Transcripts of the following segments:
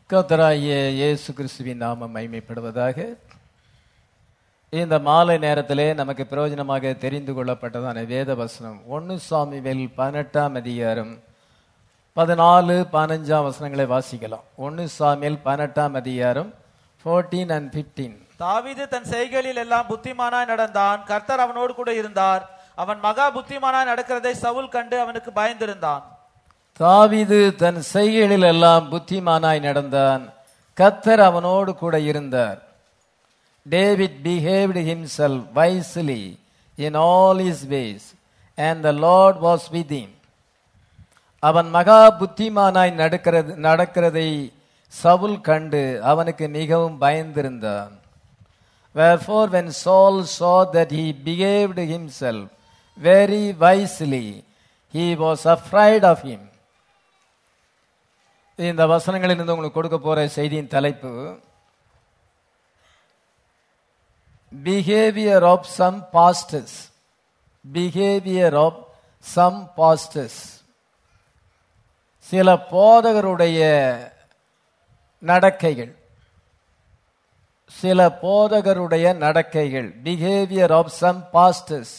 கர்த்தராகிய இயேசு கிறிஸ்துவின் நாமம் மைமைப்படுவதாக இந்த மாலை நேரத்திலே நமக்கு பிரயோஜனமாக தெரிந்து கொள்ளப்பட்டதான வேத வசனம் ஒன்னு சாமிவேல் பதினெட்டாம் அதிகாரம் பதினாலு பதினஞ்சாம் வசனங்களை வாசிக்கலாம் ஒன்னு சாமியல் பதினெட்டாம் அதிகாரம் ஃபோர்டீன் அண்ட் ஃபிஃப்டீன் தாவீது தன் செய்கைகளில் எல்லாம் புத்திமானாய் நடந்தான் கர்த்தர் அவனோடு கூட இருந்தார் அவன் மகா புத்திமானாய் நடக்கிறதை சவுல் கண்டு அவனுக்கு பயந்திருந்தான் தாவீது தன் செய்கைகளில் எல்லாம் புத்திமானாய் நடந்தான் கத்தர் அவனோடு கூட இருந்தார் David behaved himself wisely in all his ways and the lord was with him அவன் மகா புத்திமானாய் நடக்கிறது நடக்கிறதை சவுல் கண்டு அவனுக்கு மிகவும் பயந்திருந்தான் Wherefore, when Saul saw that he behaved himself very wisely, he was afraid of him. இந்த வசனங்களிலிருந்து உங்களுக்கு கொடுக்க போற செய்தியின் தலைப்பு behaviour of some pastors behaviour of some pastors சில போதகருடைய நடக்கைகள் சில போதகருடைய நடக்கைகள் பிஹேவியர் ஆஃப் சம் பாஸ்டர்ஸ்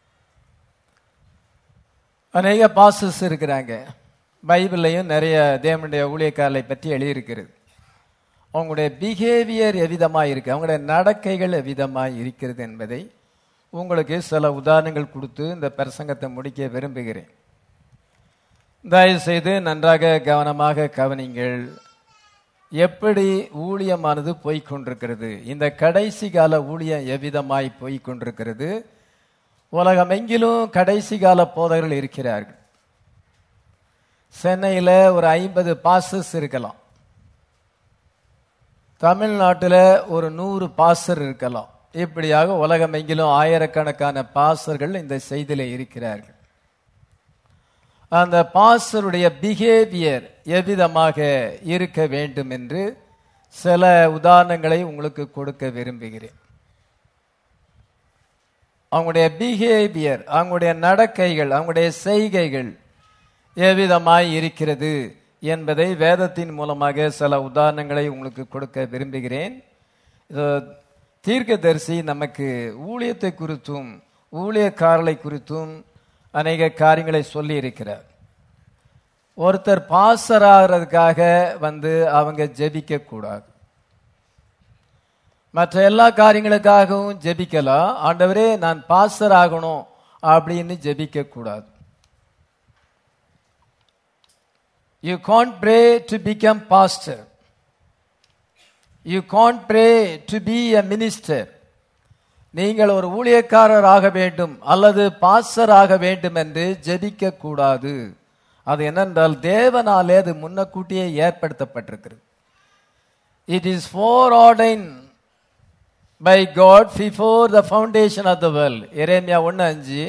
அநேக பாஸ்டர்ஸ் இருக்கிறாங்க பைபிள்லையும் நிறைய தேவனுடைய ஊழியக்காரரை பற்றி எழுதியிருக்கிறது அவங்களுடைய பிஹேவியர் எவ்விதமாக இருக்கு அவங்களுடைய நடக்கைகள் எவ்விதமாக இருக்கிறது என்பதை உங்களுக்கு சில உதாரணங்கள் கொடுத்து இந்த பிரசங்கத்தை முடிக்க விரும்புகிறேன் தயவு செய்து நன்றாக கவனமாக கவனிங்கள் எப்படி ஊழியமானது போய்கொண்டிருக்கிறது இந்த கடைசி கால ஊழியம் எவ்விதமாய் போய்கொண்டிருக்கிறது உலகமெங்கிலும் கடைசி கால போதகர்கள் இருக்கிறார்கள் சென்னையில் ஒரு ஐம்பது பாசஸ் இருக்கலாம் தமிழ்நாட்டில் ஒரு நூறு பாசர் இருக்கலாம் இப்படியாக உலகமெங்கிலும் ஆயிரக்கணக்கான பாசர்கள் இந்த செய்தியில இருக்கிறார்கள் அந்த பாஸ்டருடைய பிஹேவியர் எவ்விதமாக இருக்க வேண்டும் என்று சில உதாரணங்களை உங்களுக்கு கொடுக்க விரும்புகிறேன் அவங்களுடைய பிஹேவியர் அவங்களுடைய நடக்கைகள் அவங்களுடைய செய்கைகள் எவ்விதமாய் இருக்கிறது என்பதை வேதத்தின் மூலமாக சில உதாரணங்களை உங்களுக்கு கொடுக்க விரும்புகிறேன் தீர்க்கதரிசி நமக்கு ஊழியத்தை குறித்தும் ஊழியக்காரர்களை குறித்தும் அநேக காரியங்களை சொல்லி இருக்கிறார் ஒருத்தர் பாசர் ஆகிறதுக்காக வந்து அவங்க ஜெபிக்க கூடாது மற்ற எல்லா காரியங்களுக்காகவும் ஜெபிக்கலாம் ஆண்டவரே நான் பாசர் ஆகணும் அப்படின்னு ஜெபிக்க கூடாது you can't pray to become pastor you can't pray to be a minister நீங்கள் ஒரு ஊழியக்காரர் ஆக வேண்டும் அல்லது பாஸ்டர் ஆக வேண்டும் என்று ஜெபிக்க கூடாது அது என்னென்றால் தேவனாலே அது முன்னக்கூட்டியே ஏற்படுத்தப்பட்டிருக்கிறது it is foreordained by God before the foundation of the world எரேமியா ஒன்று அஞ்சு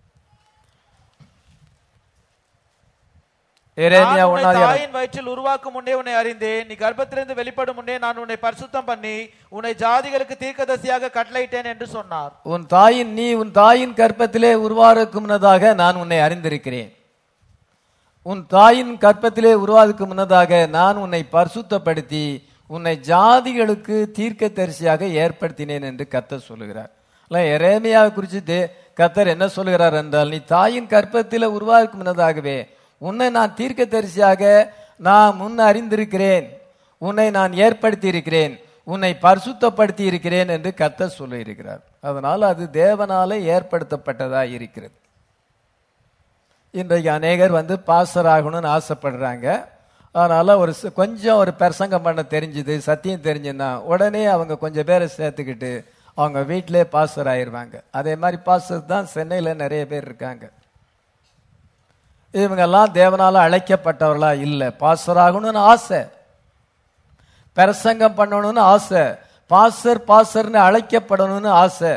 எரேமியா நான் உன்னை ஒன்னாவது தாயின் வயிற்றில் உருவாக்கும் முன்னே உன்னை அறிந்தேன் நீ கர்ப்பத்திலிருந்து வெளிப்படும் முன்னே நான் உன்னை பரிசுத்தம் பண்ணி உன்னை ஜாதிகளுக்கு தீர்க்கதரிசியாக கட்டளையிட்டேன் என்று சொன்னார் உன் தாயின் நீ உன் தாயின் கற்பத்திலே உருவாருக்கு முன்னதாக நான் உன்னை அறிந்திருக்கிறேன் உன் தாயின் கற்பத்திலே உருவாதுக்கு முன்னதாக நான் உன்னை பரிசுத்தப்படுத்தி உன்னை ஜாதிகளுக்கு தீர்க்க தரிசியாக ஏற்படுத்தினேன் என்று கத்தர் சொல்லுகிறார் எரேமியாவை குறித்து தே கத்தர் என்ன சொல்லுகிறார் என்றால் நீ தாயின் கற்பத்திலே உருவாக்கு முன்னதாகவே உன்னை நான் தீர்க்க தரிசியாக நான் முன் அறிந்திருக்கிறேன் உன்னை நான் ஏற்படுத்தி இருக்கிறேன் உன்னை பரிசுத்தப்படுத்தி இருக்கிறேன் என்று கத்தர் சொல்லியிருக்கிறார் அதனால் அது தேவனாலே ஏற்படுத்தப்பட்டதா இருக்கிறது இன்றைக்கு அநேகர் வந்து பாஸ்டர் ஆகணும்னு ஆசைப்படுறாங்க அதனால ஒரு ச- கொஞ்சம் ஒரு பிரசங்கம் பண்ண தெரிஞ்சுது சத்தியம் தெரிஞ்சுன்னா உடனே அவங்க கொஞ்சம் பேரை சேர்த்துக்கிட்டு அவங்க வீட்டிலே பாஸ்டர் ஆயிருவாங்க அதே மாதிரி பாஸ்டர் தான் சென்னையில் நிறைய பேர் இருக்காங்க இவங்கெல்லாம் தேவனால அழைக்கப்பட்டவர்களா இல்லை பாஸ்டர் ஆகணும்னு ஆசை பிரசங்கம் பண்ணணும்னு ஆசை பாஸ்டர் பாஸ்டர்னு அழைக்கப்படணும்னு ஆசை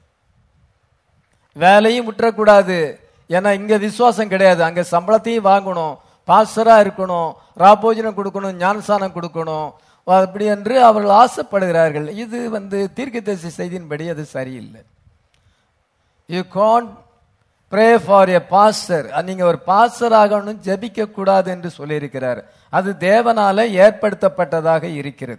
வேலையும் விட்டுறக்கூடாது ஏன்னா இங்க விசுவாசம் கிடையாது அங்க சம்பளத்தையும் வாங்கணும் பாஸ்டரா இருக்கணும் ராபோஜனம் கொடுக்கணும் ஞானசானம் கொடுக்கணும் அப்படி என்று அவர்கள் ஆசைப்படுகிறார்கள் இது வந்து தீர்க்கதரிசி செய்தியின்படி அது சரியில்லை you can't pray for a pastor நீங்க ஒரு பாஸ்டர் ஆகணும் ஜெபிக்க கூடாது என்று சொல்லியிருக்கிறார் அது தேவனால ஏற்படுத்தப்பட்டதாக இருக்கிறது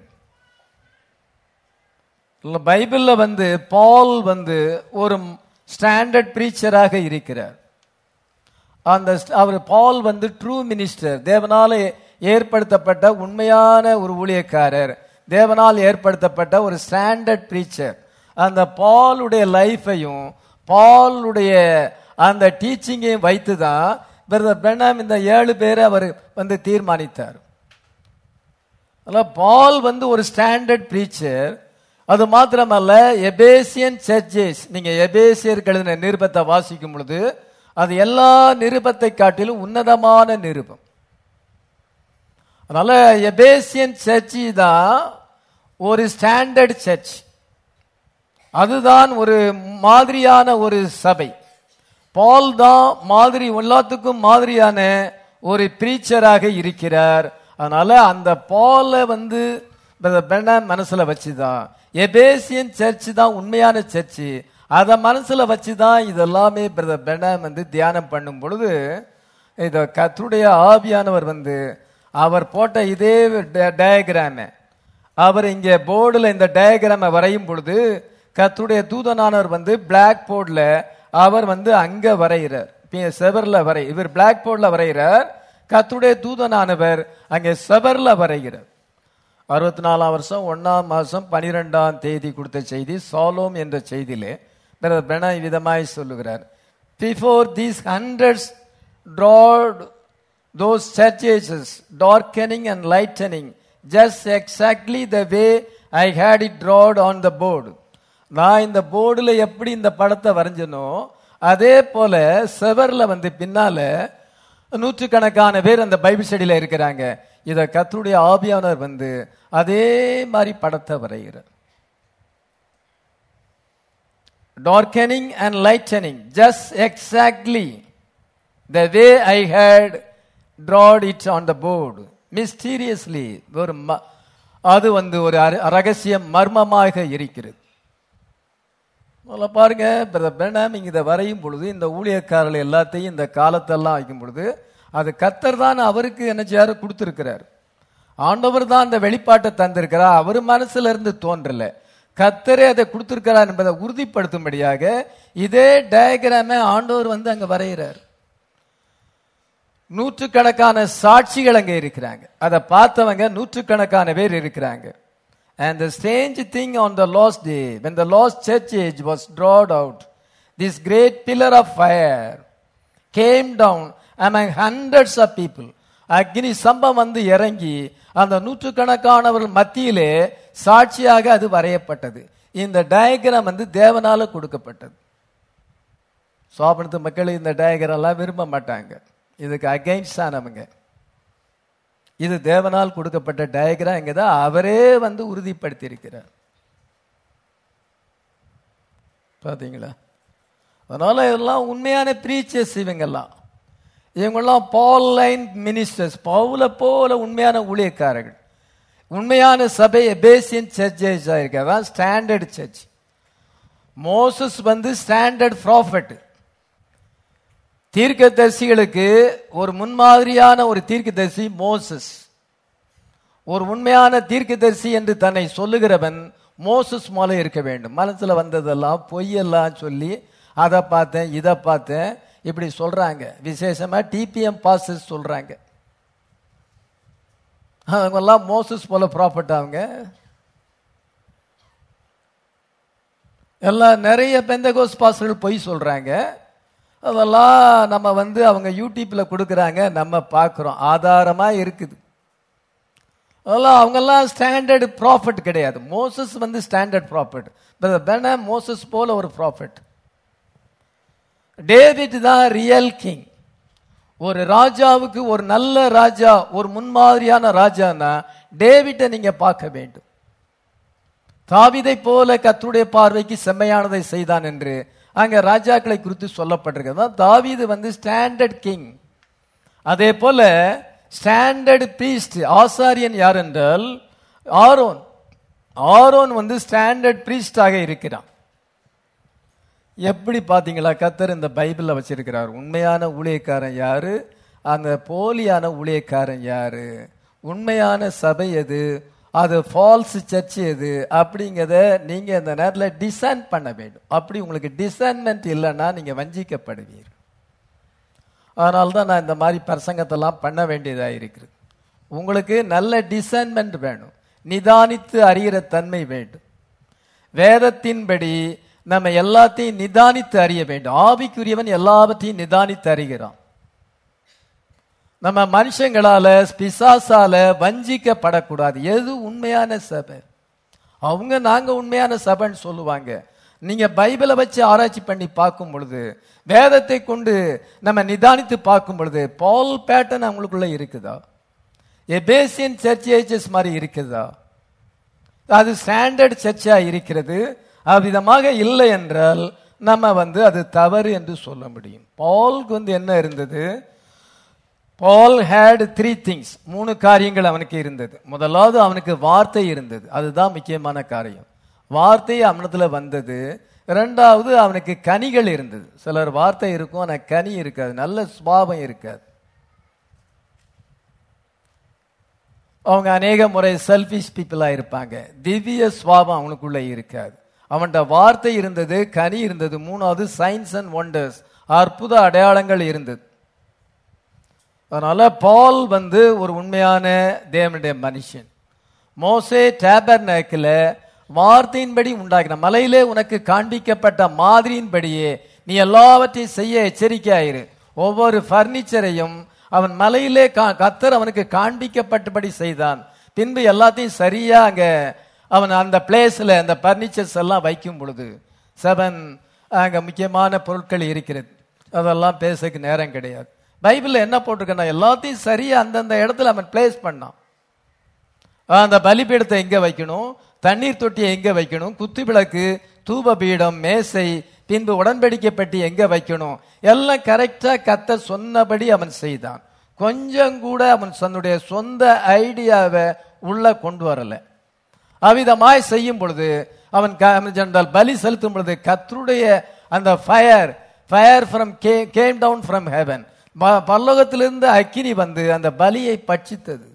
இல்ல, பைபிள்ல வந்து பால் வந்து ஒரு ஸ்டாண்டர்ட் பிரீச்சராக இருக்கிறார் அந்த st- அவர் பால் வந்து ட்ரூ மினிஸ்டர் தேவனால ஏற்படுத்தப்பட்ட உண்மையான ஒரு ஊழியக்காரர் தேவனால் ஏற்படுத்தப்பட்ட ஒரு ஸ்டாண்டர்ட் பிரீச்சர் அந்த பாலுடைய லைஃபையும் பாலுடைய அந்த டீச்சிங்கையும் வைத்து தான் பிரதர் பெண்ணாம் இந்த ஏழு பேரை அவர் வந்து தீர்மானித்தார் அதனால பால் வந்து ஒரு ஸ்டாண்டர்ட் பிரீச்சர் அது மாத்திரமல்ல எபேசியன் சர்ச்சஸ் நீங்க எபேசியருக்கு எழுதின நிருபத்தை வாசிக்கும் பொழுது அது எல்லா நிருபத்தை காட்டிலும் உன்னதமான நிருபம் அதனால எபேசியன் சர்ச்சி தான் ஒரு ஸ்டாண்டர்ட் சர்ச் அதுதான் ஒரு மாதிரியான ஒரு சபை பால் தான் மாதிரி எல்லாத்துக்கும் மாதிரியான ஒரு பிரீச்சராக இருக்கிறார் அதனால அந்த பால வந்து பெண்ண மனசுல வச்சுதான் எபேசியன் சர்ச் தான் உண்மையான சர்ச்சு அதை மனசுல வச்சுதான் இதெல்லாமே பிரதர் பெண்ணாம் வந்து தியானம் பண்ணும் பொழுது இத கத்துடைய ஆவியானவர் வந்து அவர் போட்ட இதே டயக்ராம அவர் இங்க போர்டுல இந்த டயக்ராம வரையும் பொழுது கத்துடைய தூதனானவர் வந்து பிளாக் போர்ட்ல அவர் வந்து அங்க வரைகிறார் பி- செவர்ல வரை இவர் பிளாக் போர்ட்ல வரைகிறார் கத்துடைய தூதனானவர் அங்கே செவர்ல வரைகிறார் அறுபத்தி நாலாம் வருஷம் ஒன்னாம் மாசம் பனிரெண்டாம் தேதி கொடுத்த செய்தி சாலோம் என்ற செய்தியிலே பிரதர் பிரணாய் விதமாய் சொல்லுகிறார் before these hundreds drawed those churches darkening and lightening just exactly the way I had it drawed on the board நான் இந்த போர்டுல எப்படி இந்த படத்தை வரைஞ்சனோ அதே போல செவர்ல வந்து பின்னால நூற்றுக்கணக்கான பேர் அந்த பைபிள் ஸ்டடியில இருக்கிறாங்க இத கர்த்தருடைய ஆவியானவர் வந்து அதே மாதிரி படத்தை வரைகிறார் darkening and lightening just exactly the way I had drawed it on the board mysteriously ஒரு ம- அது வந்து ஒரு அர- ரகசியம் மர்மமாக இருக்கிறது முதல்ல பாருங்க பிரதர் பிரணாம் இங்க இதை வரையும் பொழுது இந்த ஊழியக்காரர்கள் எல்லாத்தையும் இந்த காலத்தெல்லாம் வைக்கும் பொழுது அது கத்தர் தான் அவருக்கு என்ன செய்யாரு கொடுத்திருக்கிறார் ஆண்டவர் தான் அந்த வெளிப்பாட்டை தந்திருக்கிறார் அவர் மனசுல இருந்து தோன்றல கத்தரே அதை கொடுத்திருக்கிறார் என்பதை உறுதிப்படுத்தும்படியாக இதே டயக்ராம ஆண்டவர் வந்து அங்க வரைகிறார் நூற்றுக்கணக்கான சாட்சிகள் அங்க இருக்கிறாங்க அதை பார்த்தவங்க நூற்றுக்கணக்கான பேர் இருக்கிறாங்க And the strange thing on the last day, when the lost church age was drawn out, this great pillar of fire came down among hundreds of people. அக்னி சம்பம் வந்து இறங்கி அந்த நூற்றுக்கணக்கானவர்கள் மத்தியிலே சாட்சியாக அது வரையப்பட்டது இந்த டயக்ராம் வந்து தேவனால கொடுக்கப்பட்டது சோபனத்து மக்கள் இந்த டயக்ராம் எல்லாம் விரும்ப மாட்டாங்க இதுக்கு அகைன்ஸ்ட் ஆனவங்க இது தேவனால் கொடுக்கப்பட்ட டயக்ராம் இங்க தான் அவரே வந்து உறுதிப்படுத்தி இருக்கிறார் பாத்தீங்களா அதனால இதெல்லாம் உண்மையான பிரீச்சர்ஸ் இவங்கெல்லாம் இவங்கெல்லாம் பால் லைன் மினிஸ்டர்ஸ் பவுல போல உண்மையான ஊழியக்காரர்கள் உண்மையான சபை எபேசியன் சர்ச்சஸ் இருக்க ஸ்டாண்டர்ட் சர்ச் மோசஸ் வந்து ஸ்டாண்டர்ட் ப்ராஃபட் தீர்க்கதரிசிகளுக்கு ஒரு முன்மாதிரியான ஒரு தீர்க்கதரிசி மோசஸ் ஒரு உண்மையான தீர்க்கதரிசி என்று தன்னை சொல்லுகிறவன் மோசஸ் போல இருக்க வேண்டும் மனசுல வந்ததெல்லாம் பொய்யெல்லாம் சொல்லி அதை பார்த்தேன் இதை பார்த்தேன் இப்படி சொல்றாங்க விசேஷமா டிபிஎம் பாசஸ் சொல்றாங்க அவங்கெல்லாம் மோசஸ் போல ப்ராஃபிட் அவங்க எல்லாம் நிறைய பெந்தகோஸ் பாஸ்டர்கள் பொய் சொல்றாங்க அதெல்லாம் நம்ம வந்து அவங்க யூடியூப்ல கொடுக்குறாங்க நம்ம பார்க்குறோம் ஆதாரமா இருக்குது அதெல்லாம் அவங்கெல்லாம் ஸ்டாண்டர்ட் ப்ராஃபிட் கிடையாது மோசஸ் வந்து ஸ்டாண்டர்ட் ப்ராஃபிட் பென மோசஸ் போல ஒரு ப்ராஃபிட் டேவிட் தான் ரியல் கிங் ஒரு ராஜாவுக்கு ஒரு நல்ல ராஜா ஒரு முன்மாதிரியான ராஜானா டேவிட்டை நீங்க பார்க்க வேண்டும் தாவிதை போல கத்துடைய பார்வைக்கு செம்மையானதை செய்தான் என்று அங்க ராஜாக்களை குறித்து சொல்லப்பட்டிருக்கிறது தாவீது வந்து ஸ்டாண்டர்ட் கிங் அதே போல ஸ்டாண்டர்ட் பிரீஸ்ட் ஆசாரியன் யார் என்றால் ஆரோன் ஆரோன் வந்து ஸ்டாண்டர்ட் பிரீஸ்டாக இருக்கிறான் எப்படி பாத்தீங்களா கத்தர் இந்த பைபிள்ல வச்சிருக்கிறார் உண்மையான ஊழியக்காரன் யாரு அந்த போலியான ஊழியக்காரன் யாரு உண்மையான சபை எது அது ஃபால்ஸ் சர்ச் எது அப்படிங்கிறத நீங்க இந்த நேரத்தில் டிசைன் பண்ண வேண்டும் அப்படி உங்களுக்கு டிசைன்மெண்ட் இல்லைன்னா நீங்க வஞ்சிக்கப்படுவீர்கள் அதனால தான் நான் இந்த மாதிரி பிரசங்கத்தெல்லாம் பண்ண வேண்டியதாக இருக்குது உங்களுக்கு நல்ல டிசைன்மெண்ட் வேணும் நிதானித்து அறிகிற தன்மை வேண்டும் வேதத்தின்படி நம்ம எல்லாத்தையும் நிதானித்து அறிய வேண்டும் ஆவிக்குரியவன் எல்லாவற்றையும் நிதானித்து அறிகிறான் நம்ம மனுஷங்களால பிசாசால வஞ்சிக்கப்படக்கூடாது எது உண்மையான சபை அவங்க நாங்க உண்மையான சபைன்னு சொல்லுவாங்க நீங்க பைபிளை வச்சு ஆராய்ச்சி பண்ணி பார்க்கும் பொழுது வேதத்தை கொண்டு நம்ம நிதானித்து பார்க்கும் பொழுது பால் பேட்டர்ன் அவங்களுக்குள்ள இருக்குதா எபேசியன் சர்ச் ஏஜஸ் மாதிரி இருக்குதா அது ஸ்டாண்டர்ட் சர்ச்சா இருக்கிறது அவ்விதமாக இல்லை என்றால் நம்ம வந்து அது தவறு என்று சொல்ல முடியும் பால்க்கு வந்து என்ன இருந்தது பால் ஹேட் த்ரீ திங்ஸ் மூணு காரியங்கள் அவனுக்கு இருந்தது முதலாவது அவனுக்கு வார்த்தை இருந்தது அதுதான் முக்கியமான காரியம் வார்த்தை அவனத்துல வந்தது இரண்டாவது அவனுக்கு கனிகள் இருந்தது சிலர் வார்த்தை இருக்கும் ஆனா கனி இருக்காது நல்ல சுபாவம் இருக்காது அவங்க அநேக முறை செல்ஃபிஷ் பீப்புளா இருப்பாங்க திவ்ய சுவாபம் அவனுக்குள்ள இருக்காது அவன்கிட்ட வார்த்தை இருந்தது கனி இருந்தது மூணாவது சயின்ஸ் அண்ட் ஒண்டர்ஸ் அற்புத அடையாளங்கள் இருந்தது அதனால பால் வந்து ஒரு உண்மையான தேவனுடைய மனுஷன் மோசே டேபர்நேக்கில் வார்த்தையின்படி உண்டாக்கின மலையிலே உனக்கு காண்பிக்கப்பட்ட மாதிரியின்படியே நீ எல்லாவற்றையும் செய்ய எச்சரிக்கையாயிரு ஒவ்வொரு பர்னிச்சரையும் அவன் மலையிலே கா- கத்தர் அவனுக்கு காண்பிக்கப்பட்டபடி செய்தான் பின்பு எல்லாத்தையும் சரியா அங்க அவன் அந்த பிளேஸ்ல அந்த பர்னிச்சர்ஸ் எல்லாம் வைக்கும் பொழுது செவன் அங்க முக்கியமான பொருட்கள் இருக்கிறது அதெல்லாம் பேசக்கு நேரம் கிடையாது பைபிள்ல என்ன போட்டிருக்கேன்னா எல்லாத்தையும் சரியா அந்தந்த இடத்துல அவன் பிளேஸ் பண்ணான் அந்த பலிபீடத்தை எங்க வைக்கணும் தண்ணீர் தொட்டியை எங்க வைக்கணும் குத்து விளக்கு தூப பீடம் மேசை பின்பு உடன்படிக்கை பெட்டி எங்க வைக்கணும் எல்லாம் கரெக்டா கத்த சொன்னபடி அவன் செய்தான் கொஞ்சம் கூட அவன் தன்னுடைய சொந்த ஐடியாவை உள்ள கொண்டு வரல அவ்விதமாய் செய்யும் பொழுது அவன் க- அவன் சென்றால் பலி செலுத்தும் பொழுது கத்தருடைய அந்த fire fire from came down from heaven பல்லோகத்திலிருந்து அக்கினி வந்து அந்த பலியை பட்சித்தது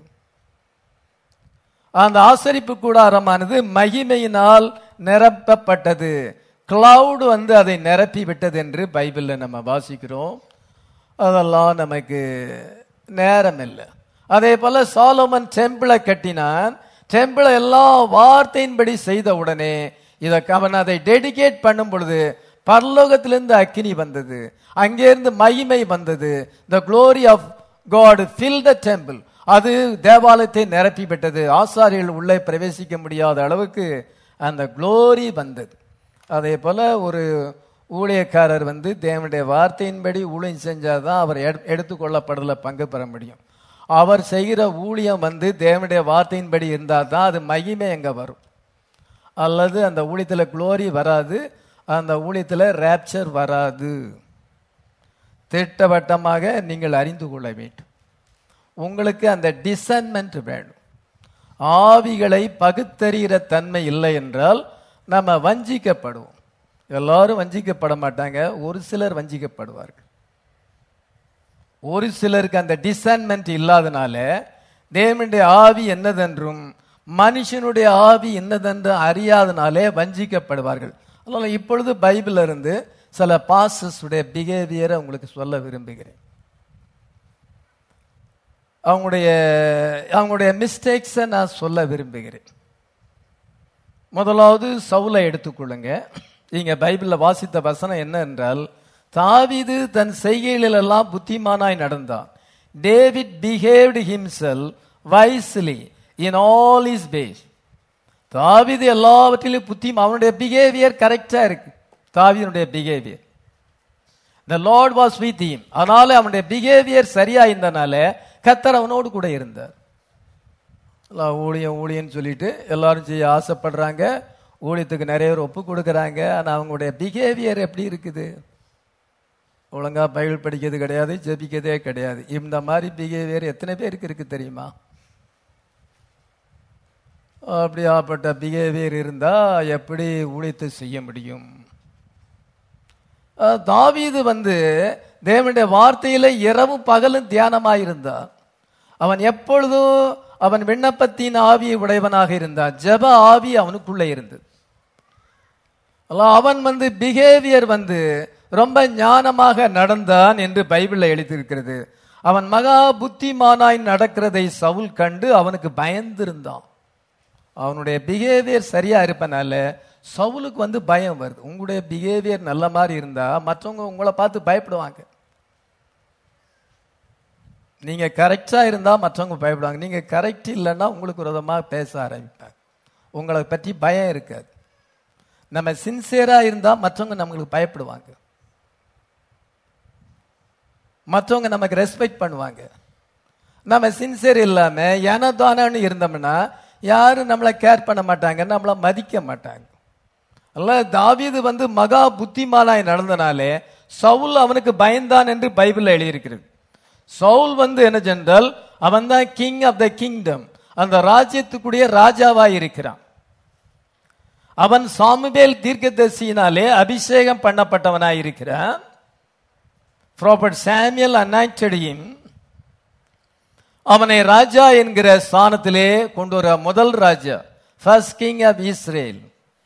அந்த ஆசரிப்பு கூடாரமானது மகிமையினால் நிரப்பப்பட்டது கிளவுட் வந்து அதை நிரப்பி விட்டது என்று பைபிள்ல நம்ம வாசிக்கிறோம் அதெல்லாம் நமக்கு நேரம் இல்லை அதே போல சாலோமன் டெம்பிளை கட்டினான் டெம்பிளை எல்லாம் வார்த்தையின்படி செய்த உடனே இதை அவன் அதை டெடிகேட் பண்ணும் பொழுது பரலோகத்திலிருந்து அக்கினி வந்தது அங்கேருந்து மகிமை வந்தது the glory of God fill the temple அது தேவாலயத்தை நிரப்பி விட்டது ஆசாரியர்கள் உள்ளே பிரவேசிக்க முடியாத அளவுக்கு அந்த glory வந்தது அதே போல ஒரு ஊழியக்காரர் வந்து தேவனுடைய வார்த்தையின்படி ஊழியம் செஞ்சாதான் அவர் எடு- எடுத்துக்கொள்ளப்படுறதுல பங்கு பெற முடியும் அவர் செய்கிற ஊழியம் வந்து தேவனுடைய வார்த்தையின்படி இருந்தால் தான் அது மகிமை எங்க வரும் அல்லது அந்த ஊழியத்துல குளோரி வராது அந்த ஊழியத்துல ரேப்சர் வராது திட்டவட்டமாக நீங்கள் அறிந்து கொள்ள வேண்டும் உங்களுக்கு அந்த டிசைன்மெண்ட் வேணும் ஆவிகளை பகுத்தறிகிற தன்மை இல்லை என்றால் நம்ம வஞ்சிக்கப்படுவோம் எல்லாரும் வஞ்சிக்கப்பட மாட்டாங்க ஒரு சிலர் வஞ்சிக்கப்படுவார்கள் ஒரு சிலருக்கு அந்த டிசைன்மெண்ட் இல்லாதனால தேவனுடைய ஆவி என்னதென்றும் மனுஷனுடைய ஆவி என்னதென்று அறியாதனாலே வஞ்சிக்கப்படுவார்கள் அதனால இப்பொழுது பைபிள்ல இருந்து சில பாசஸ் உடைய பிஹேவியரை உங்களுக்கு சொல்ல விரும்புகிறேன் அவங்களுடைய அவங்களுடைய மிஸ்டேக்ஸை நான் சொல்ல விரும்புகிறேன் முதலாவது சவுலை எடுத்துக்கொள்ளுங்க நீங்க பைபிள்ல வாசித்த வசனம் என்ன என்றால் தாவீது தன் செய்கைகளிலெல்லாம் புத்திமானாய் நடந்தான் David behaved himself wisely in all his ways தாவீது எல்லாவற்றிலும் புத்தி அவனுடைய பிஹேவியர் கரெக்டா இருக்கு தாவீதுடைய behaviour the Lord was with him அதனால அவனுடைய பிஹேவியர் சரியா இருந்தனால கத்தர் அவனோடு கூட இருந்தார் எல்லாம் ஊழியம் ஊழியன்னு சொல்லிட்டு எல்லாரும் செய்ய ஆசைப்படுறாங்க ஊழியத்துக்கு நிறைய பேர் ஒப்பு கொடுக்குறாங்க ஆனா அவங்களுடைய பிஹேவியர் எப்படி இருக்குது ஒழுங்கா பைபிள் படிக்கிறது கிடையாது ஜெபிக்கிறதே கிடையாது இந்த மாதிரி பிஹேவியர் எத்தனை பேருக்கு இருக்கு தெரியுமா அப்படியாப்பட்ட பிஹேவியர் இருந்தா எப்படி ஊழியத்தை செய்ய முடியும் அஹ், தாவீது வந்து தேவனுடைய வார்த்தையில இரவும் பகலும் தியானமாயிருந்தான் அவன் எப்பொழுதும் அவன் விண்ணப்பத்தின் ஆவியை உடையவனாக இருந்தான் ஜெப ஆவி அவனுக்குள்ளே இருந்தது அல்ல, அவன் வந்து பிஹேவியர் வந்து ரொம்ப ஞானமாக நடந்தான் என்று பைபிள்ல எழுதியிருக்கிறது அவன் மகா புத்திமானாய் நடக்கிறதை சவுல் கண்டு அவனுக்கு பயந்திருந்தான் அவனுடைய பிஹேவியர் சரியா இருப்பனால சவுலுக்கு வந்து பயம் வருது உங்களுடைய பிஹேவியர் நல்ல மாதிரி இருந்தா மற்றவங்க உங்களை பார்த்து பயப்படுவாங்க நீங்க கரெக்டா இருந்தா மற்றவங்க பயப்படுவாங்க நீங்க கரெக்ட் இல்லைன்னா உங்களுக்கு விரோதமா பேச ஆரம்பிப்பாங்க உங்களை பற்றி பயம் இருக்காது நம்ம சின்சியரா இருந்தா மற்றவங்க நம்மளுக்கு பயப்படுவாங்க மற்றவங்க நமக்கு ரெஸ்பெக்ட் பண்ணுவாங்க நம்ம சின்சியர் இல்லாம ஏனதானு இருந்தோம்னா யாரும் நம்மளை கேர் பண்ண மாட்டாங்க நம்மளை மதிக்க மாட்டாங்க அல்ல தாவீது வந்து மகா புத்திமானாய் நடந்தனாலே சவுல் அவனுக்கு பயந்தான் என்று பைபிள்ல எழுதியிருக்கிறது சவுல் வந்து என்ன சென்றால் அவன் தான் கிங் ஆஃப் த கிங்டம் அந்த ராஜ்யத்துக்குரிய ராஜாவாய் இருக்கிறான் அவன் சாமுவேல் தீர்க்கதரிசியினாலே அபிஷேகம் பண்ணப்பட்டவனாய் இருக்கிறான் ப்ராப்பர்ட் சாமியல் அனாய்டடியும் அவனை ராஜா என்கிற ஸ்தானத்திலே கொண்டு வர முதல் ராஜா ஃபர்ஸ்ட் கிங் ஆஃப் இஸ்ரேல்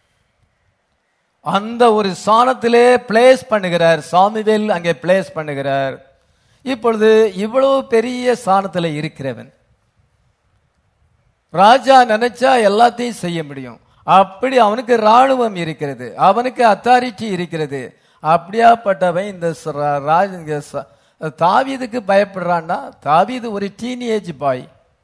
அந்த ஒரு ஸ்தானத்திலே பிளேஸ் பண்ணுகிறார் சாமுவேல் அங்கே பிளேஸ் பண்ணுகிறார் இப்பொழுது இவ்வளவு பெரிய ஸ்தானத்தில் இருக்கிறவன் ராஜா நினைச்சா எல்லாத்தையும் செய்ய முடியும் அப்படி அவனுக்கு ராணுவம் இருக்கிறது அவனுக்கு அத்தாரிட்டி இருக்கிறது அப்படியாப்பட்டவன் இந்த ச- ராஜ இங்க ச- தாவீதுக்கு பயப்படுறான்னா தாவீது ஒரு டீனேஜ் பாய்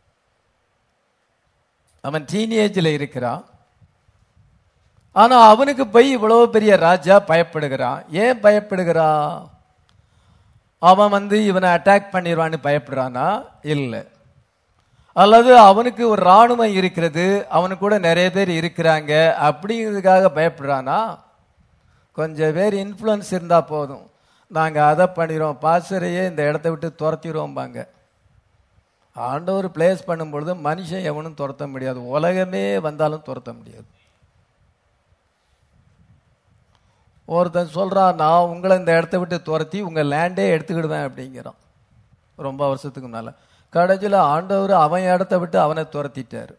அவன் டீனேஜில் இருக்கிறான் ஆனா அவனுக்கு போய் இவ்வளவு பெரிய ராஜா பயப்படுகிறான் ஏன் பயப்படுகிறான் அவன் வந்து இவனை அட்டாக் பண்ணிடுவான்னு பயப்படுறானா இல்லை அல்லது அவனுக்கு ஒரு ராணுவம் இருக்கிறது அவனுக்கு கூட நிறைய பேர் இருக்கிறாங்க அப்படிங்கிறதுக்காக பயப்படுறானா கொஞ்சம் பேர் இன்ஃப்ளூயன்ஸ் இருந்தா போதும் நாங்க அதை பண்ணிடுவோம் பாசரையே இந்த இடத்த விட்டு துரத்திடுவோம்பாங்க ஆண்டவர் பிளேஸ் பண்ணும்பொழுது மனுஷன் எவனும் துரத்த முடியாது உலகமே வந்தாலும் துரத்த முடியாது ஒருத்தன் சொல்றான் நான் உங்களை இந்த இடத்த விட்டு துரத்தி உங்க லேண்டே எடுத்துக்கிடுவேன் அப்படிங்கிறான் ரொம்ப வருஷத்துக்கு முன்னால கடைசியில் ஆண்டவர் அவன் இடத்த விட்டு அவனை துரத்திட்டாரு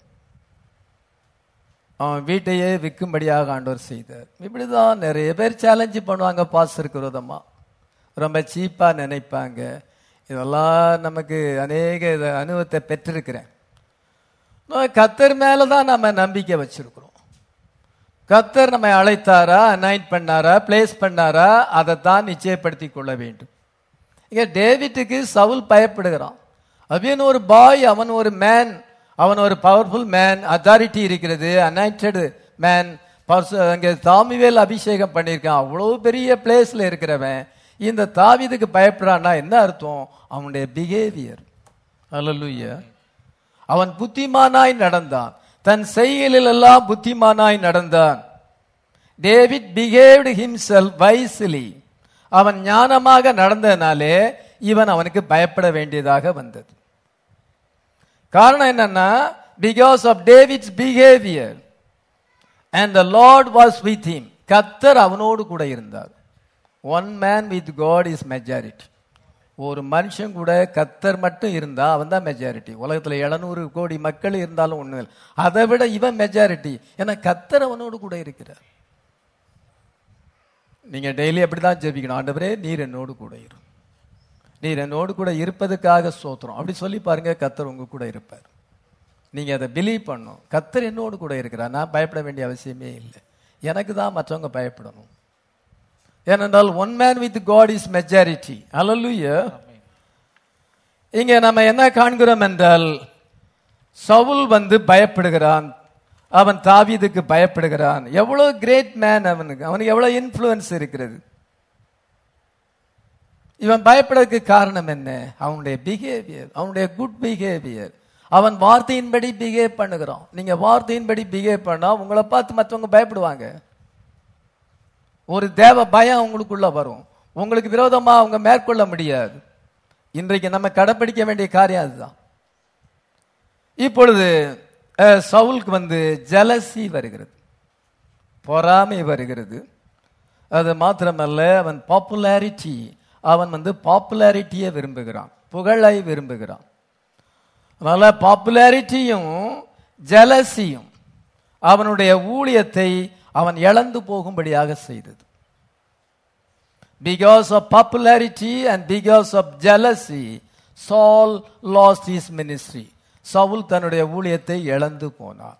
அவன் வீட்டையே விற்கும்படியாக ஆண்டவர் செய்தார் இப்படிதான் நிறைய பேர் சேலஞ்சு பண்ணுவாங்க பாஸ்டருக்கு விரோதமா ரொம்ப சீப்பா நினைப்பாங்க இதெல்லாம் நமக்கு அநேக இத அனுபவத்தை பெற்றிருக்கிறேன் நான் கத்தர் மேல தான் நம்ம நம்பிக்கை வச்சிருக்கிறோம் கத்தர் நம்மை அழைத்தாரா அனாயிட் பண்ணாரா பிளேஸ் பண்ணாரா அதை தான் நிச்சயப்படுத்தி கொள்ள வேண்டும் இங்க டேவிட்டுக்கு சவுல் பயப்படுகிறான் அப்படின்னு ஒரு பாய் அவன் ஒரு மேன் அவன் ஒரு பவர்ஃபுல் மேன் அத்தாரிட்டி இருக்கிறது அனாயிட்டட் மேன் அங்கே தாமிவேல் அபிஷேகம் பண்ணியிருக்கான் அவ்வளோ பெரிய பிளேஸ்ல இருக்கிறவன் இந்த தாவீதுக்கு பயப்படுறான்னா என்ன அர்த்தம் அவனுடைய பிஹேவியர் அல்லலுயா அவன் புத்திமானாய் நடந்தான் தன் செய்கையில் எல்லாம் புத்திமானாய் நடந்தான் டேவிட் பிஹேவ்டு ஹிம்செல்ஃப் வைஸ்லி அவன் ஞானமாக நடந்தனாலே இவன் அவனுக்கு பயப்பட வேண்டியதாக வந்தது காரணம் என்னன்னா because of David's behaviour and the Lord was with him கத்தர் அவனோடு கூட இருந்தார் one man with God is majority ஒரு மனுஷன் கூட கத்தர் மட்டும் இருந்தா அவன் தான் மெஜாரிட்டி உலகத்துல எழுநூறு கோடி மக்கள் இருந்தாலும் ஒண்ணு இல்லை அதை விட இவன் மெஜாரிட்டி ஏன்னா கத்தர் அவனோடு கூட இருக்கிறார் நீங்க டெய்லி அப்படிதான் ஜெபிக்கணும் ஆண்டவரே நீர் என்னோடு கூட இரு நீர் என்னோடு கூட இருப்பதுக்காக சோத்திரம் அப்படி சொல்லி பாருங்க கத்தர் உங்க கூட இருப்பார் நீங்க அதை பிலீவ் பண்ணும் கத்தர் என்னோடு கூட இருக்கிறார் நான் பயப்பட வேண்டிய அவசியமே இல்லை எனக்கு தான் மற்றவங்க பயப்படணும் ஏனென்றால் one man with God is majority அல்லலுயா இங்க நம்ம என்ன காண்கிறோம் என்றால் சவுல் வந்து பயப்படுகிறான் அவன் தாவீதுக்கு பயப்படுகிறான் எவ்வளவு கிரேட் மேன் அவனுக்கு அவனுக்கு எவ்வளவு இன்ஃப்ளூயன்ஸ் இருக்கிறது இவன் பயப்படுறதுக்கு காரணம் என்ன அவனுடைய பிஹேவியர் அவனுடைய குட் பிஹேவியர் அவன் வார்த்தையின்படி பிஹேவ் பண்ணுகிறான் நீங்க வார்த்தையின்படி பிஹேவ் பண்ணா உங்களை பார்த்து மற்றவங்க பயப்படுவாங்க ஒரு தேவ பயம் உங்களுக்குள்ள வரும் உங்களுக்கு விரோதமா அவங்க மேற்கொள்ள முடியாது இன்றைக்கு நம்ம கடைப்பிடிக்க வேண்டிய காரியம் அதுதான் இப்பொழுது அஹ், சவுலுக்கு வந்து ஜலசி வருகிறது பொறாமை வருகிறது அது மாத்திரமல்ல அவன் பாப்புலாரிட்டி அவன் வந்து பாப்புலாரிட்டியை விரும்புகிறான் புகழை விரும்புகிறான் அதனால பாப்புலாரிட்டியும் ஜலசியும் அவனுடைய ஊழியத்தை அவன் இழந்து போகும்படியாக செய்தது because of popularity and because of jealousy Saul lost his ministry சவுல் தன்னுடைய ஊழியத்தை இழந்து போனார்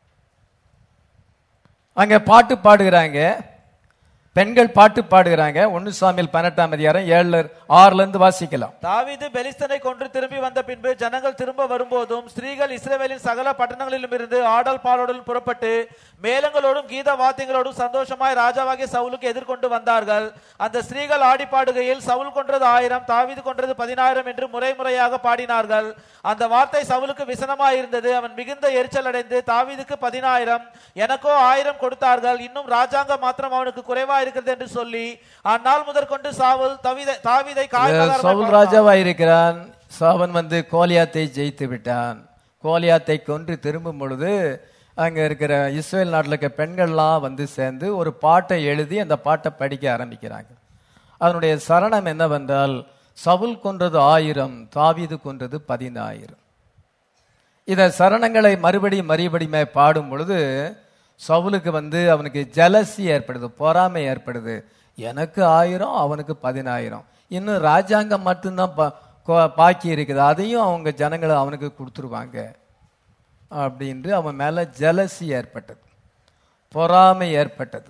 அங்க பாட்டு பாடுகிறாங்க பெண்கள் பாட்டு பாடுகிறாங்க ஒன்னு சாமியில் பன்னெண்டாம் அதிகாரம் ஏழுல ஆறுல இருந்து வாசிக்கலாம் தாவீது பெலிஸ்தனை கொன்று திரும்பி வந்த பின்பு ஜனங்கள் திரும்ப வரும்போதும் ஸ்திரீகள் இஸ்ரவேலின் சகல பட்டணங்களிலும் இருந்து ஆடல் பாடலுடன் புறப்பட்டு மேளங்களோடும் கீத வாத்தியங்களோடும் சந்தோஷமாய் ராஜாவாகிய சவுலுக்கு எதிர்கொண்டு வந்தார்கள் அந்த ஸ்திரீகள் ஆடி பாடுகையில் சவுல் கொன்றது ஆயிரம் தாவீது கொன்றது பதினாயிரம் என்று முறை முறையாக பாடினார்கள் அந்த வார்த்தை சவுலுக்கு விசனமாய் இருந்தது அவன் மிகுந்த எரிச்சல் அடைந்து தாவீதுக்கு பதினாயிரம் எனக்கோ ஆயிரம் கொடுத்தார்கள் இன்னும் ராஜாங்கம் மாத்திரம் அவனுக்கு குறைவா இருக்கிறது என்று சொல்லி அந்நாள் முதற்கொண்டு சாவுல் தவிதை தாவீதை காய்மகாரமாய் சவுல் பார்த்தான். ராஜாவா இருக்கிறான் சாவன் வந்து கோலியாத்தை ஜெயித்து விட்டான் கோலியாத்தை கொன்று திரும்பும் பொழுது அங்க இருக்கிற இஸ்ரேல் நாட்டில் இருக்க பெண்கள்லாம் வந்து சேர்ந்து ஒரு பாட்டை எழுதி அந்த பாட்டை படிக்க ஆரம்பிக்கிறாங்க அதனுடைய சரணம் என்னவென்றால் சவுல் கொன்றது ஆயிரம் தாவீது கொன்றது பதினாயிரம் இத சரணங்களை மறுபடியும் மறுபடியுமே பாடும் பொழுது சவுலுக்கு வந்து அவனுக்கு ஜலசி ஏற்படுது பொறாமை ஏற்படுது எனக்கு ஆயிரம் அவனுக்கு பதினாயிரம் இன்னும் ராஜாங்கம் மட்டும்தான் பா- கோ- பாக்கி இருக்குது அதையும் அவங்க ஜனங்களை அவனுக்கு கொடுத்துருவாங்க அப்படின்று அவன் மேல ஜலசி ஏற்பட்டது பொறாமை ஏற்பட்டது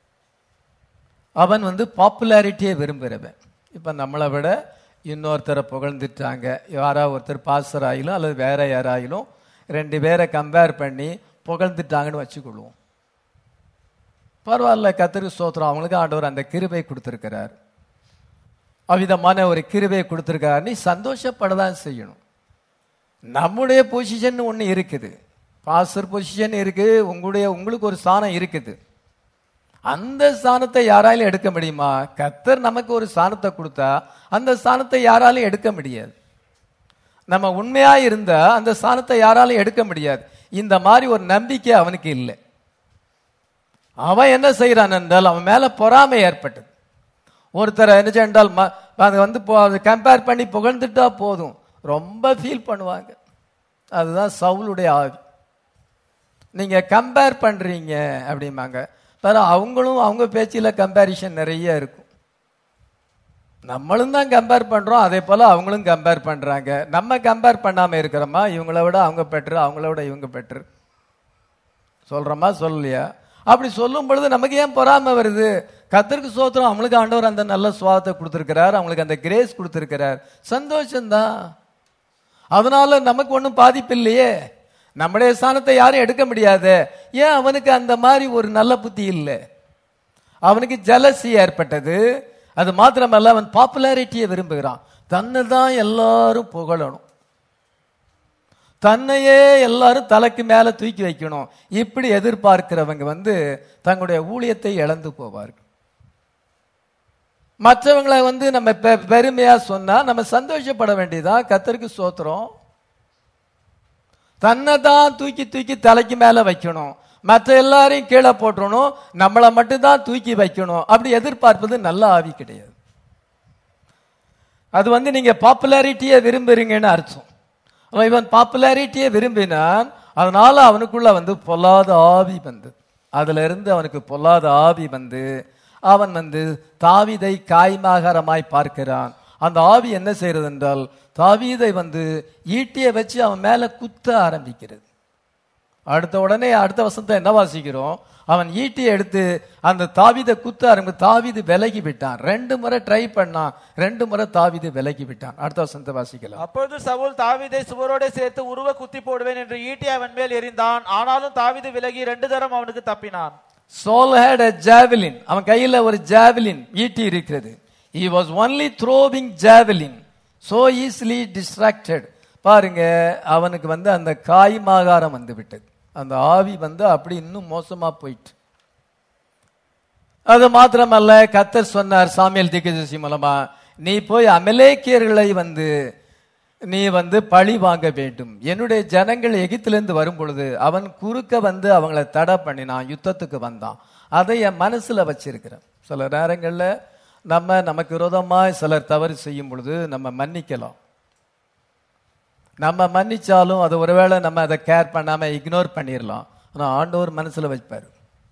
அவன் வந்து பாப்புலாரிட்டியை விரும்புகிறவன் இப்ப நம்மளை விட இன்னொருத்தரை புகழ்ந்துட்டாங்க யாரா ஒருத்தர் பாஸ்டர் ஆயிலும் அல்லது வேற யாராயிலும் ரெண்டு பேரை கம்பேர் பண்ணி புகழ்ந்துட்டாங்கன்னு வச்சுக்கொள்வோம் பரவாயில்ல கத்திரி ஸ்தோத்திரம் அவங்களுக்கு ஆண்டவர் அந்த கிருபை கொடுத்திருக்கிறார் அவ்விதமான ஒரு கிருபை கொடுத்திருக்கார் நீ சந்தோஷப்படதான் செய்யணும் நம்முடைய பொசிஷன் ஒன்று இருக்குது பாஸ்டர் பொசிஷன் இருக்கு உங்களுடைய உங்களுக்கு ஒரு ஸ்தானம் இருக்குது அந்த ஸ்தானத்தை யாராலும் எடுக்க முடியுமா கத்தர் நமக்கு ஒரு ஸ்தானத்தை கொடுத்தா அந்த ஸ்தானத்தை யாராலும் எடுக்க முடியாது நம்ம உண்மையா இருந்தா அந்த ஸ்தானத்தை யாராலும் எடுக்க முடியாது இந்த மாதிரி ஒரு நம்பிக்கை அவனுக்கு இல்லை அவன் என்ன செய்யறான் என்றால் அவன் மேல பொறாமை ஏற்பட்டது ஒருத்தர் என்ன சென்றால் அது வந்து கம்பேர் பண்ணி புகழ்ந்துட்டா போதும் ரொம்ப ஃபீல் பண்ணுவாங்க அதுதான் சவுலுடைய ஆவி நீங்க கம்பேர் பண்றீங்க அப்படிம்பாங்க பாரு அவங்களும் அவங்க பேச்சில கம்பேரிஷன் நிறைய இருக்கும் நம்மளும் தான் கம்பேர் பண்றோம் அதே போல அவங்களும் கம்பேர் பண்றாங்க நம்ம கம்பேர் பண்ணாம இருக்கிறோமா இவங்கள விட அவங்க பெற்று அவங்கள விட இவங்க பெற்று சொல்றோமா சொல்லலையா அப்படி சொல்லும் பொழுது நமக்கு ஏன் பொறாம வருது கத்தருக்கு சோத்திரம் அவங்களுக்கு ஆண்டவர் அந்த நல்ல சுவாதத்தை கொடுத்திருக்கிறார் அவங்களுக்கு அந்த கிரேஸ் கொடுத்திருக்கிறார் சந்தோஷம்தான் அதனால நமக்கு ஒன்றும் பாதிப்பு இல்லையே நம்முடைய ஸ்தானத்தை யாரும் எடுக்க முடியாது ஏன் அவனுக்கு அந்த மாதிரி ஒரு நல்ல புத்தி இல்லை அவனுக்கு ஜலசி ஏற்பட்டது அது மாத்திரமல்ல அவன் பாப்புலாரிட்டியை விரும்புகிறான் தன்னை தான் எல்லாரும் புகழணும் தன்னையே எல்லாரும் தலைக்கு மேல தூக்கி வைக்கணும் இப்படி எதிர்பார்க்கிறவங்க வந்து தங்களுடைய ஊழியத்தை இழந்து போவார்கள் மற்றவங்களை வந்து நம்ம பெ- பெருமையா சொன்னா நம்ம சந்தோஷப்பட வேண்டியதா கத்தருக்கு சோத்திரம் தன்னை தான் தூக்கி தூக்கி தலைக்கு மேல வைக்கணும் மற்ற எல்லாரையும் கீழே போட்டுறணும் நம்மளை மட்டும்தான் தூக்கி வைக்கணும் அப்படி எதிர்பார்ப்பது நல்ல ஆவி கிடையாது அது வந்து நீங்க பாப்புலாரிட்டியை விரும்புறீங்கன்னு அர்த்தம் அவன் இவன் பாப்புலாரிட்டியை விரும்பினான் அதனால அவனுக்குள்ள வந்து பொல்லாத ஆவி வந்தது அதுல இருந்து அவனுக்கு பொல்லாத ஆவி வந்து அவன் வந்து தாவீதை காய்மாகரமாய் பார்க்கிறான் அந்த ஆவி என்ன செய்யறது என்றால் தாவீதை வந்து ஈட்டியை வச்சு அவன் மேல குத்த ஆரம்பிக்கிறது அடுத்த உடனே அடுத்த வசனத்தை என்ன வாசிக்கிறோம் அவன் ஈட்டியை எடுத்து அந்த தாவீதை குத்த ஆரம்பி தாவீது விலகி விட்டான் ரெண்டு முறை ட்ரை பண்ணான் ரெண்டு முறை தாவீது விலகி விட்டான் அடுத்த வசனத்தை வாசிக்கலாம் அப்பொழுது சவுல் தாவீதை சுவரோட சேர்த்து உருவ குத்தி போடுவேன் என்று ஈட்டி அவன் மேல் எறிந்தான் ஆனாலும் தாவீது விலகி ரெண்டு தரம் அவனுக்கு தப்பினான் சோல் ஹேட் a javelin அவன் கையில ஒரு ஜாவலின் ஈட்டி இருக்கிறது he was only throwing javelin so easily distracted பாருங்க அவனுக்கு வந்து அந்த காய் மாகாரம் வந்து விட்டது அந்த ஆவி வந்து அப்படி இன்னும் மோசமா போயிட்டு அது மாத்திரமல்ல கத்தர் சொன்னார் சாமியல் தீர்க்கதரிசி மூலமா நீ போய் அமலேக்கியர்களை வந்து நீ வந்து பழி வாங்க வேண்டும் என்னுடைய ஜனங்கள் எகிப்திலிருந்து வரும் பொழுது அவன் குறுக்க வந்து அவங்கள தடை பண்ணினான் யுத்தத்துக்கு வந்தான் அதை என் மனசுல வச்சிருக்கிறேன் சில நேரங்களில் நம்ம நமக்கு விரோதமாய் சிலர் தவறு செய்யும் பொழுது நம்ம மன்னிக்கலாம் நம்ம மன்னிச்சாலும் அது ஒருவேளை நம்ம அதை கேர் பண்ணாம இக்னோர் பண்ணிடலாம் ஆனா ஆண்டவர் மனசுல வைப்பார்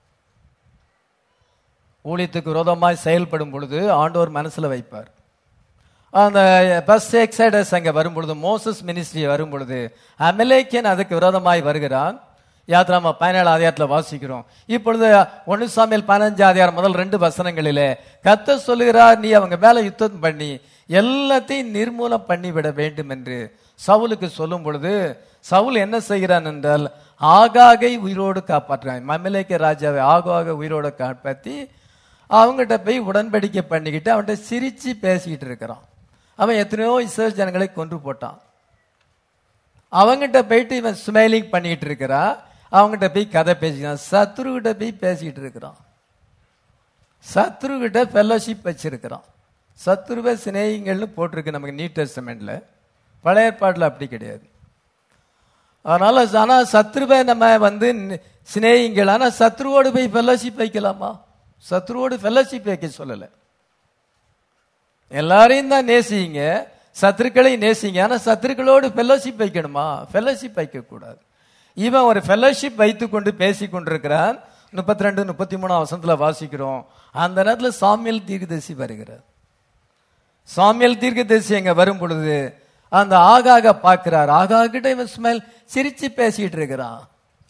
ஊழியத்துக்கு விரோதமாய் செயல்படும் பொழுது ஆண்டவர் மனசுல வைப்பார் அந்த பஸ் எக்ஸைடஸ் அங்க வரும் பொழுது மோசஸ் மினிஸ்ட்ரி வரும் பொழுது அமெலேக்கியன் அதுக்கு விரோதமாய் வருகிறான் யாத்ராமா பதினேழு அதிகாரத்தில் வாசிக்கிறோம் இப்பொழுது ஒன்னு சாமியல் பதினஞ்சு அதிகாரம் முதல் ரெண்டு வசனங்களிலே கத்த சொல்லுகிறார் நீ அவங்க மேல யுத்தம் பண்ணி எல்லாத்தையும் நிர்மூலம் பண்ணிவிட வேண்டும் என்று சவுலுக்கு சொல்லும் பொழுது சவுல் என்ன செய்கிறான் என்றால் ஆகாகை உயிரோடு காப்பாற்றுறான் மமலேக்க ராஜாவை ஆகாக உயிரோடு காப்பாற்றி அவங்ககிட்ட போய் உடன்படிக்கை பண்ணிக்கிட்டு அவன்கிட்ட சிரிச்சு பேசிக்கிட்டு இருக்கிறான் அவன் எத்தனையோ இஸ்ரேல் ஜனங்களை கொன்று போட்டான் அவங்கிட்ட போயிட்டு இவன் ஸ்மைலிங் பண்ணிக்கிட்டு இருக்கிறான் அவங்ககிட்ட போய் கதை பேசிக்கிறான் சத்ருகிட்ட போய் பேசிக்கிட்டு இருக்கிறான் சத்ருகிட்ட ஃபெல்லோஷிப் வச்சிருக்கிறான் சத்ருவை சிநேகிங்கள்னு போட்டிருக்கு நமக்கு நியூ டெஸ்டமெண்ட்ல பழைய ஏற்பாட்டில் அப்படி கிடையாது அதனால ஆனா சத்ருவை நம்ம வந்து சிநேகிங்கள் ஆனா சத்ருவோடு போய் ஃபெல்லோஷிப் வைக்கலாமா சத்ருவோடு ஃபெல்லோஷிப் வைக்க சொல்லலை எல்லாரையும் தான் நேசிங்க சத்துருக்களை நேசிங்க ஆனா சத்துருக்களோடு ஃபெல்லோஷிப் வைக்கணுமா ஃபெல்லோஷிப் வைக்க கூடாது இவன் ஒரு ஃபெல்லோஷிப் வைத்து கொண்டு பேசி கொண்டிருக்கிறான் முப்பத்தி ரெண்டு முப்பத்தி மூணாம் வசனத்துல வாசிக்கிறோம் அந்த நேரத்துல சாமியல் தீர்க்கதரிசி வருகிறார் சாமியல் தீர்க்கதரிசி அங்க வரும் பொழுது அந்த ஆகாக பார்க்கிறார் ஆகாக கிட்ட இவன் ஸ்மைல் சிரிச்சு பேசிட்டு இருக்கிறான்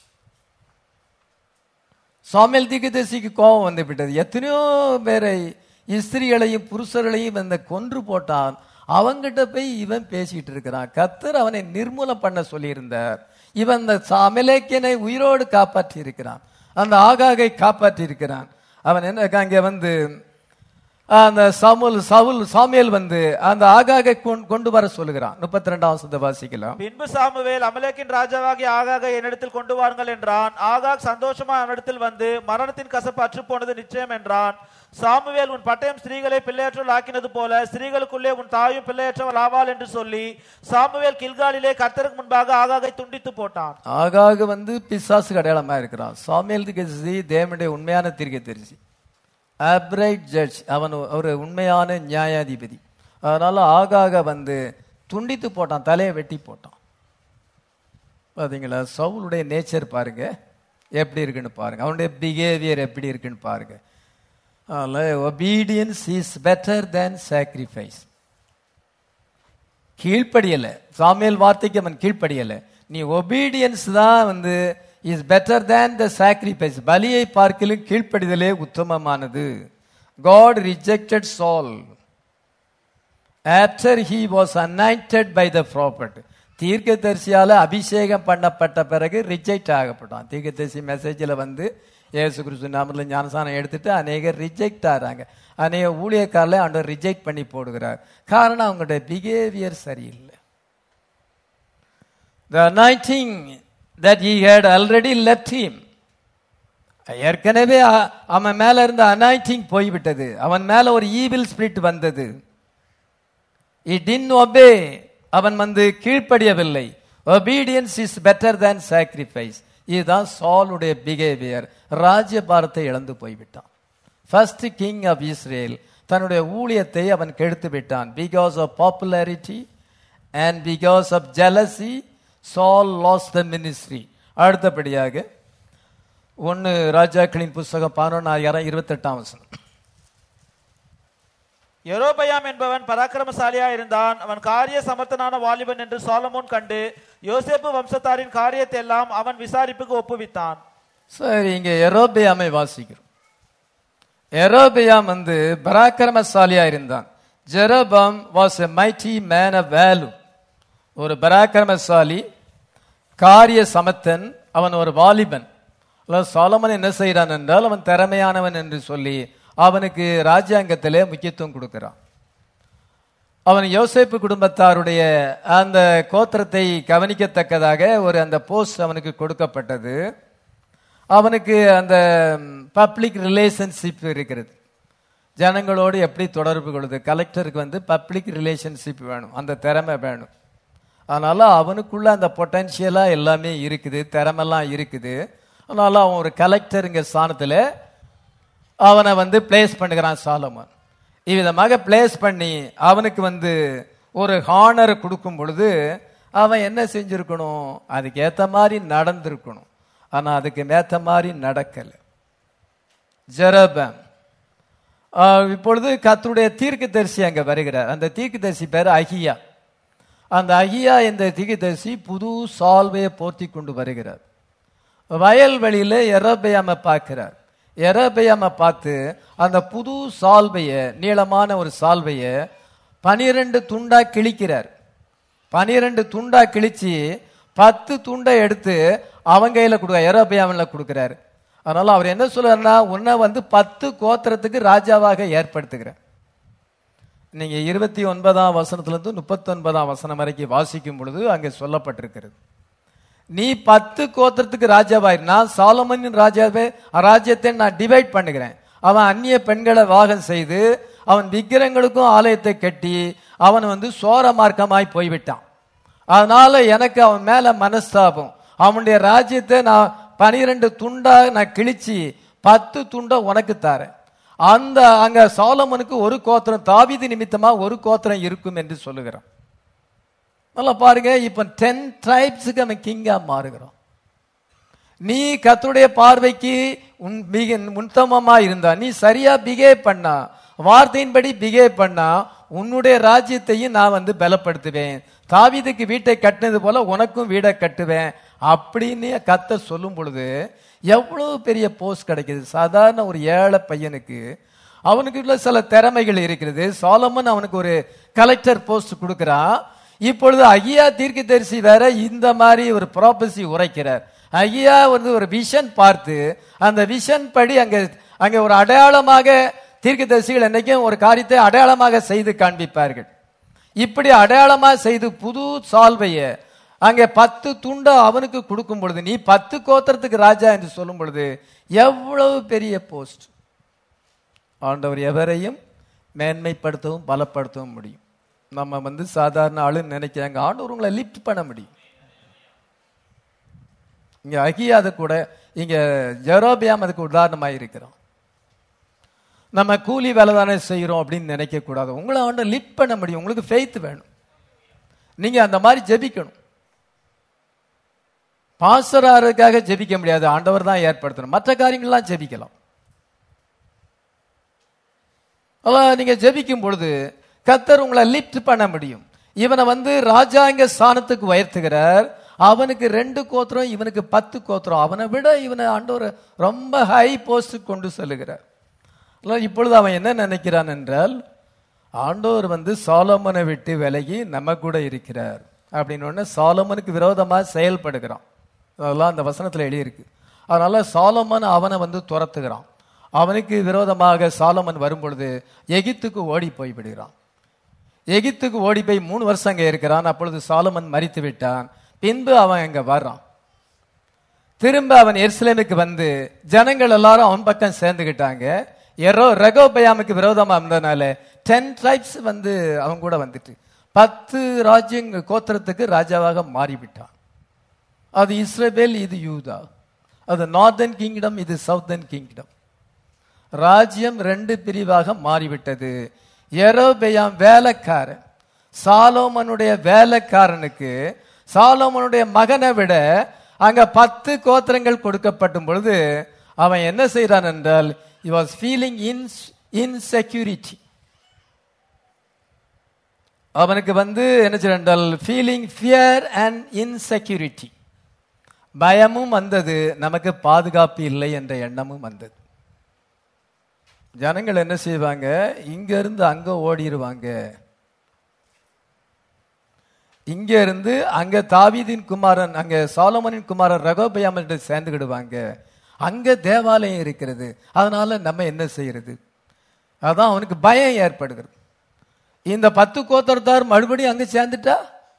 சாமியல் தீர்க்கதரிசிக்கு கோபம் வந்து விட்டது எத்தனையோ பேரை ஸ்திரீகளையும் புருஷர்களையும் இந்த கொன்று போட்டான் அவங்கிட்ட போய் இவன் பேசிட்டு இருக்கிறான் கத்தர் அவனை நிர்மூலம் பண்ண சொல்லியிருந்தார் இவன் அந்த அமலேக்கியனை உயிரோடு காப்பாற்றி இருக்கிறான் அந்த ஆகாகை காப்பாற்றி இருக்கிறான் அவன் என்ன அங்க வந்து அந்த சவுல் சவுல் சாமியல் வந்து அந்த ஆகாகை கொண்- கொண்டு வர சொல்லுகிறான் முப்பத்தி ரெண்டாம் வசனத்தை வாசிக்கலாம் பின்பு சாமுவேல் அமலேக்கின் ராஜாவாகிய ஆகாக என்னிடத்தில் கொண்டு வாருங்கள் என்றான் ஆகாக் சந்தோஷமா அவனிடத்தில் வந்து மரணத்தின் கசப்பு அற்று போனது நிச்சயம் என்றான் சாமுவேல் உன் பட்டயம் ஸ்திரீகளை பிள்ளையற்றவள் ஆக்கினது போல ஸ்திரீகளுக்குள்ளே உன் தாயும் பிள்ளையற்றவள் ஆவாள் என்று சொல்லி சாமுவேல் கில்காலிலே கர்த்தருக்கு முன்பாக ஆகாகை துண்டித்து போட்டான் ஆகாக வந்து பிசாசு அடையாளமா இருக்கிறான் சாமியல் தீர்க்கதரிசி தேவனுடைய உண்மையான தீர்க்கதரிசி அப்ரைட் ஜட்ஜ் அவன் ஒரு உண்மையான நியாயாதிபதி அதனால ஆகாக வந்து துண்டித்து போட்டான் தலையை வெட்டி போட்டான் பாத்தீங்களா சவுலுடைய நேச்சர் பாருங்க எப்படி இருக்குன்னு பாருங்க அவனுடைய பிஹேவியர் எப்படி இருக்குன்னு பாருங்க அதனால obedience is better than sacrifice கீழ்ப்படியல சாமியல் வார்த்தைக்கு அவன் கீழ்ப்படியல நீ ஒபீடியன்ஸ் தான் வந்து is better than the sacrifice பலியை பார்க்கலும் கீழ்ப்படிதலே உத்தமமானது God rejected Saul after he was anointed by the prophet தீர்க்கதரிசியால அபிஷேகம் பண்ணப்பட்ட பிறகு ரிஜெக்ட் ஆகப்பட்டான் தீர்க்கதரிசி மெசேஜில் வந்து இயேசு கிறிஸ்து நாமத்தில் ஞானசானம் எடுத்துட்டு அநேகர் ரிஜெக்ட் ஆகிறாங்க அநேக ஊழியக்காரில் ஆண்டவர் ரிஜெக்ட் பண்ணி போடுகிறார் காரணம் அவங்களுடைய பிஹேவியர் சரியில்லை the anointing that he had already left him ஏற்கனவே அ- அவன் மேல இருந்த அனாயிட்டிங் போய்விட்டது அவன் மேல ஒரு ஈவில் ஸ்பிரிட் வந்தது he didn't obey அவன் வந்து கீழ்ப்படியவில்லை obedience is better than sacrifice இதுதான் சாலுடைய பிஹேவியர் ராஜ்யபாரத்தை இழந்து போய்விட்டான் ஃபர்ஸ்ட் கிங் ஆஃப் இஸ்ரேல் தன்னுடைய ஊழியத்தை அவன் கெடுத்து விட்டான் because of popularity and because of jealousy Saul lost the ministry அடுத்தபடியாக ஒன்னு ராஜாக்களின் புஸ்தகம் பதினொன்னாயிரம் இருபத்தெட்டாம் வசனம் யெரொபெயாம் என்பவன் பராக்கிரமசாலியா இருந்தான் அவன் காரிய சமர்த்தனான வாலிபன் என்று சாலமோன் கண்டு யோசேப்பு வம்சத்தாரின் காரியத்தை எல்லாம் அவன் விசாரிப்புக்கு ஒப்புவித்தான் சரி இங்க எரோபியாமை வாசிக்கிறோம் எரோபியாம் வந்து பராக்கிரமசாலியா இருந்தான் Jeroboam was a mighty man of valour ஒரு பராக்கிரமசாலி காரிய சமத்தன் அவன் ஒரு வாலிபன் சாலமன் என்ன செய்கிறான் என்றால் அவன் திறமையானவன் என்று சொல்லி அவனுக்கு ராஜ்யாங்கத்திலே முக்கியத்துவம் கொடுக்கிறான் அவன் யோசேப்பு குடும்பத்தாருடைய அந்த கோத்திரத்தை கவனிக்கத்தக்கதாக ஒரு அந்த போஸ்ட் அவனுக்கு கொடுக்கப்பட்டது அவனுக்கு அந்த பப்ளிக் ரிலேஷன்ஷிப் இருக்கிறது ஜனங்களோடு எப்படி தொடர்பு கொள்வது கலெக்டருக்கு வந்து பப்ளிக் ரிலேஷன்ஷிப் வேணும் அந்த திறமை வேணும் அதனால அவனுக்குள்ள அந்த பொட்டன்ஷியலா எல்லாமே இருக்குது திறமெல்லாம் இருக்குது அதனால அவன் ஒரு கலெக்டருங்க ஸ்தானத்துல அவனை வந்து பிளேஸ் பண்ணுகிறான் சாலமன் இவ்விதமாக பிளேஸ் பண்ணி அவனுக்கு வந்து ஒரு ஹானர் கொடுக்கும் பொழுது அவன் என்ன செஞ்சிருக்கணும் அதுக்கு ஏத்த மாதிரி நடந்திருக்கணும் ஆனா அதுக்கு ஏத்த மாதிரி நடக்கல ஜெரபம் ஆஹ் இப்பொழுது கர்த்தருடைய தீர்க்கதரிசி அங்க வருகிறார் அந்த தீர்க்கதரிசி பேர் அகியா அந்த அகியா என்ற தீர்க்கதரிசி புது சால்வையை போர்த்தி கொண்டு வருகிறார் வயல்வெளியில எரபையாம பார்க்கிறார் எரபையாம பார்த்து அந்த புது சால்வைய நீளமான ஒரு சால்வைய பனிரெண்டு துண்டா கிழிக்கிறார் பனிரெண்டு துண்டா கிழிச்சு பத்து துண்டை எடுத்து அவங்க கையில கொடுக்க எரபையாமில் கொடுக்கிறாரு அதனால அவர் என்ன சொல்றாருன்னா உன்னை வந்து பத்து கோத்திரத்துக்கு ராஜாவாக ஏற்படுத்துகிறேன் நீங்க இருபத்தி ஒன்பதாம் வசனத்துல இருந்து முப்பத்தி ஒன்பதாம் வசனம் வரைக்கும் வாசிக்கும் பொழுது அங்கே சொல்லப்பட்டிருக்கிறது நீ பத்து கோத்திரத்துக்கு ராஜாவாயிரு நான் சாலமனின் ராஜாவே ராஜ்யத்தை நான் டிவைட் பண்ணுகிறேன் அவன் அந்நிய பெண்களை வாகம் செய்து அவன் விக்கிரங்களுக்கும் ஆலயத்தை கட்டி அவன் வந்து சோர மார்க்கமாய் போய்விட்டான் அதனால எனக்கு அவன் மேல மனஸ்தாபம் அவனுடைய ராஜ்யத்தை நான் பனிரெண்டு துண்டா நான் கிழிச்சு பத்து துண்டை உனக்கு தரேன் அந்த அங்க சாலமனுக்கு ஒரு கோத்திரம் தாவீது நிமித்தமா ஒரு கோத்திரம் இருக்கும் என்று சொல்லுகிறான் நல்லா பாருங்க இப்ப டென் ட்ரைப்ஸுக்கு அவன் கிங்கா மாறுகிறான் நீ கர்த்தருடைய பார்வைக்கு உன் மிக உத்தமமா இருந்தா நீ சரியா பிகேவ் பண்ணா வார்த்தையின்படி பிகேவ் பண்ணா உன்னுடைய ராஜ்யத்தையும் நான் வந்து பலப்படுத்துவேன் தாவீதுக்கு வீட்டை கட்டினது போல உனக்கும் வீடை கட்டுவேன் அப்படின்னு கத்த சொல்லும் பொழுது எவ்வளவு பெரிய போஸ்ட் கிடைக்குது சாதாரண ஒரு ஏழை பையனுக்கு அவனுக்கு உள்ள சில திறமைகள் இருக்கிறது சாலமன் அவனுக்கு ஒரு கலெக்டர் போஸ்ட் கொடுக்கிறான் இப்பொழுது ஐயா தீர்க்கதரிசி வேற இந்த மாதிரி ஒரு ப்ராப்பசி உரைக்கிறார் ஐயா வந்து ஒரு விஷன் பார்த்து அந்த விஷன் படி அங்க அங்க ஒரு அடையாளமாக தீர்க்கதரிசிகள் என்னைக்கும் ஒரு காரியத்தை அடையாளமாக செய்து காண்பிப்பார்கள் இப்படி அடையாளமா செய்து புது சால்வைய அங்கே பத்து துண்டை அவனுக்கு கொடுக்கும் பொழுது நீ பத்து கோத்திரத்துக்கு ராஜா என்று சொல்லும் பொழுது எவ்வளவு பெரிய போஸ்ட் ஆண்டவர் எவரையும் மேன்மைப்படுத்தவும் பலப்படுத்தவும் முடியும் நம்ம வந்து சாதாரண ஆளுன்னு நினைக்கிறாங்க ஆண்டவர் உங்களை லிஃப்ட் பண்ண முடியும் இங்க அகியாது கூட இங்க ஜெரோபியாம் அதுக்கு உதாரணமாக இருக்கிறோம் நம்ம கூலி வேலை தானே செய்கிறோம் அப்படின்னு நினைக்க கூடாது உங்களை ஆண்டு லிஃப்ட் பண்ண முடியும் உங்களுக்கு ஃபெய்த் வேணும் நீங்க அந்த மாதிரி ஜெபிக்கணும் பாசராருக்காக ஜெபிக்க முடியாது ஆண்டவர் தான் ஏற்படுத்தணும் மற்ற காரியங்கள்லாம் ஜெபிக்கலாம் அதான் நீங்க ஜெபிக்கும் பொழுது கத்தர் உங்களை லிஃப்ட் பண்ண முடியும் இவனை வந்து ராஜாங்க ஸ்தானத்துக்கு உயர்த்துகிறார் அவனுக்கு ரெண்டு கோத்திரம் இவனுக்கு பத்து கோத்திரம் அவனை விட இவனை ஆண்டவர் ரொம்ப ஹை போஸ்ட் கொண்டு செல்லுகிறார் ஆனால் இப்பொழுது அவன் என்ன நினைக்கிறான் என்றால் ஆண்டவர் வந்து சாலமனை விட்டு விலகி நம்ம கூட இருக்கிறார் அப்படின்னு உடனே சாலமனுக்கு விரோதமாக செயல்படுகிறான் அதெல்லாம் அந்த வசனத்தில் எழுதியிருக்கு அதனால சாலமன் அவனை வந்து துரத்துகிறான் அவனுக்கு விரோதமாக சாலமன் வரும்பொழுது எகிப்துக்கு ஓடி போய் விடுகிறான் எகிப்துக்கு ஓடி போய் மூணு வருஷம் அங்கே இருக்கிறான் அப்பொழுது சாலமன் மரித்து விட்டான் பின்பு அவன் அங்க வர்றான் திரும்ப அவன் எருசலேமுக்கு வந்து ஜனங்கள் எல்லாரும் அவன் பக்கம் சேர்ந்துக்கிட்டாங்க எரோ ரெகோபயாமுக்கு விரோதமா இருந்ததுனால டென் ட்ரைப்ஸ் வந்து அவன் கூட வந்துட்டு பத்து ராஜ்யங்க கோத்திரத்துக்கு ராஜாவாக மாறிவிட்டான் அது இஸ்ரேபேல் இது யூதா அது நார்தன் கிங்டம் இது சவுத்தன் கிங்டம் ராஜ்யம் ரெண்டு பிரிவாக மாறிவிட்டது எரோபெயாம் வேலைக்காரன் சாலோமனுடைய வேலைக்காரனுக்கு சாலோமனுடைய மகனை விட அங்க பத்து கோத்திரங்கள் கொடுக்கப்படும் பொழுது அவன் என்ன செய்யறான் என்றால் he was feeling insecurity அவனுக்கு வந்து என்ன செய்யறால் ஃபீலிங் ஃபியர் அண்ட் இன்செக்யூரிட்டி பயமும் வந்தது நமக்கு பாதுகாப்பு இல்லை என்ற எண்ணமும் வந்தது ஜனங்கள் என்ன செய்வாங்க இங்க இருந்து அங்க ஓடிடுவாங்க இங்க இருந்து அங்க தாவீதின் குமாரன் அங்க சாலமனின் குமாரன் ரகோபயாமன் சேர்ந்துக்கிடுவாங்க அங்க தேவாலயம் இருக்கிறது அதனால நம்ம என்ன செய்யறது அதான் அவனுக்கு பயம் ஏற்படுகிறது இந்த பத்து கோத்தரத்தார் மறுபடியும் அங்க சேர்ந்துட்டா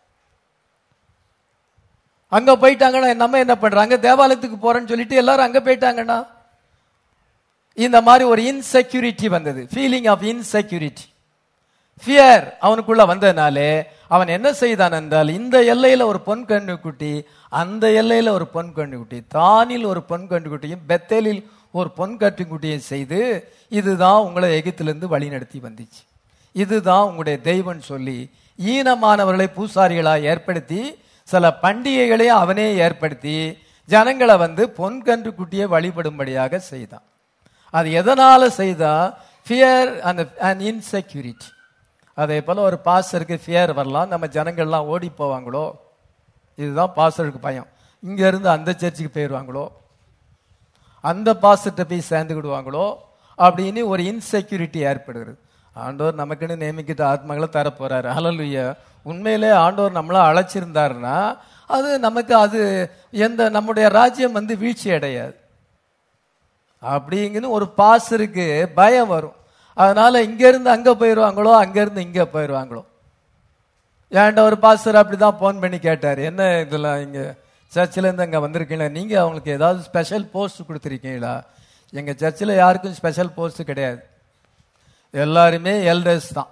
அங்க போயிட்டாங்கன்னா நம்ம என்ன பண்றாங்க தேவாலயத்துக்கு போறேன்னு சொல்லிட்டு எல்லாரும் அங்க போயிட்டாங்கன்னா இந்த மாதிரி ஒரு இன்செக்யூரிட்டி வந்தது ஃபீலிங் ஆஃப் இன்செக்யூரிட்டி ஃபியர் அவனுக்குள்ள வந்ததுனாலே அவன் என்ன செய்தான் என்றால் இந்த எல்லையில ஒரு பொன் கன்றுக்குட்டி அந்த எல்லையில ஒரு பொன் கன்றுக்குட்டி தானில் ஒரு பொன் கன்றுக்குட்டியும் பெத்தேலில் ஒரு பொன் கன்றுக்குட்டியும் செய்து இதுதான் உங்களை எகிப்திலிருந்து வழி நடத்தி வந்துச்சு இதுதான் உங்களுடைய தெய்வம் சொல்லி ஈனமானவர்களை பூசாரிகளாக ஏற்படுத்தி சில பண்டிகைகளையும் அவனே ஏற்படுத்தி ஜனங்களை வந்து பொன் கன்றுக்குட்டியை வழிபடும்படியாக செய்தான் அது எதனால செய்தா ஃபியர் அந்த அண்ட் இன்செக்யூரிட்டி அதே போல ஒரு பாஸ்டருக்கு ஃபியர் வரலாம் நம்ம ஜனங்கள்லாம் ஓடி போவாங்களோ இதுதான் பாஸ்டருக்கு பயம் இங்க இருந்து அந்த சர்ச்சுக்கு போயிடுவாங்களோ அந்த பாஸ்டர்கிட்ட போய் சேர்ந்துக்கிடுவாங்களோ அப்படின்னு ஒரு இன்செக்யூரிட்டி ஏற்படுகிறது ஆண்டவர் நமக்குன்னு நியமிக்கிட்ட ஆத்மகளை தரப்போறாரு ஹalleluya உண்மையிலே ஆண்டவர் நம்மள அழைச்சிருந்தாருன்னா அது நமக்கு அது எந்த நம்முடைய ராஜ்யம் வந்து வீழ்ச்சி அடையாது அப்படிங்கன்னு ஒரு பாசருக்கு பயம் வரும் அதனால இங்க இருந்து அங்க போயிடுவாங்களோ அங்க இருந்து இங்க போயிடுவாங்களோ ஏன்டா ஒரு பாஸ்டர் அப்படிதான் போன் பண்ணி கேட்டார் என்ன இதெல்லாம் இங்க சர்ச்சில் இருந்து அங்க வந்திருக்கீங்களா நீங்க அவங்களுக்கு ஏதாவது ஸ்பெஷல் போஸ்ட் கொடுத்துருக்கீங்களா எங்க சர்ச்சில் யாருக்கும் ஸ்பெஷல் போஸ்ட் கிடையாது எல்லாருமே எல்டர்ஸ் தான்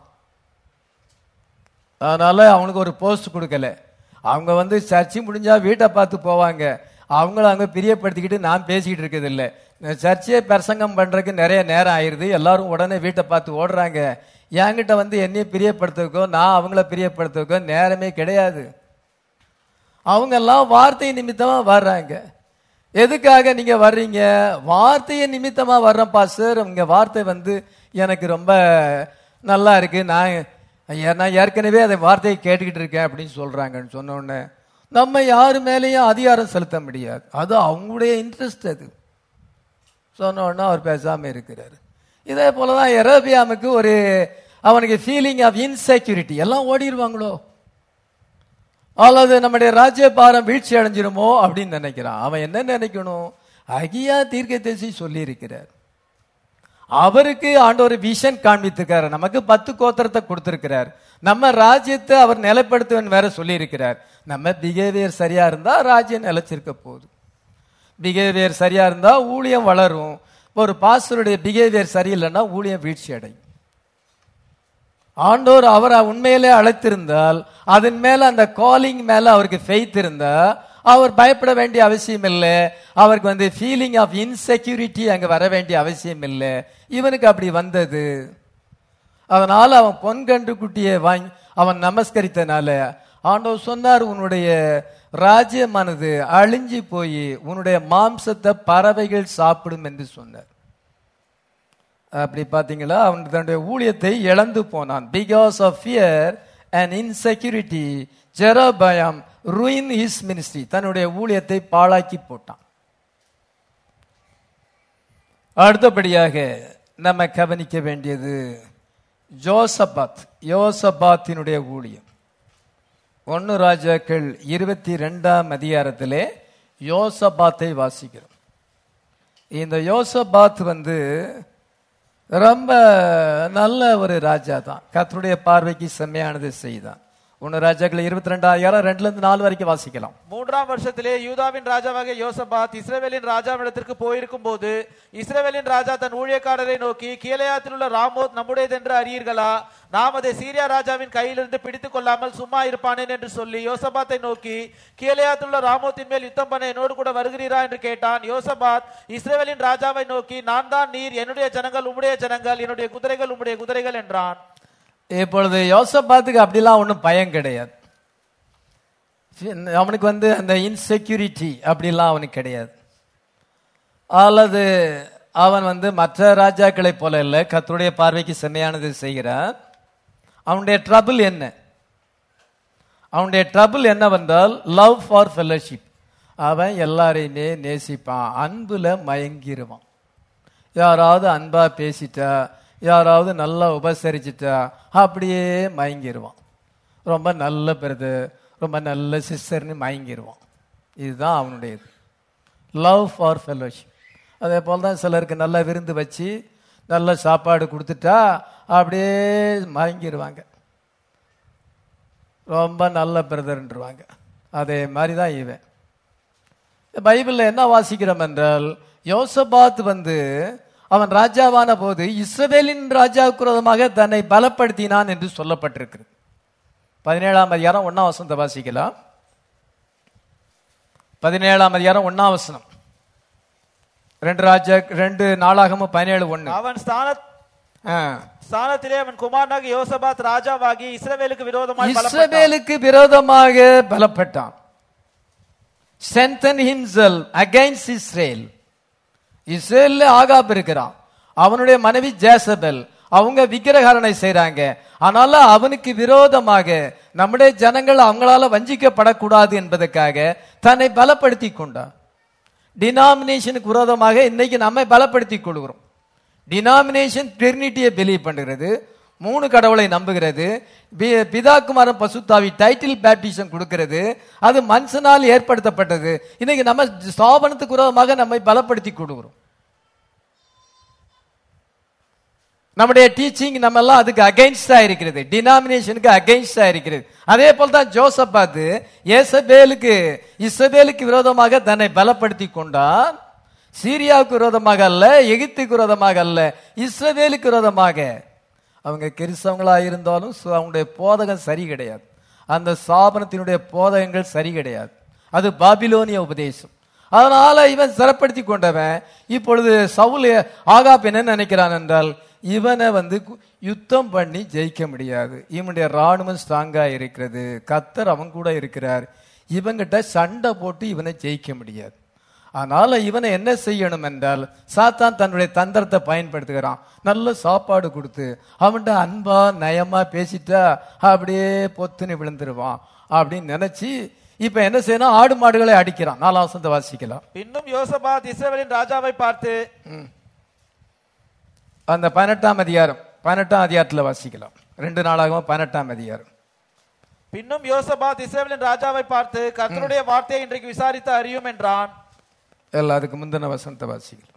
அதனால அவனுக்கு ஒரு போஸ்ட் கொடுக்கல அவங்க வந்து சர்ச்சு முடிஞ்சா வீட்டை பார்த்து போவாங்க அவங்கள அங்க பிரியப்படுத்திக்கிட்டு நான் பேசிக்கிட்டு இருக்கிறது இல்லை சர்ச்சையே பிரசங்கம் பண்றதுக்கு நிறைய நேரம் ஆயிருது எல்லாரும் உடனே வீட்டை பார்த்து ஓடுறாங்க என்கிட்ட வந்து என்னைய பிரியப்படுத்துறதுக்கோ நான் அவங்கள பிரியப்படுத்துறதுக்கோ நேரமே கிடையாது அவங்க எல்லாம் வார்த்தை நிமித்தமா வர்றாங்க எதுக்காக நீங்க வர்றீங்க வார்த்தையை நிமித்தமா வர்றேன் பாஸ்டர் உங்க வார்த்தை வந்து எனக்கு ரொம்ப நல்லா இருக்கு நான் ஐயா, நான் ஏற்கனவே அதை வார்த்தையை கேட்டுக்கிட்டு இருக்கேன் அப்படின்னு சொல்றாங்கன்னு சொன்ன உடனே நம்ம யாரு மேலேயும் அதிகாரம் செலுத்த முடியாது அது அவங்களுடைய இன்ட்ரெஸ்ட் அது சொன்ன உடனே அவர் பேசாம இருக்கிறாரு இதே போலதான் எரோபியாமுக்கு ஒரு அவனுக்கு ஃபீலிங் ஆஃப் இன்செக்யூரிட்டி எல்லாம் ஓடிடுவாங்களோ அல்லது நம்முடைய ராஜ்யபாரம் வீழ்ச்சி அடைஞ்சிருமோ அப்படின்னு நினைக்கிறான் அவன் என்ன நினைக்கணும் அகியா தீர்க்கதரிசி சொல்லி இருக்கிறார் அவருக்கு ஆண்டவர் விஷன் காண்பித்திருக்காரு நமக்கு பத்து கோத்திரத்தை கொடுத்திருக்கிறார் நம்ம ராஜ்யத்தை அவர் நிலைப்படுத்துவன் வேற சொல்லி இருக்கிறார் நம்ம பிஹேவியர் சரியா இருந்தா ராஜ்யம் நிலைச்சிருக்க போகுது பிஹேவியர் சரியா இருந்தா ஊழியம் வளரும் இப்போ ஒரு பாஸ்டருடைய பிஹேவியர் சரியில்லைன்னா ஊழியம் வீழ்ச்சி அடையும் ஆண்டோர் அவரை உண்மையிலே அழைத்திருந்தால் அதன் மேல அந்த காலிங் மேல அவருக்கு ஃபெய்த் இருந்தா அவர் பயப்பட வேண்டிய அவசியம் இல்லை அவருக்கு வந்து ஃபீலிங் ஆஃப் இன்செக்யூரிட்டி அங்க வர வேண்டிய அவசியம் இல்லை இவனுக்கு அப்படி வந்தது அதனால அவன் பொன்கன்று குட்டியை வாங்கி அவன் நமஸ்கரித்தனால ஆண்டவர் சொன்னார் உன்னுடைய ராஜ்யமானது அழிஞ்சு போய் உன்னுடைய மாம்சத்தை பறவைகள் சாப்பிடும் என்று சொன்னார் அப்படி பாத்தீங்களா அவன் தன்னுடைய ஊழியத்தை இழந்து போனான் because of fear and insecurity Jeroboam ruin his ministry தன்னுடைய ஊழியத்தை பாழாக்கி போட்டான் அடுத்தபடியாக நம்ம கவனிக்க வேண்டியது ஜோசபாத் யோசபாத்தினுடைய ஊழியம் ஒன்னு ராஜாக்கள் இருபத்தி ரெண்டாம் அதிகாரத்திலே யோசபாத்தை வாசிக்கிறோம் இந்த யோசபாத் வந்து ரொம்ப நல்ல ஒரு ராஜா தான் கர்த்தருடைய பார்வைக்கு செம்மையானது செய்தான் ஒன்னு ராஜாக்கள் இருபத்தி ரெண்டாயிரம் ரெண்டுல இருந்து நாலு வரைக்கும் வாசிக்கலாம் மூன்றாம் வருஷத்திலே யூதாவின் ராஜாவாகிய யோசபாத் இஸ்ரவேலின் ராஜாவிடத்திற்கு போயிருக்கும் போது இஸ்ரவேலின் ராஜா தன் ஊழியக்காரரை நோக்கி கீழையாத்தில் உள்ள ராமோத் நம்முடையதென்று அறியீர்களா நாம் அதை சீரியா ராஜாவின் கையிலிருந்து பிடித்துக் கொள்ளாமல் சும்மா இருப்பானேன் என்று சொல்லி யோசபாத்தை நோக்கி கீழையாத்தில் உள்ள ராமோத்தின் மேல் யுத்தம் பண்ண என்னோடு கூட வருகிறீரா என்று கேட்டான் யோசபாத் இஸ்ரவேலின் ராஜாவை நோக்கி நான் தான் நீர் என்னுடைய ஜனங்கள் உம்முடைய ஜனங்கள் என்னுடைய குதிரைகள் உம்முடைய குதிரைகள் என்றான் இப்பொழுது யோசபாத்துக்கு அப்படிலாம் ஒன்றும் பயம் கிடையாது அவனுக்கு வந்து அந்த இன்செக்யூரிட்டி அப்படிலாம் அவனுக்கு கிடையாது அல்லது அவன் வந்து மற்ற ராஜாக்களை போல இல்லை கர்த்தருடைய பார்வைக்கு செம்மையானது செய்கிறான் அவனுடைய ட்ரபிள் என்ன அவனுடைய ட்ரபிள் என்னவென்றால் லவ் ஃபார் ஃபெல்லோஷிப் அவன் எல்லாரையுமே நேசிப்பான் அன்புல மயங்கிருவான் யாராவது அன்பா பேசிட்டா யாராவது நல்லா உபசரிச்சிட்டா அப்படியே மயங்கிருவான் ரொம்ப நல்ல பிறகு ரொம்ப நல்ல சிஸ்டர்னு மயங்கிருவான் இதுதான் அவனுடையது லவ் ஃபார் ஃபெல்லோஷிப் அதே போல் தான் சிலருக்கு நல்ல விருந்து வச்சு நல்ல சாப்பாடு கொடுத்துட்டா அப்படியே மயங்கிருவாங்க ரொம்ப நல்ல பிரதர்ன்றவாங்க அதே மாதிரி தான் இவன் பைபிளில் என்ன வாசிக்கிறோம் என்றால் யோசபாத் வந்து அவன் ராஜாவான போது இஸ்ரவேலின் ராஜாவுக்கு விரோதமாக தன்னை பலப்படுத்தினான் என்று சொல்லப்பட்டிருக்கிறது பதினேழாம் அதிகாரம் ஒன்னாம் வசனத்தை வாசிக்கலாம் பதினேழாம் அதிகாரம் ஒன்னாம் வசனம் ரெண்டு ராஜா ரெண்டு நாளாகமும் பதினேழு ஒண்ணு அவன் ஸ்தான ஆ. ஸ்தானத்திலே அவன் குமாரனாக யோசபாத் ராஜாவாகி இஸ்ரவேலுக்கு விரோதமாய் பலப்பட்டான். இஸ்ரவேலுக்கு விரோதமாக பலப்பட்டான் strengthen himself against இஸ்ரேல் இஸ்ரேல்ல ஆகாப் இருக்கிறான் அவனுடைய மனைவி ஜேசபெல் அவங்க விக்கிரகாரனை செய்றாங்க ஆனால அவனுக்கு விரோதமாக நம்முடைய ஜனங்கள் அவங்களால வஞ்சிக்கப்படக்கூடாது என்பதற்காக தன்னை பலப்படுத்தி கொண்டான் டினாமினேஷனுக்கு விரோதமாக இன்னைக்கு நம்மை பலப்படுத்தி கொள்கிறோம் டினாமினேஷன் ட்ரினிட்டியை பிலீவ் பண்ணுகிறது மூணு கடவுளை நம்புகிறது பி- பிதாகுமாரன் பசுத்தாவி டைட்டில் பேப்டிசம் கொடுக்கிறது அது மனுஷனால் ஏற்படுத்தப்பட்டது இன்னைக்கு நம்ம ஸ்தாபனத்துக்கு விரோதமாக நம்மை பலப்படுத்தி கொள்கிறோம் நம்முடைய டீச்சிங் நம்ம எல்லாம் அதுக்கு அகைன்ஸ்டா இருக்கிறது டினாமினேஷனுக்கு அகைன்ஸ்டா இருக்கிறது அதே போல தான் ஜோசப் பார்த்து ஏசபேலுக்கு இசபேலுக்கு விரோதமாக தன்னை பலப்படுத்தி கொண்டான் சீரியாவுக்கு விரோதமாக அல்ல எகிப்துக்கு விரோதமாக அல்ல இஸ்ரவேலுக்கு விரோதமாக அவங்க கிறிஸ்தவங்களா இருந்தாலும் சு- அவங்களுடைய போதகம் சரி கிடையாது அந்த ஸ்தாபனத்தினுடைய போதகங்கள் சரி கிடையாது அது பாபிலோனிய உபதேசம் அதனால இவன் சிறப்படுத்தி கொண்டவன் இப்பொழுது சவுல் ஆகாப் என்ன நினைக்கிறான் என்றால் இவனை வந்து கு- யுத்தம் பண்ணி ஜெயிக்க முடியாது இவனுடைய ராணுவம் ஸ்ட்ராங்கா இருக்கிறது கத்தர் அவன் கூட இருக்கிறார் இவங்கிட்ட சண்டை போட்டு இவனை ஜெயிக்க முடியாது அதனால இவனை என்ன செய்யணும் என்றால் சாத்தான் தன்னுடைய தந்திரத்தை பயன்படுத்துகிறான் நல்ல சாப்பாடு கொடுத்து அவன்கிட்ட அன்பா நயமா பேசிட்டா அப்படியே பொத்துன்னு விழுந்துருவான் அப்படின்னு நினைச்சு இப்ப என்ன செய்யணும் ஆடு மாடுகளை அடிக்கிறான் நாலாம் வசனத்தை வாசிக்கலாம் பின்னும் யோசபாத் இஸ்ரவேலின் ராஜாவை பார்த்து அந்த பதினெட்டாம் அதிகாரம் பதினெட்டாம் அதிகாரத்துல வாசிக்கலாம் ரெண்டு நாளாகவும் பதினெட்டாம் அதிகாரம் பின்னும் யோசபாத் இஸ்ரவேலின் ராஜாவை பார்த்து கர்த்தருடைய வார்த்தையை இன்றைக்கு விசாரித்து அறியும் என்றான் எல்லாம் அதுக்கு முந்தின வசனத்தை வாசிக்கலாம்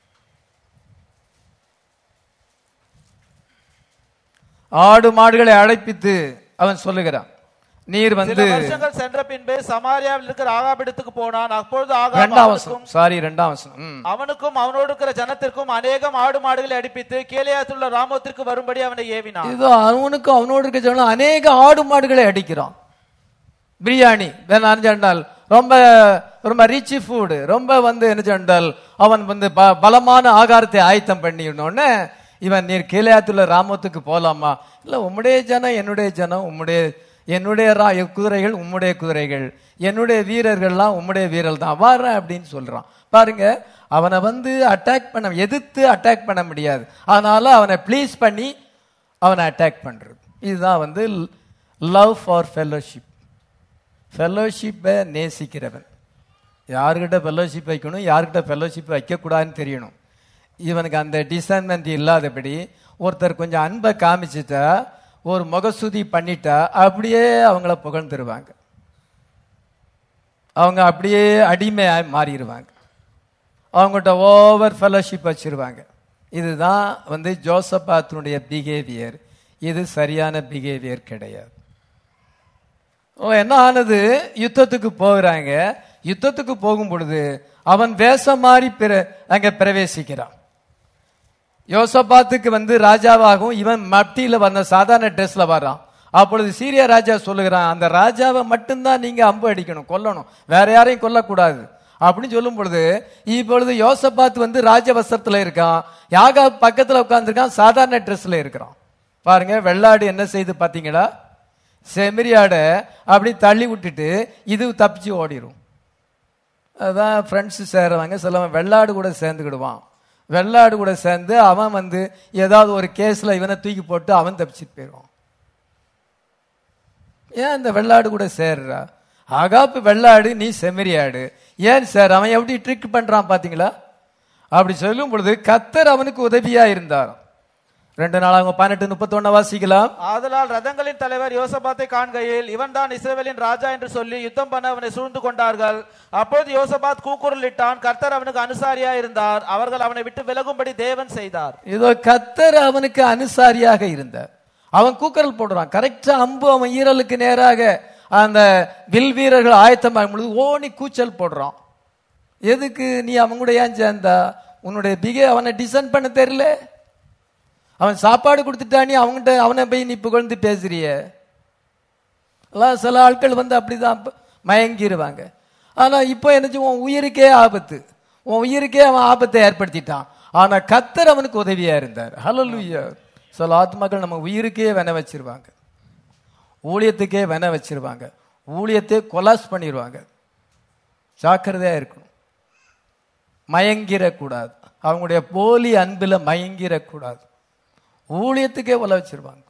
ஆடு மாடுகளை அழைப்பித்து அவன் சொல்லுகிறான் நீர் சில வந்து வருஷங்கள் சென்ற பின்பு சமாரியாவில் இருக்கிற ஆகாபிடத்துக்கு போனான் அப்பொழுது ஆகாப் ரெண்டாம் அவனுக்கும் வசனம் சாரி ரெண்டாம் வசனம் ம். அவனுக்கும் அவனோடு இருக்கிற ஜனத்திற்கும் அநேகம் ஆடு மாடுகளை அடிப்பித்து கீழையாத்துள்ள ராமோத்திற்கு வரும்படி அவனை ஏவினான் இதோ அவனுக்கும் அவனோடு இருக்க சொன்ன அநேக ஆடு மாடுகளை அடிக்கிறான் பிரியாணி என்ன சொன்னால் ரொம்ப ரொம்ப ரிச் ஃபுட் ரொம்ப வந்து என்ன சொன்னால் அவன் வந்து ப- பலமான ஆகாரத்தை ஆயத்தம் பண்ணிடணுன்னு இவன் நீர் கீழையாத்துள்ள ராமத்துக்கு போலாமா இல்ல உம்முடைய ஜனம் என்னுடைய ஜனம் உம்முடைய என்னுடைய ரா- குதிரைகள் உம்முடைய குதிரைகள் என்னுடைய வீரர்கள்லாம் உம்முடைய வீரர்கள் தான் வாரேன் அப்படின்னு சொல்றான் பாருங்க அவனை வந்து அட்டாக் பண்ண எதிர்த்து அட்டாக் பண்ண முடியாது அதனால அவனை ப்ளீஸ் பண்ணி அவனை அட்டாக் பண்றது இதுதான் வந்து லவ் ஃபார் ஃபெல்லோஷிப் ஃபெல்லோஷிப்பை நேசிக்கிறவன் யாருக்கிட்ட ஃபெல்லோஷிப் வைக்கணும் யாருக்கிட்ட ஃபெல்லோஷிப் வைக்கக்கூடாதுன்னு தெரியணும் இவனுக்கு அந்த டிசைன்மெண்ட் இல்லாதபடி ஒருத்தர் கொஞ்சம் அன்பை காமிச்சிட்டா ஒரு முகசுதி பண்ணிட்டா அப்படியே அவங்கள புகழ்ந்துருவாங்க அவங்க அப்படியே அடிமையாக மாறிடுவாங்க அவங்ககிட்ட ஓவர் ஃபெலோஷிப் வச்சிருவாங்க இதுதான் வந்து ஜோசபாத்தினுடைய பிஹேவியர் இது சரியான பிஹேவியர் கிடையாது ஓ, என்ன ஆனது யுத்தத்துக்கு போகிறாங்க யுத்தத்துக்கு போகும் பொழுது அவன் வேஷம் மாறி பிற அங்க பிரவேசிக்கிறான் யோசபாத்துக்கு வந்து ராஜாவாகவும் இவன் மட்டியில வந்த சாதாரண ட்ரெஸ்ல வர்றான் அப்பொழுது சீரியா ராஜா சொல்லுகிறான் அந்த ராஜாவை மட்டும்தான் நீங்க அம்பு அடிக்கணும் கொல்லணும் வேற யாரையும் கொல்லக்கூடாது அப்படின்னு சொல்லும் பொழுது இப்பொழுது யோசபாத் வந்து ராஜ வஸ்திரத்துல இருக்கான் யாகா பக்கத்துல உட்கார்ந்திருக்கான் சாதாரண ட்ரெஸ்ல இருக்கிறான் பாருங்க வெள்ளாடு என்ன செய்து பாத்தீங்களா செமிரியாட அப்படி தள்ளி விட்டுட்டு இது தப்பிச்சு ஓடிரும் அதான் ஃப்ரெண்ட்ஸ் சேர்றவங்க சிலவன் வெள்ளாடு கூட சேர்ந்துக்கிடுவான் வெள்ளாடு கூட சேர்ந்து அவன் வந்து ஏதாவது ஒரு கேஸ்ல இவனை தூக்கி போட்டு அவன் தப்பிச்சுட்டு போயிடுவான் ஏன் இந்த வெள்ளாடு கூட சேர்றா ஆகாப்பு வெள்ளாடு நீ செம்மறியாடு ஏன் சார் அவன் எப்படி ட்ரிக் பண்றான் பாத்தீங்களா அப்படி சொல்லும் பொழுது கத்தர் அவனுக்கு உதவியா இருந்தார் ரெண்டு நாளாக பதினெட்டு முப்பத்தொன்னு வாசிக்கலாம் ஆதலால் ரதங்களின் தலைவர் யோசபாத்தை காண்கையில் இவன் தான் இஸ்ரவேலின் ராஜா என்று சொல்லி யுத்தம் பண்ண அவனை சூழ்ந்து கொண்டார்கள் அப்போது யோசபாத் கூக்குரலிட்டான் கர்த்தர் அவனுக்கு அனுசாரியா இருந்தார் அவர்கள் அவனை விட்டு விலகும்படி தேவன் செய்தார் இதோ கத்தர் அவனுக்கு அனுசாரியாக இருந்தார் அவன் கூக்கரல் போடுறான் கரெக்டா அம்பு அவன் ஈரலுக்கு நேராக அந்த வில் வீரர்கள் ஆயத்தமாகும் பொழுது ஓனி கூச்சல் போடுறான் எதுக்கு நீ அவன் கூட ஏன் சேர்ந்தா உன்னுடைய பிகே அவனை டிசைன் பண்ண தெரியல அவன் சாப்பாடு கொடுத்துட்டா நீ அவன்கிட்ட அவனை போய் நீ புகழ்ந்து பேசுறிய எல்லாம் சில ஆட்கள் வந்து அப்படிதான் ப- மயங்கிருவாங்க ஆனா இப்போ என்னச்சு உன் உயிருக்கே ஆபத்து உன் உயிருக்கே அவன் ஆபத்தை ஏற்படுத்திட்டான் ஆனா கத்தர் அவனுக்கு உதவியா இருந்தார் ஹalleluya சில ஆத்மாக்கள் நம்ம உயிருக்கே வென வச்சிருவாங்க ஊழியத்துக்கே வென வச்சிருவாங்க ஊழியத்தை கொலாஸ் பண்ணிடுவாங்க ஜாக்கிரதையா இருக்கணும் மயங்கிடக்கூடாது அவங்களுடைய போலி அன்புல மயங்கிடக்கூடாது ஊழியத்துக்கே உல வச்சிருவாங்க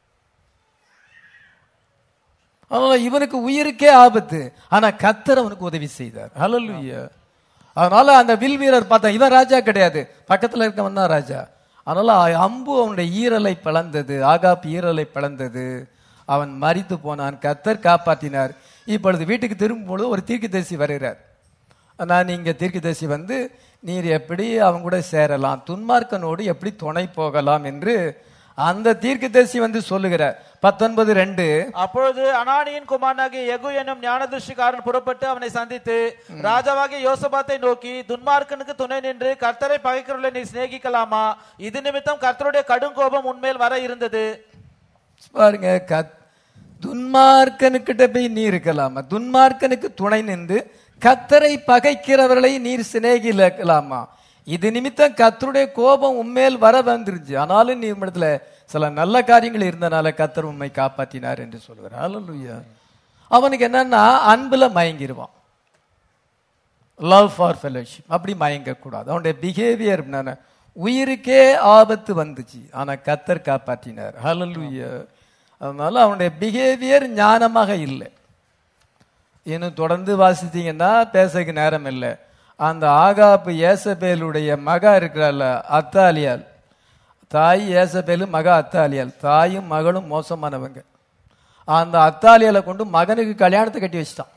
அதனால இவனுக்கு உயிருக்கே ஆபத்து ஆனா கத்தர் அவனுக்கு உதவி செய்தார் ஹalleluya அதனால அந்த வில் வீரர் பார்த்தா இவன் ராஜா கிடையாது பக்கத்துல இருக்கவன் தான் ராஜா அதனால அம்பு அவனுடைய ஈரலை பிளந்தது ஆகாப் ஈரலை பிளந்தது அவன் மரித்து போனான் கத்தர் காப்பாற்றினார் இப்பொழுது வீட்டுக்கு திரும்பும் பொழுது ஒரு தீர்க்கதரிசி வருகிறார் நான் இங்க தீர்க்கதரிசி வந்து நீர் எப்படி அவங்க கூட சேரலாம் துன்மார்க்கனோடு எப்படி துணை போகலாம் என்று அந்த தீர்க்கதரிசி வந்து சொல்லுகிறார் பத்தொன்பது ரெண்டு அப்பொழுது அனானியின் குமாரனாகிய யெகூ என்னும் ஞானதிருஷ்டிக்காரன் புறப்பட்டு அவனை சந்தித்து ராஜாவாகிய யோசபாத்தை நோக்கி துன்மார்க்கனுக்கு துணை நின்று கர்த்தரை பகைக்கிறவர்களை நீ சிநேகிக்கலாமா இது நிமித்தம் கர்த்தருடைய கடும் கோபம் உன்மேல் வர இருந்தது பாருங்க கத் துன்மார்க்கனுக்கிட்ட போய் நீ இருக்கலாமா துன்மார்க்கனுக்கு துணை நின்று கத்தரை பகைக்கிறவர்களை நீர் சிநேகிக்கலாமா இது நிமித்தம் கத்தருடைய கோபம் உண்மையில் வர வந்துருச்சு ஆனாலும் நீ இடத்துல சில நல்ல காரியங்கள் இருந்தனால கத்தர் உண்மை காப்பாற்றினார் என்று சொல்கிறார் ஹalleluya அவனுக்கு என்னன்னா அன்புல மயங்கிருவான் லவ் ஃபார் ஃபெலோஷிப் அப்படி மயங்கக்கூடாது அவனுடைய பிஹேவியர் என்னன்னா உயிருக்கே ஆபத்து வந்துச்சு ஆனா கத்தர் காப்பாற்றினார் ஹalleluya அதனால அவனுடைய பிஹேவியர் ஞானமாக இல்லை இன்னும் தொடர்ந்து வாசித்தீங்கன்னா பேசக்கு நேரம் இல்லை அந்த ஆகாப்பு ஏசபேலுடைய மகா இருக்கிறாள் அத்தாலியால் தாய் ஏசபேலு மக அத்தாலியால் தாயும் மகளும் மோசமானவங்க அந்த அத்தாலியால கொண்டு மகனுக்கு கல்யாணத்தை கட்டி வச்சிட்டான்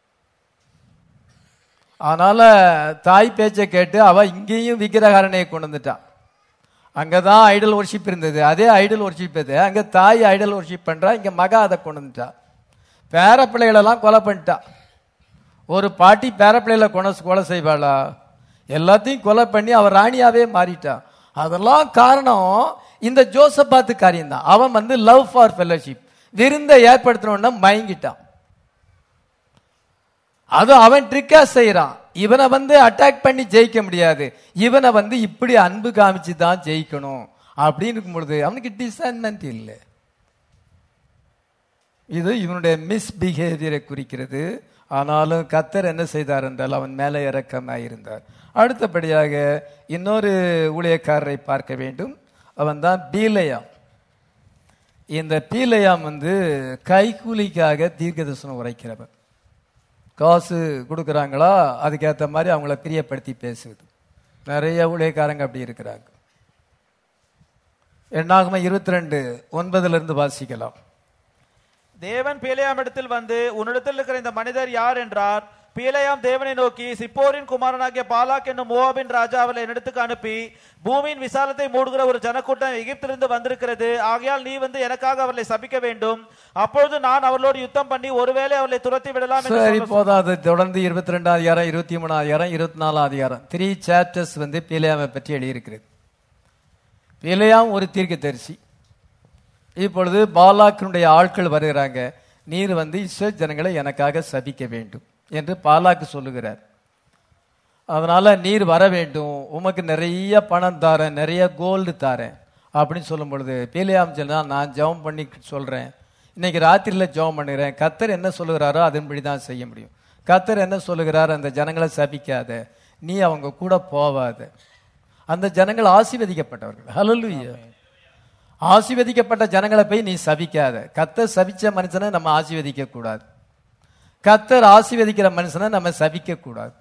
அதனால தாய் பேச்சை கேட்டு அவ இங்கேயும் விக்கிரகாரனையை கொண்டு வந்துட்டான் அங்கதான் ஐடல் ஒர்ஷிப் இருந்தது அதே ஐடல் ஒர்ஷிப் இது அங்க தாய் ஐடல் ஒர்ஷிப் பண்றா இங்க மகா அதை கொண்டு வந்துட்டா பேர பிள்ளைகளெல்லாம் கொலை பண்ணிட்டா ஒரு பாட்டி பேர பிள்ளைகளை கொலை கொலை செய்வாளா எல்லாத்தையும் கொலை பண்ணி அவ ராணியாவே மாறிட்டா அதெல்லாம் காரணம் இந்த ஜோசப்பாத்து காரியம் தான் அவன் வந்து லவ் ஃபார் ஃபெலோஷிப் விருந்தை ஏற்படுத்தணும்னா மயங்கிட்டான் அது அவன் ட்ரிக்கா செய்யறான் இவனை வந்து அட்டாக் பண்ணி ஜெயிக்க முடியாது இவனை வந்து இப்படி அன்பு காமிச்சு தான் ஜெயிக்கணும் அப்படின்னு இருக்கும் பொழுது அவனுக்கு டிசைன்மெண்ட் இல்லை இது இவனுடைய மிஸ்பிஹேவியரை குறிக்கிறது ஆனாலும் கத்தர் என்ன செய்தார் என்றால் அவன் மேலே இறக்கமாய் இருந்தார் அடுத்தபடியாக இன்னொரு ஊழியக்காரரை பார்க்க வேண்டும் அவன் தான் பீலையாம் இந்த பீலையாம் வந்து கைக்கூலிக்காக தீர்க்க தரிசனம் உரைக்கிறவன் காசு கொடுக்குறாங்களா அதுக்கேற்ற மாதிரி அவங்கள பிரியப்படுத்தி பேசுவது நிறைய ஊழியக்காரங்க அப்படி இருக்கிறாங்க எண்ணாகம இருபத்தி ரெண்டு ஒன்பதுல இருந்து வாசிக்கலாம் தேவன் பீலையாமிடத்தில் வந்து உன்னிடத்தில் இருக்கிற இந்த மனிதர் யார் என்றார் பீலையாம் தேவனை நோக்கி சிப்போரின் குமாரனாகிய பாலாக் என்னும் மோவாபின் ராஜா அவளை என்னிடத்துக்கு அனுப்பி பூமியின் விசாலத்தை மூடுகிற ஒரு ஜனக்கூட்டம் எகிப்திலிருந்து வந்திருக்கிறது ஆகையால் நீ வந்து எனக்காக அவர்களை சபிக்க வேண்டும் அப்பொழுது நான் அவர்களோடு யுத்தம் பண்ணி ஒருவேளை அவர்களை துரத்தி விடலாம் என்று சரி சொல்ல- போதும் அது தொடர்ந்து இருபத்தி ரெண்டாம் அதிகாரம் இருபத்தி மூணாம் அதிகாரம் இருபத்தி நாலாம் அதிகாரம் த்ரீ சாப்டர்ஸ் வந்து பீலையாமை பற்றி எழுதியிருக்கிறது பீலையாம் ஒரு தீர்க்கதரிசி இப்பொழுது பாலாக்கினுடைய ஆட்கள் வருகிறாங்க நீர் வந்து இஸ்ரேல் ஜனங்களை எனக்காக சபிக்க வேண்டும் என்று பாலாக்கு சொல்லுகிறார் அதனால நீர் வர வேண்டும் உமக்கு நிறைய பணம் தாரேன் நிறைய கோல்டு தாரேன் அப்படின்னு சொல்லும் பொழுது பீலையாம் சொன்னா நான் ஜெபம் பண்ணி சொல்றேன் இன்னைக்கு ராத்திரியில ஜெபம் பண்ணுகிறேன் கத்தர் என்ன சொல்லுகிறாரோ அதன்படி தான் செய்ய முடியும் கத்தர் என்ன சொல்லுகிறார் அந்த ஜனங்களை சபிக்காத நீ அவங்க கூட போவாத அந்த ஜனங்கள் ஆசீர்வதிக்கப்பட்டவர்கள் ஹalleluya ஆசீர்வதிக்கப்பட்ட ஜனங்களை போய் நீ சபிக்காத கத்தர் சபிச்ச மனுஷனை நம்ம ஆசீர்வதிக்க கூடாது கத்தர் ஆசீர்வதிக்கிற மனுஷனை நம்ம சபிக்க கூடாது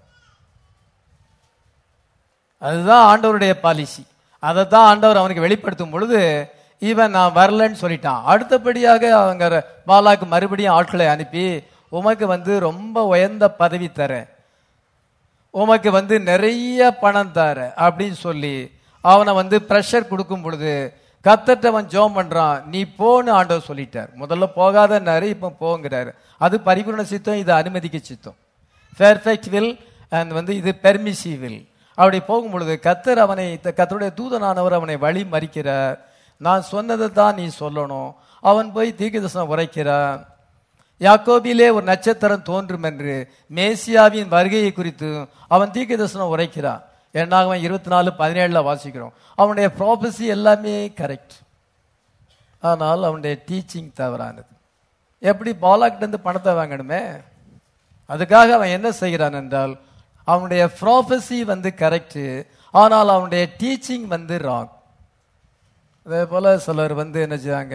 அதுதான் ஆண்டவருடைய பாலிசி அதை தான் ஆண்டவர் அவனுக்கு வெளிப்படுத்தும் பொழுது இவன் நான் வரலன்னு சொல்லிட்டான் அடுத்தபடியாக அவங்க பாலாக்கு மறுபடியும் ஆட்களை அனுப்பி உமக்கு வந்து ரொம்ப உயர்ந்த பதவி தரேன் உமக்கு வந்து நிறைய பணம் தர அப்படின்னு சொல்லி அவனை வந்து ப்ரெஷர் கொடுக்கும் பொழுது கத்தட்ட அவன் ஜோம் பண்றான் நீ போன்னு ஆண்டவர் சொல்லிட்டார் முதல்ல போகாதன்னாரு இப்போ போங்கிறாரு அது பரிபூர்ண சித்தம் இது அனுமதிக்க சித்தம் பெர்ஃபெக்ட் வில் அண்ட் வந்து இது பெர்மிசிவ் வில் அப்படி போகும் பொழுது கத்தர் அவனை த- கர்த்தருடைய தூதனானவர் அவனை வழி மறிக்கிறார் நான் சொன்னதை தான் நீ சொல்லணும் அவன் போய் தீர்க்கதரிசனம் உரைக்கிறான் யாக்கோபிலே ஒரு நட்சத்திரம் தோன்றும் என்று மேசியாவின் வருகையை குறித்து அவன் தீர்க்கதரிசனம் உரைக்கிறான் என்னாகவன் இருபத்தி நாலு பதினேழுல வாசிக்கிறோம் அவனுடைய ப்ராபஸி எல்லாமே கரெக்ட் ஆனால் அவனுடைய டீச்சிங் தவறானது எப்படி பாலாக்கிட்ட இருந்து பணத்தை வாங்கணுமே அதுக்காக அவன் என்ன செய்கிறான் என்றால் அவனுடைய ப்ராபஸி வந்து கரெக்ட் ஆனால் அவனுடைய டீச்சிங் வந்து ராங் அதே போல சிலர் வந்து என்ன செய்வாங்க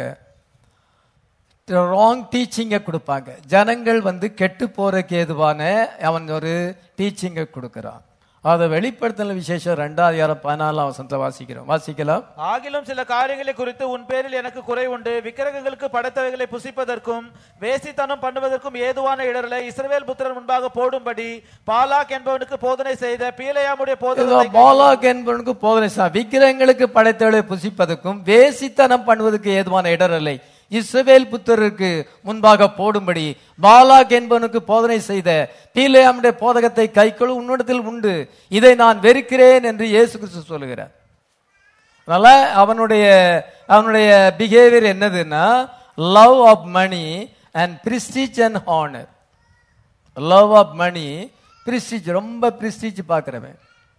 ராங் டீச்சிங்கை கொடுப்பாங்க ஜனங்கள் வந்து கெட்டு போறதுக்கு ஏதுவான அவன் ஒரு டீச்சிங்கை கொடுக்கிறான் அதை வெளிப்படுத்தல் விசேஷம் ரெண்டாவது யாரம் பதினாலாம் வசனத்தை வாசிக்கிறோம் வாசிக்கலாம் ஆகிலும் சில காரியங்களை குறித்து உன் பேரில் எனக்கு குறை உண்டு விக்கிரகங்களுக்கு படைத்தவைகளை புசிப்பதற்கும் வேசித்தனம் பண்ணுவதற்கும் ஏதுவான இடர்களை இஸ்ரவேல் புத்திரன் முன்பாக போடும்படி பாலாக் என்பவனுக்கு போதனை செய்த பீலையாமுடைய இதோ போதனை பாலாக் என்பவனுக்கு போதனை செய்தான். விக்கிரகங்களுக்கு படைத்தவளை புசிப்பதற்கும் வேசித்தனம் பண்ணுவதற்கு ஏதுவான இடரலை இஸ்ரவேல் புத்தருக்கு முன்பாக போடும்படி பாலாக் என்பவனுக்கு போதனை செய்த பீலையாமுடைய போதகத்தை கைக்கொள் உன்னிடத்தில் உண்டு இதை நான் வெறுக்கிறேன் என்று இயேசு கிறிஸ்து சொல்லுகிறார் அதனால அவனுடைய அவனுடைய பிஹேவியர் என்னதுன்னா love of money and prestige and honour love of money prestige ரொம்ப பிரிஸ்டீஜ் பார்க்கிறவன்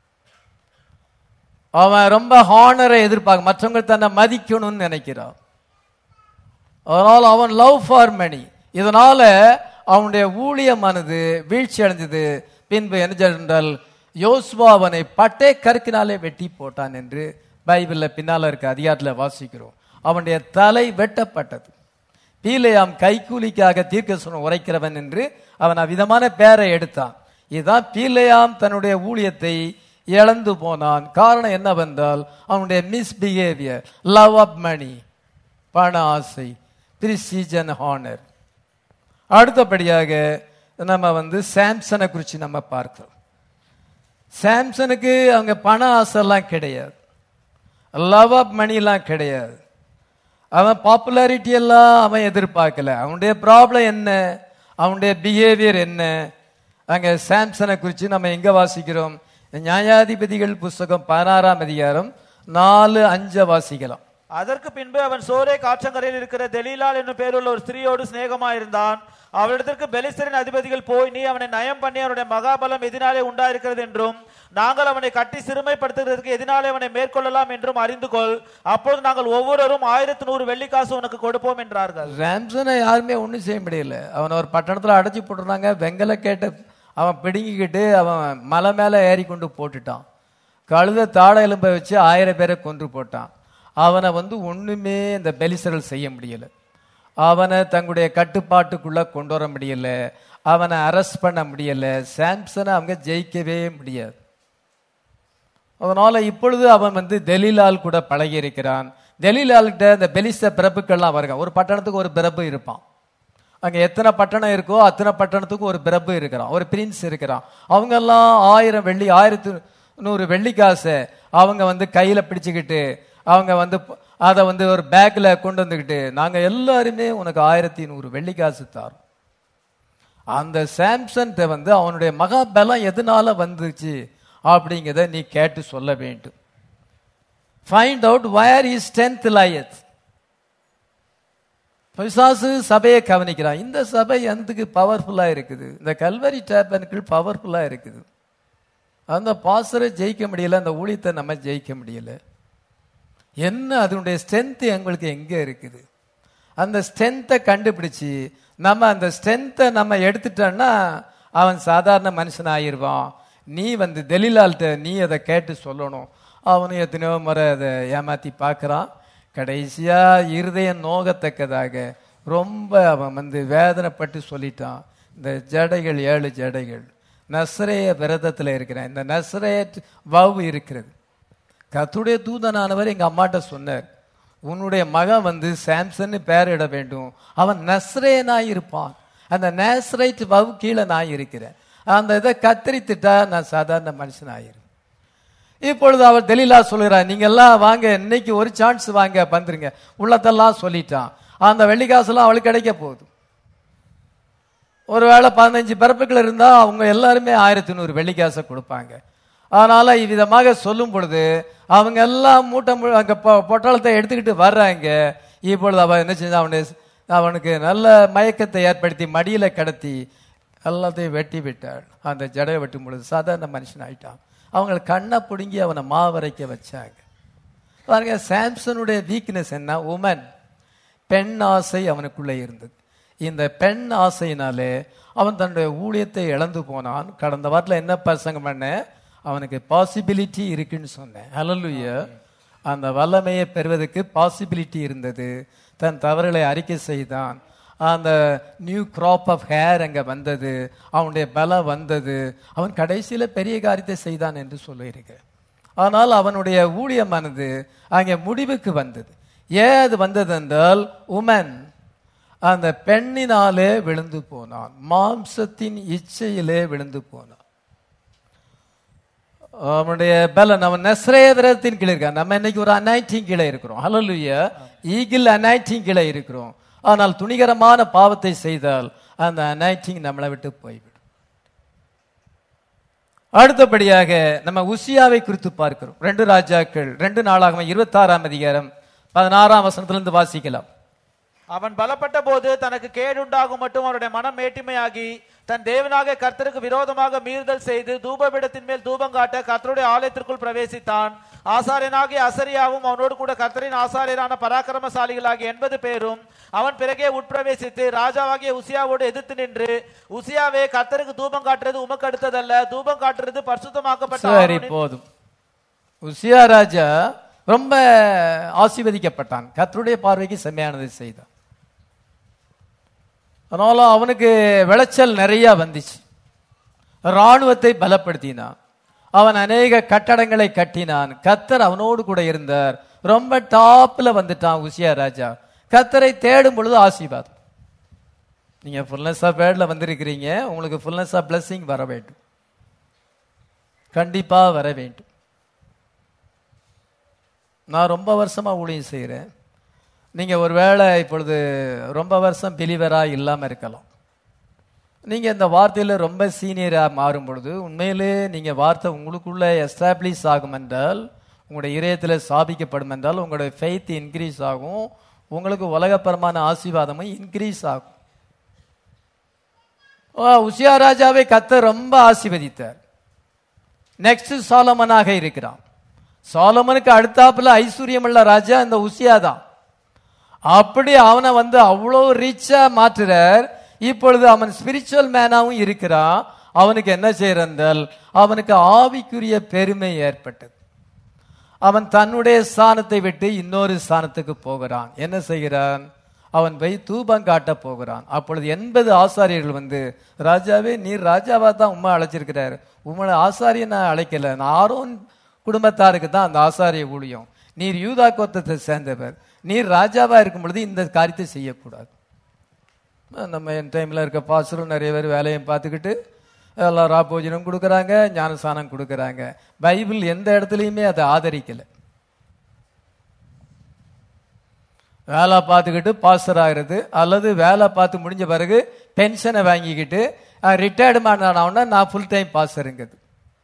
அவன் ரொம்ப ஹானரை எதிர்பார்க்க மற்றவங்க தன்னை மதிக்கணும்னு நினைக்கிறான் அதனால் அவன் லவ் ஃபார் மணி இதனால அவனுடைய ஊழியமானது வீழ்ச்சி அடைஞ்சது பின்பு என்ன செய்தார் என்றால் யோசுவா அவனை பட்டே கருக்கினாலே வெட்டி போட்டான் என்று பைபிள்ல பின்னால இருக்க அதிகாரத்தில் வாசிக்கிறோம் அவனுடைய தலை வெட்டப்பட்டது பீலையாம் கைக்கூலிக்காக தீர்க்கசுரம் உரைக்கிறவன் என்று அவன் அவ்விதமான பெயரை எடுத்தான் இதுதான் பீலையாம் தன்னுடைய ஊழியத்தை இழந்து போனான் காரணம் என்னவென்றால் அவனுடைய மிஸ்பிஹேவியர் லவ் ஆஃப் மணி பண ஆசை பிரிஸ்டீஜ் அண்ட் ஹானர் அடுத்தபடியாக நம்ம வந்து சாம்சனை குறித்து நம்ம பார்க்கிறோம் சாம்சனுக்கு அவங்க பண ஆசைலாம் கிடையாது லவ் ஆஃப் மணிலாம் கிடையாது அவன் பாப்புலாரிட்டி எல்லாம் அவன் எதிர்பார்க்கல அவனுடைய ப்ராப்ளம் என்ன அவனுடைய பிஹேவியர் என்ன அங்க சாம்சனை குறித்து நம்ம எங்க வாசிக்கிறோம் நியாயாதிபதிகள் புஸ்தகம் பதினாறாம் அதிகாரம் நாலு அஞ்ச வாசிக்கலாம் அதற்கு பின்பு அவன் சோரே காற்றங்கரையில் இருக்கிற தெலீலால் என்னும் பேருள்ள ஒரு ஸ்திரீயோடு சிநேகமாயிருந்தான் அவளிடத்திற்கு பெலிஸ்தரின் அதிபதிகள் போய் நீ அவனை நயம் பண்ணி அவனுடைய மகாபலம் எதினாலே உண்டாயிருக்கிறது என்றும் நாங்கள் அவனை கட்டி சிறுமைப்படுத்துகிறதுக்கு எதினாலே அவனை மேற்கொள்ளலாம் என்றும் அறிந்து கொள் அப்போது நாங்கள் ஒவ்வொருவரும் ஆயிரத்து நூறு வெள்ளிக்காசு உனக்கு கொடுப்போம் என்றார்கள் சாம்சனை யாருமே ஒன்றும் செய்ய முடியல அவனை ஒரு பட்டணத்தில் அடைச்சி போட்டுருந்தாங்க வெங்கல கேட்ட அவன் பிடுங்கிக்கிட்டு அவன் மலை மேலே ஏறி கொண்டு போட்டுட்டான் கழுத தாழ எலும்பை வச்சு ஆயிரம் பேரை கொன்று போட்டான் அவனை வந்து ஒண்ணுமே இந்த பெலிசரல் செய்ய முடியல அவனை தங்களுடைய கட்டுப்பாட்டுக்குள்ள கொண்டு வர முடியல அவனை அரெஸ்ட் பண்ண முடியல சாம்சனை அவங்க ஜெயிக்கவே முடியாது அதனால இப்பொழுது அவன் வந்து தெலீலால் கூட பழகி இருக்கிறான் தெலீலால்கிட்ட இந்த பெலிச பிரபுக்கள்லாம் வருங்க ஒரு பட்டணத்துக்கு ஒரு பிரபு இருப்பான் அங்க எத்தனை பட்டணம் இருக்கோ அத்தனை பட்டணத்துக்கும் ஒரு பிரபு இருக்கிறான் ஒரு பிரின்ஸ் இருக்கிறான் அவங்க எல்லாம் ஆயிரம் வெள்ளி ஆயிரத்து நூறு வெள்ளி காசை அவங்க வந்து கையில பிடிச்சுக்கிட்டு அவங்க வந்து அதை வந்து ஒரு பேக்ல கொண்டு வந்துக்கிட்டு நாங்க எல்லாருமே உனக்கு ஆயிரத்தி நூறு வெள்ளி காசு தாரோம் அந்த சாம்சன்ட்ட வந்து அவனுடைய மகாபலம் எதனால வந்துச்சு அப்படிங்கிறத நீ கேட்டு சொல்ல வேண்டும் ஃபைண்ட் அவுட் வயர் இஸ் டென்த் லயத் பிசாசு சபையை கவனிக்கிறான் இந்த சபை எந்தக்கு பவர்ஃபுல்லா இருக்குது இந்த கல்வரி டேப்பனுக்கு பவர்ஃபுல்லா இருக்குது அந்த பாசரை ஜெயிக்க முடியல அந்த ஊழியத்தை நம்ம ஜெயிக்க முடியல என்ன அதனுடைய ஸ்ட்ரென்த் எங்களுக்கு எங்க இருக்குது அந்த ஸ்ட்ரென்த்தை கண்டுபிடிச்சு நம்ம அந்த ஸ்ட்ரென்த்தை நம்ம எடுத்துட்டோம்னா அவன் சாதாரண மனுஷன் ஆயிருவான் நீ வந்து தெலிலால்கிட்ட நீ அதை கேட்டு சொல்லணும் அவனும் எத்தனையோ முறை அதை ஏமாத்தி பார்க்கறான் கடைசியா இருதயம் நோகத்தக்கதாக ரொம்ப அவன் வந்து வேதனைப்பட்டு சொல்லிட்டான் இந்த ஜடைகள் ஏழு ஜடைகள் நஸ்ரேய விரதத்தில் இருக்கிறேன் இந்த நஸ்ரேயத் வவ் இருக்கிறது கத்துடைய தூதனானவர் எங்க அம்மாட்ட சொன்னார் உன்னுடைய மகன் வந்து சாம்சன் பெயரிட வேண்டும் அவன் நஸ்ரேனாய் இருப்பான் அந்த நேஸ்ரைட் வவ் கீழே நான் இருக்கிறேன் அந்த இதை கத்தரித்துட்டா நான் சாதாரண மனுஷன் ஆயிரும் இப்பொழுது அவர் தெளிலா சொல்கிறார் நீங்க எல்லாம் வாங்க இன்னைக்கு ஒரு சான்ஸ் வாங்க வந்துருங்க உள்ளத்தெல்லாம் சொல்லிட்டான் அந்த வெள்ளிக்காசுலாம் அவளுக்கு கிடைக்க போகுது ஒருவேளை பதினஞ்சு பிறப்புகள் இருந்தா அவங்க எல்லாருமே ஆயிரத்தி நூறு வெள்ளிக்காசை கொடுப்பாங்க அதனால இவ்விதமாக சொல்லும் பொழுது அவங்க எல்லாம் மூட்டை மு- அங்க பொ- பொட்டலத்தை எடுத்துக்கிட்டு வர்றாங்க இப்பொழுது அவன் என்ன செஞ்சா அவனை அவனுக்கு நல்ல மயக்கத்தை ஏற்படுத்தி மடியில கடத்தி எல்லாத்தையும் வெட்டி விட்டாள் அந்த ஜடையை வெட்டும் பொழுது சாதாரண மனுஷன் ஆயிட்டான் அவங்க கண்ணை பிடுங்கி அவனை மாவரைக்க வச்சாங்க பாருங்க சாம்சனுடைய வீக்னஸ் என்ன உமன் பெண் ஆசை அவனுக்குள்ளே இருந்தது இந்த பெண் ஆசையினாலே அவன் தன்னுடைய ஊழியத்தை இழந்து போனான் கடந்த வாரத்தில் என்ன பிரசங்கம் பண்ண அவனுக்கு பாசிபிலிட்டி இருக்குன்னு சொன்னேன் ஹalleluya அந்த வல்லமையை பெறுவதற்கு பாசிபிலிட்டி இருந்தது தன் தவறுகளை அறிக்கை செய்தான் அந்த நியூ கிராப் ஆஃப் ஹேர் அங்க வந்தது அவனுடைய பலம் வந்தது அவன் கடைசியில பெரிய காரியத்தை செய்தான் என்று சொல்லியிருக்கிறேன் ஆனால் அவனுடைய ஊழியமானது அங்கே முடிவுக்கு வந்தது ஏன் அது வந்தது என்றால் உமன் அந்த பெண்ணினாலே விழுந்து போனான் மாம்சத்தின் இச்சையிலே விழுந்து போனான் அவனுடைய பலன் அவன் நெஸ்ரேதரத்தின் கீழே இருக்கான் நம்ம இன்னைக்கு ஒரு அனைட்டிங் கீழே இருக்கிறோம் ஹalleluya ஈகிள் அனைட்டிங் கீழே இருக்கிறோம் ஆனால் துணிகரமான பாவத்தை செய்தால் அந்த அனைட்டிங் நம்மளை விட்டு போய்விடும் அடுத்தபடியாக நம்ம உசியாவை குறித்து பார்க்கிறோம் ரெண்டு ராஜாக்கள் ரெண்டு நாளாக இருபத்தாறாம் அதிகாரம் பதினாறாம் வசனத்திலிருந்து வாசிக்கலாம் அவன் பலப்பட்ட போது தனக்கு கேடுண்டாகும் மட்டும் அவருடைய மனம் மேட்டிமையாகி தன் தேவனாக கர்த்தருக்கு விரோதமாக மீறுதல் செய்து தூபபீடத்தின் மேல் தூபம் காட்ட கர்த்தருடைய ஆலயத்திற்குள் பிரவேசித்தான் ஆசாரியனாகிய அசரியாவும் அவனோடு கூட கர்த்தரின் ஆசாரியரான பராக்கிரமசாலிகளாகிய எண்பது பேரும் அவன் பிறகே உட்பிரவேசித்து ராஜாவாகிய உசியாவோடு எதிர்த்து நின்று உசியாவே கர்த்தருக்கு தூபம் காட்டுறது உமக்கு அடுத்ததல்ல தூபம் காட்டுறது பரிசுத்தமாக்கப்பட்ட சரி ஆரோனின் போதும் உசியா ராஜா ரொம்ப ஆசீர்வதிக்கப்பட்டான் கர்த்தருடைய பார்வைக்கு செம்மையானதை செய்தான் அதனால அவனுக்கு விளைச்சல் நிறைய வந்துச்சு ராணுவத்தை பலப்படுத்தினான் அவன் அநேக கட்டடங்களை கட்டினான் கத்தர் அவனோடு கூட இருந்தார் ரொம்ப டாப்ல வந்துட்டான் உசியா ராஜா கத்தரை தேடும் பொழுது ஆசீர்வாதம் நீங்க ஃபுல்னஸ் ஆஃப் வேர்ட்ல வந்திருக்கிறீங்க உங்களுக்கு ஃபுல்னஸ் ஆஃப் பிளஸிங் வர வேண்டும் கண்டிப்பா வர வேண்டும் நான் ரொம்ப வருஷமா ஊழியம் செய்கிறேன் நீங்க ஒருவேளை இப்பொழுது ரொம்ப வருஷம் பிலிவரா இல்லாம இருக்கலாம் நீங்க இந்த வார்த்தையில ரொம்ப சீனியரா மாறும் பொழுது உண்மையிலே நீங்க வார்த்தை உங்களுக்குள்ள எஸ்டாப்ளிஷ் ஆகும் என்றால் உங்களுடைய இதயத்துல ஸ்தாபிக்கப்படும் என்றால் உங்களுடைய ஃபெய்த் இன்க்ரீஸ் ஆகும் உங்களுக்கு உலகப்பரமான ஆசீர்வாதமும் இன்க்ரீஸ் ஆகும் ஓ, உசியா ராஜாவை கத்த ரொம்ப ஆசீர்வதித்தார் நெக்ஸ்ட் சாலமனாக இருக்கிறான் சாலமனுக்கு அடுத்தாப்புல ஐஸ்வர்யமுள்ள ராஜா இந்த உசியா தான் அப்படி அவனை வந்து அவ்வளோ ரிச்சா மாற்றுறார் இப்பொழுது அவன் ஸ்பிரிச்சுவல் மேனாவும் இருக்கிறான் அவனுக்கு என்ன செய்யறால் அவனுக்கு ஆவிக்குரிய பெருமை ஏற்பட்டது அவன் தன்னுடைய ஸ்தானத்தை விட்டு இன்னொரு ஸ்தானத்துக்கு போகிறான் என்ன செய்கிறான் அவன் போய் தூபம் காட்ட போகிறான் அப்பொழுது எண்பது ஆசாரியர்கள் வந்து ராஜாவே நீர் ராஜாவா தான் உம்மை அழைச்சிருக்கிறாரு உங்களை ஆசாரிய நான் அழைக்கல நான் ஆரோன் குடும்பத்தாருக்கு தான் அந்த ஆசாரிய ஊழியம் நீர் யூதா கோத்தத்தை சேர்ந்தவர் நீர் ராஜாவா இருக்கும் பொழுது இந்த காரியத்தை செய்யக்கூடாது நம்ம என் டைமில் இருக்க பாஸ்டரும் நிறைய பேர் வேலையும் பார்த்துக்கிட்டு எல்லாம் ராபோஜனம் கொடுக்குறாங்க ஞானசானம் கொடுக்குறாங்க பைபிள் எந்த இடத்துலையுமே அதை ஆதரிக்கலை வேலை பார்த்துக்கிட்டு பாஸ்டர் ஆகிறது அல்லது வேலை பார்த்து முடிஞ்ச பிறகு பென்ஷனை வாங்கிக்கிட்டு ரிட்டையர்டுமெண்ட் ஆனவுடனே நான் ஃபுல் டைம் பாஸ்டருங்கிறது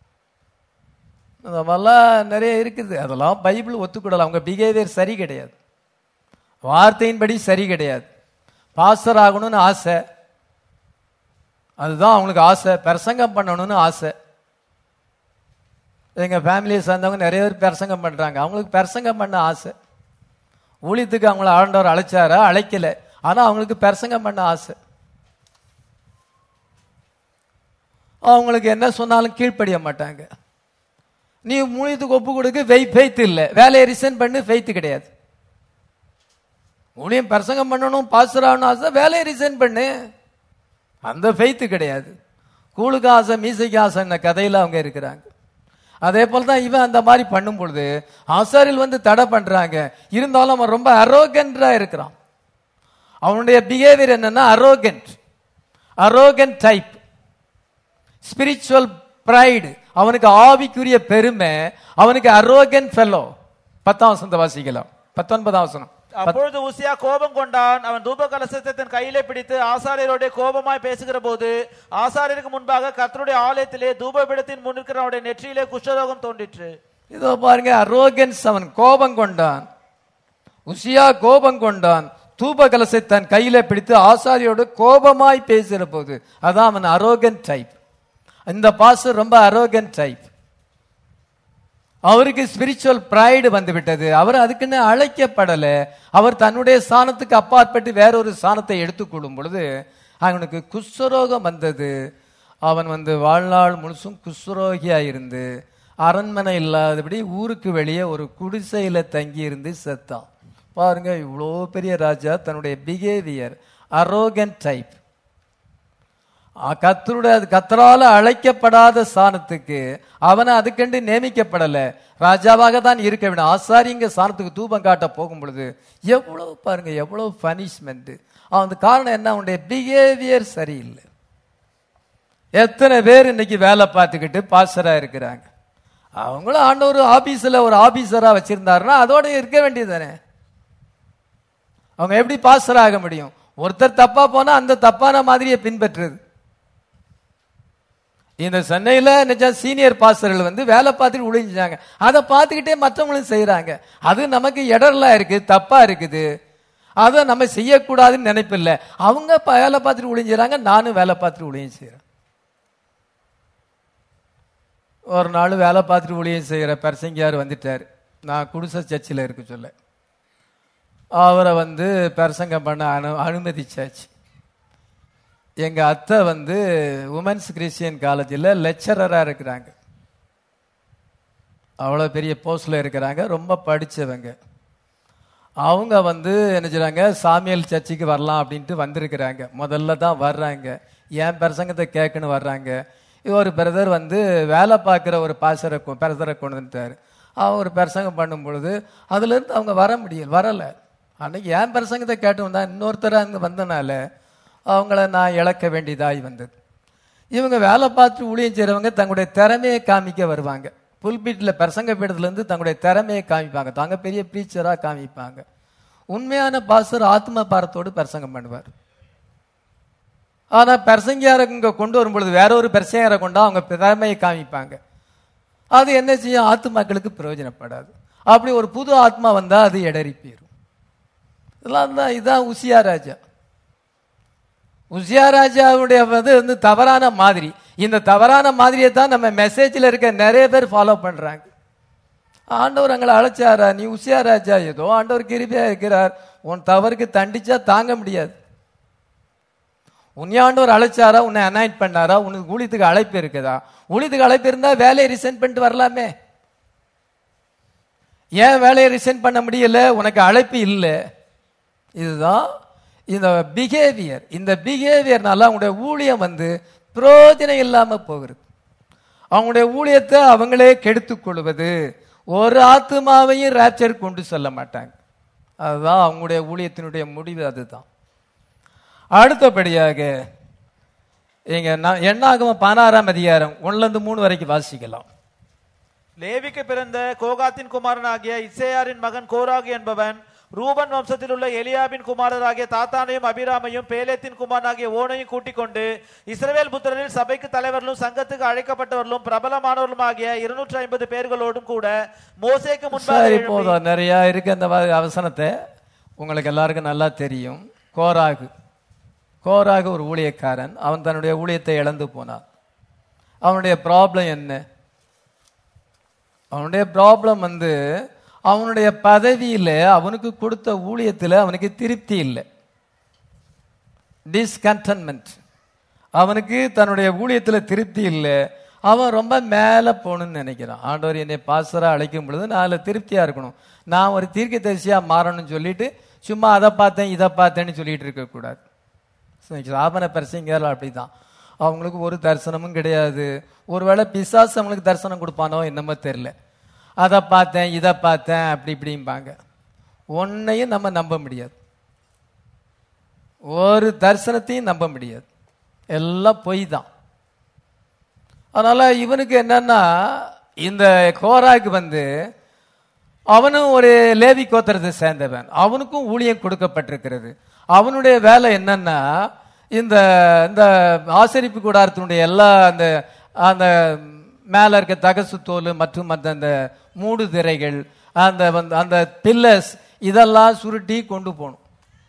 அந்த மாதிரிலாம் நிறைய இருக்குது அதெல்லாம் பைபிள் ஒத்துக்கூடலாம் அவங்க பிஹேவியர் சரி கிடையாது வார்த்தையின்படி சரி கிடையாது பாஸ்டர் ஆகணும்னு ஆசை அதுதான் அவங்களுக்கு ஆசை பிரசங்கம் பண்ணணும்னு ஆசை எங்க ஃபேமிலியை சேர்ந்தவங்க நிறைய பேர் பிரசங்கம் பண்றாங்க அவங்களுக்கு பிரசங்கம் பண்ண ஆசை ஊழியத்துக்கு அவங்கள ஆண்டவர் அழைச்சாரா அழைக்கல ஆனா அவங்களுக்கு பிரசங்கம் பண்ண ஆசை அவங்களுக்கு என்ன சொன்னாலும் கீழ்ப்படிய மாட்டாங்க நீ ஊழியத்துக்கு ஒப்பு கொடுக்க வெய் ஃபெய்த் இல்லை வேலையை ரிசைன் பண்ணு ஃபெய்த் கிடையாது ஊழியம் பிரசங்கம் பண்ணணும் பாஸ்டர் ஆகணும் ஆசை வேலையை ரிசைன் பண்ணு அந்த ஃபெய்த்து கிடையாது கூழுக்கு ஆசை மீசைக்கு ஆசைன்ன கதையில அவங்க இருக்கிறாங்க அதே போல தான் இவன் அந்த மாதிரி பண்ணும் பொழுது ஆசாரியில் வந்து தடை பண்றாங்க இருந்தாலும் அவன் ரொம்ப அரோகண்டா இருக்கிறான் அவனுடைய பிஹேவியர் என்னன்னா arrogant arrogant type spiritual pride அவனுக்கு ஆவிக்குரிய பெருமை அவனுக்கு அரோகன் ஃபெல்லோ பத்தாம் வசனத்தை வாசிக்கலாம் பத்தொன்பதாம் வசனம் அப்பொழுது உசியா கோபம் கொண்டான் அவன் தூப கலசத்தை தன் கையிலே பிடித்து ஆசாரியரோட கோபமாய் பேசுகிற போது ஆசாரியருக்கு முன்பாக கர்த்தருடைய ஆலயத்திலே தூபபீடத்தின் முன்னிருக்கிற அவனுடைய நெற்றியிலே குஷ்டரோகம் தோன்றிற்று இதோ பாருங்க அரோகன்ஸ் அவன் கோபம் கொண்டான் உசியா கோபம் கொண்டான் தூப கலசை தன் கையில பிடித்து ஆசாரியோடு கோபமாய் பேசுகிற போது அதான் அவன் அரோகன் டைப் இந்த பாஸ்டர் ரொம்ப அரோகன் டைப் அவருக்கு ஸ்பிரிச்சுவல் பிரைடு வந்து விட்டது அவர் அதுக்குன்னு அழைக்கப்படல அவர் தன்னுடைய ஸ்தானத்துக்கு அப்பாற்பட்டு வேறொரு ஸ்தானத்தை எடுத்துக்கொள்ளும் பொழுது அவனுக்கு குஷ்டரோகம் வந்தது அவன் வந்து வாழ்நாள் முழுசும் குஷ்டரோகியா இருந்து அரண்மனை இல்லாதபடி ஊருக்கு வெளியே ஒரு குடிசையில தங்கி இருந்து செத்தான் பாருங்க இவ்வளோ பெரிய ராஜா தன்னுடைய பிஹேவியர் அரோகன் டைப் கத்தருடைய கத்தரால அழைக்கப்படாத ஸ்தானத்துக்கு அவனை அதுக்கண்டு நியமிக்கப்படல ராஜாவாக தான் இருக்க வேண்டும் ஆசாரிங்க ஸ்தானத்துக்கு தூபம் காட்ட போகும் பொழுது எவ்வளவு பாருங்க எவ்வளவு பனிஷ்மெண்ட் அவன் காரணம் என்ன அவனுடைய பிஹேவியர் சரியில்லை எத்தனை பேர் இன்னைக்கு வேலை பார்த்துக்கிட்டு பாஸ்டரா இருக்கிறாங்க அவங்களும் ஆண்டவர் ஆபீஸ்ல ஒரு ஆபீசரா வச்சிருந்தாருன்னா அதோட இருக்க வேண்டியதுதானே அவங்க எப்படி பாஸ்டர் ஆக முடியும் ஒருத்தர் தப்பா போனா அந்த தப்பான மாதிரியை பின்பற்றுறது இந்த சென்னையில நிஜம் சீனியர் பாஸ்டர்கள் வந்து வேலை பார்த்துட்டு ஒளிஞ்சாங்க அதை பார்த்துக்கிட்டே மற்றவங்களும் செய்யறாங்க அது நமக்கு இடர்லாம் இருக்கு தப்பா இருக்குது அதை நம்ம செய்யக்கூடாதுன்னு நினைப்பில்லை அவங்க ப- வேலை பார்த்துட்டு ஒளிஞ்சுறாங்க நானும் வேலை பார்த்துட்டு ஒளியும் செய்யறேன் ஒரு நாள் வேலை பார்த்துட்டு ஊழியம் செய்கிற பெர்சங்கியார் வந்துட்டார் நான் குடிசை சர்ச்சில் இருக்க சொல்ல அவரை வந்து பிரசங்கம் பண்ண அனு அனுமதிச்சாச்சு எங்க அத்தை வந்து உமன்ஸ் கிறிஸ்டியன் காலேஜில் லெக்சரராக இருக்கிறாங்க அவ்வளோ பெரிய போஸ்ட்ல இருக்கிறாங்க ரொம்ப படிச்சவங்க அவங்க வந்து என்ன செய்றாங்க சாமியல் சர்ச்சுக்கு வரலாம் அப்படின்ட்டு வந்திருக்கிறாங்க முதல்ல தான் வர்றாங்க என் பிரசங்கத்தை கேட்கணும் வர்றாங்க ஒரு பிரதர் வந்து வேலை பார்க்குற ஒரு பாசரை பிரதரை கொண்டு வந்துட்டார் அவர் ஒரு பிரசங்கம் பண்ணும் பொழுது அதுலேருந்து அவங்க வர முடியல வரலை அன்னைக்கு என் பிரசங்கத்தை கேட்டு வந்தா இன்னொருத்தர் அங்கே வந்தனால அவங்கள நான் இழக்க வேண்டியதாகி வந்தது இவங்க வேலை பார்த்து ஊழியம் செய்கிறவங்க தங்களுடைய திறமையை காமிக்க வருவாங்க புல்பீட்டில் பிரசங்க பீடத்துலேருந்து தங்களுடைய திறமையை காமிப்பாங்க தாங்க பெரிய ப்ரீச்சராக காமிப்பாங்க உண்மையான பாஸ்டர் ஆத்ம பாரத்தோடு பிரசங்கம் பண்ணுவார் ஆனா பிரசங்கியாரை இங்க கொண்டு வரும் பொழுது வேற ஒரு பிரசங்கியாரை கொண்டா அவங்க திறமையை காமிப்பாங்க அது என்ன செய்யும் ஆத்மாக்களுக்கு பிரயோஜனப்படாது அப்படி ஒரு புது ஆத்மா வந்தா அது இடறி போயிரும் இதெல்லாம் தான் இதான் உசியா ராஜா உசியா ராஜாவுடைய வந்து வந்து தவறான மாதிரி இந்த தவறான மாதிரியை தான் நம்ம மெசேஜில் இருக்க நிறைய பேர் ஃபாலோ பண்றாங்க ஆண்டவர் எங்களை அழைச்சாரா நீ உசியா ராஜா ஏதோ ஆண்டவர் கிருபியா இருக்கிறார் உன் தவறுக்கு தண்டிச்சா தாங்க முடியாது உன்னை ஆண்டவர் அழைச்சாரா உன்னை அனாயிட் பண்ணாரா உனக்கு ஊழியத்துக்கு அழைப்பு இருக்குதா ஊழியத்துக்கு அழைப்பு இருந்தா வேலையை ரிசைன் பண்ணிட்டு வரலாமே ஏன் வேலையை ரிசைன் பண்ண முடியல உனக்கு அழைப்பு இல்லை இதுதான் இந்த பிஹேவியர் இந்த பிஹேவியர்னால அவங்களுடைய ஊழியம் வந்து பிரயோஜனம் இல்லாம போகிறது அவங்களுடைய ஊழியத்தை அவங்களே கெடுத்துக் கொள்வது ஒரு ஆத்மாவையும் ரேப்சர் கொண்டு செல்ல மாட்டாங்க அதுதான் அவங்களுடைய ஊழியத்தினுடைய முடிவு அதுதான் அடுத்தபடியாக இங்க நான் எண்ணாகமம் பதினாறாம் அதிகாரம் ஒண்ணுல இருந்து மூணு வரைக்கும் வாசிக்கலாம் லேவிக்கு பிறந்த கோகாத்தின் குமாரனாகிய இசையாரின் மகன் கோராகு என்பவன் ரூபன் வம்சத்தில் உள்ள எலியாபின் குமாரராகிய தாத்தானையும் அபிராமையும் பேலேத்தின் குமாரனாகிய ஓனையும் கூட்டிக் கொண்டு இஸ்ரவேல் புத்திரரில் சபைக்கு தலைவர்களும் சங்கத்துக்கு அழைக்கப்பட்டவர்களும் பிரபலமானவர்களும் ஆகிய இருநூற்றி ஐம்பது பேர்களோடும் கூட மோசேக்கு முன்பாக சரி எழும்பி- போதும் நிறைய இருக்கு அந்த வ- அவசனத்தை உங்களுக்கு எல்லாருக்கும் நல்லா தெரியும் கோராகு கோராகு ஒரு ஊழியக்காரன் அவன் தன்னுடைய ஊழியத்தை இழந்து போனான் அவனுடைய ப்ராப்ளம் என்ன அவனுடைய ப்ராப்ளம் வந்து அவனுடைய பதவியில அவனுக்கு கொடுத்த ஊழியத்துல அவனுக்கு திருப்தி இல்லை டிஸ்கண்டன்மெண்ட் அவனுக்கு தன்னுடைய ஊழியத்துல திருப்தி இல்லை அவன் ரொம்ப மேலே போகணும்னு நினைக்கிறான் ஆண்டவர் என்னை பாசரா அழைக்கும் பொழுது நான் அதில் திருப்தியா இருக்கணும் நான் ஒரு தீர்க்கதரிசியா மாறணும்னு சொல்லிட்டு சும்மா அதை பார்த்தேன் இதை பார்த்தேன்னு சொல்லிட்டு இருக்கக்கூடாது சாபன பிரசங்கர் அப்படிதான் அவங்களுக்கு ஒரு தரிசனமும் கிடையாது ஒருவேளை பிசாசு அவங்களுக்கு தரிசனம் கொடுப்பானோ என்னமோ தெரியல அதை பார்த்தேன் இதை பார்த்தேன் அப்படி இப்படிம்பாங்க ஒன்னையும் நம்ம நம்ப முடியாது ஒரு தரிசனத்தையும் நம்ப முடியாது எல்லாம் பொய் தான் அதனால இவனுக்கு என்னன்னா இந்த கோராக்கு வந்து அவனும் ஒரு லேவி கோத்திரத்தை சேர்ந்தவன் அவனுக்கும் ஊழியம் கொடுக்கப்பட்டிருக்கிறது அவனுடைய வேலை என்னன்னா இந்த இந்த ஆசரிப்பு கூடாரத்தினுடைய எல்லா அந்த அந்த மேல இருக்க தகசு தோல் மற்றும் அந்த அந்த மூடு திரைகள் அந்த வந்து அந்த பில்லர்ஸ் இதெல்லாம் சுருட்டி கொண்டு போகணும்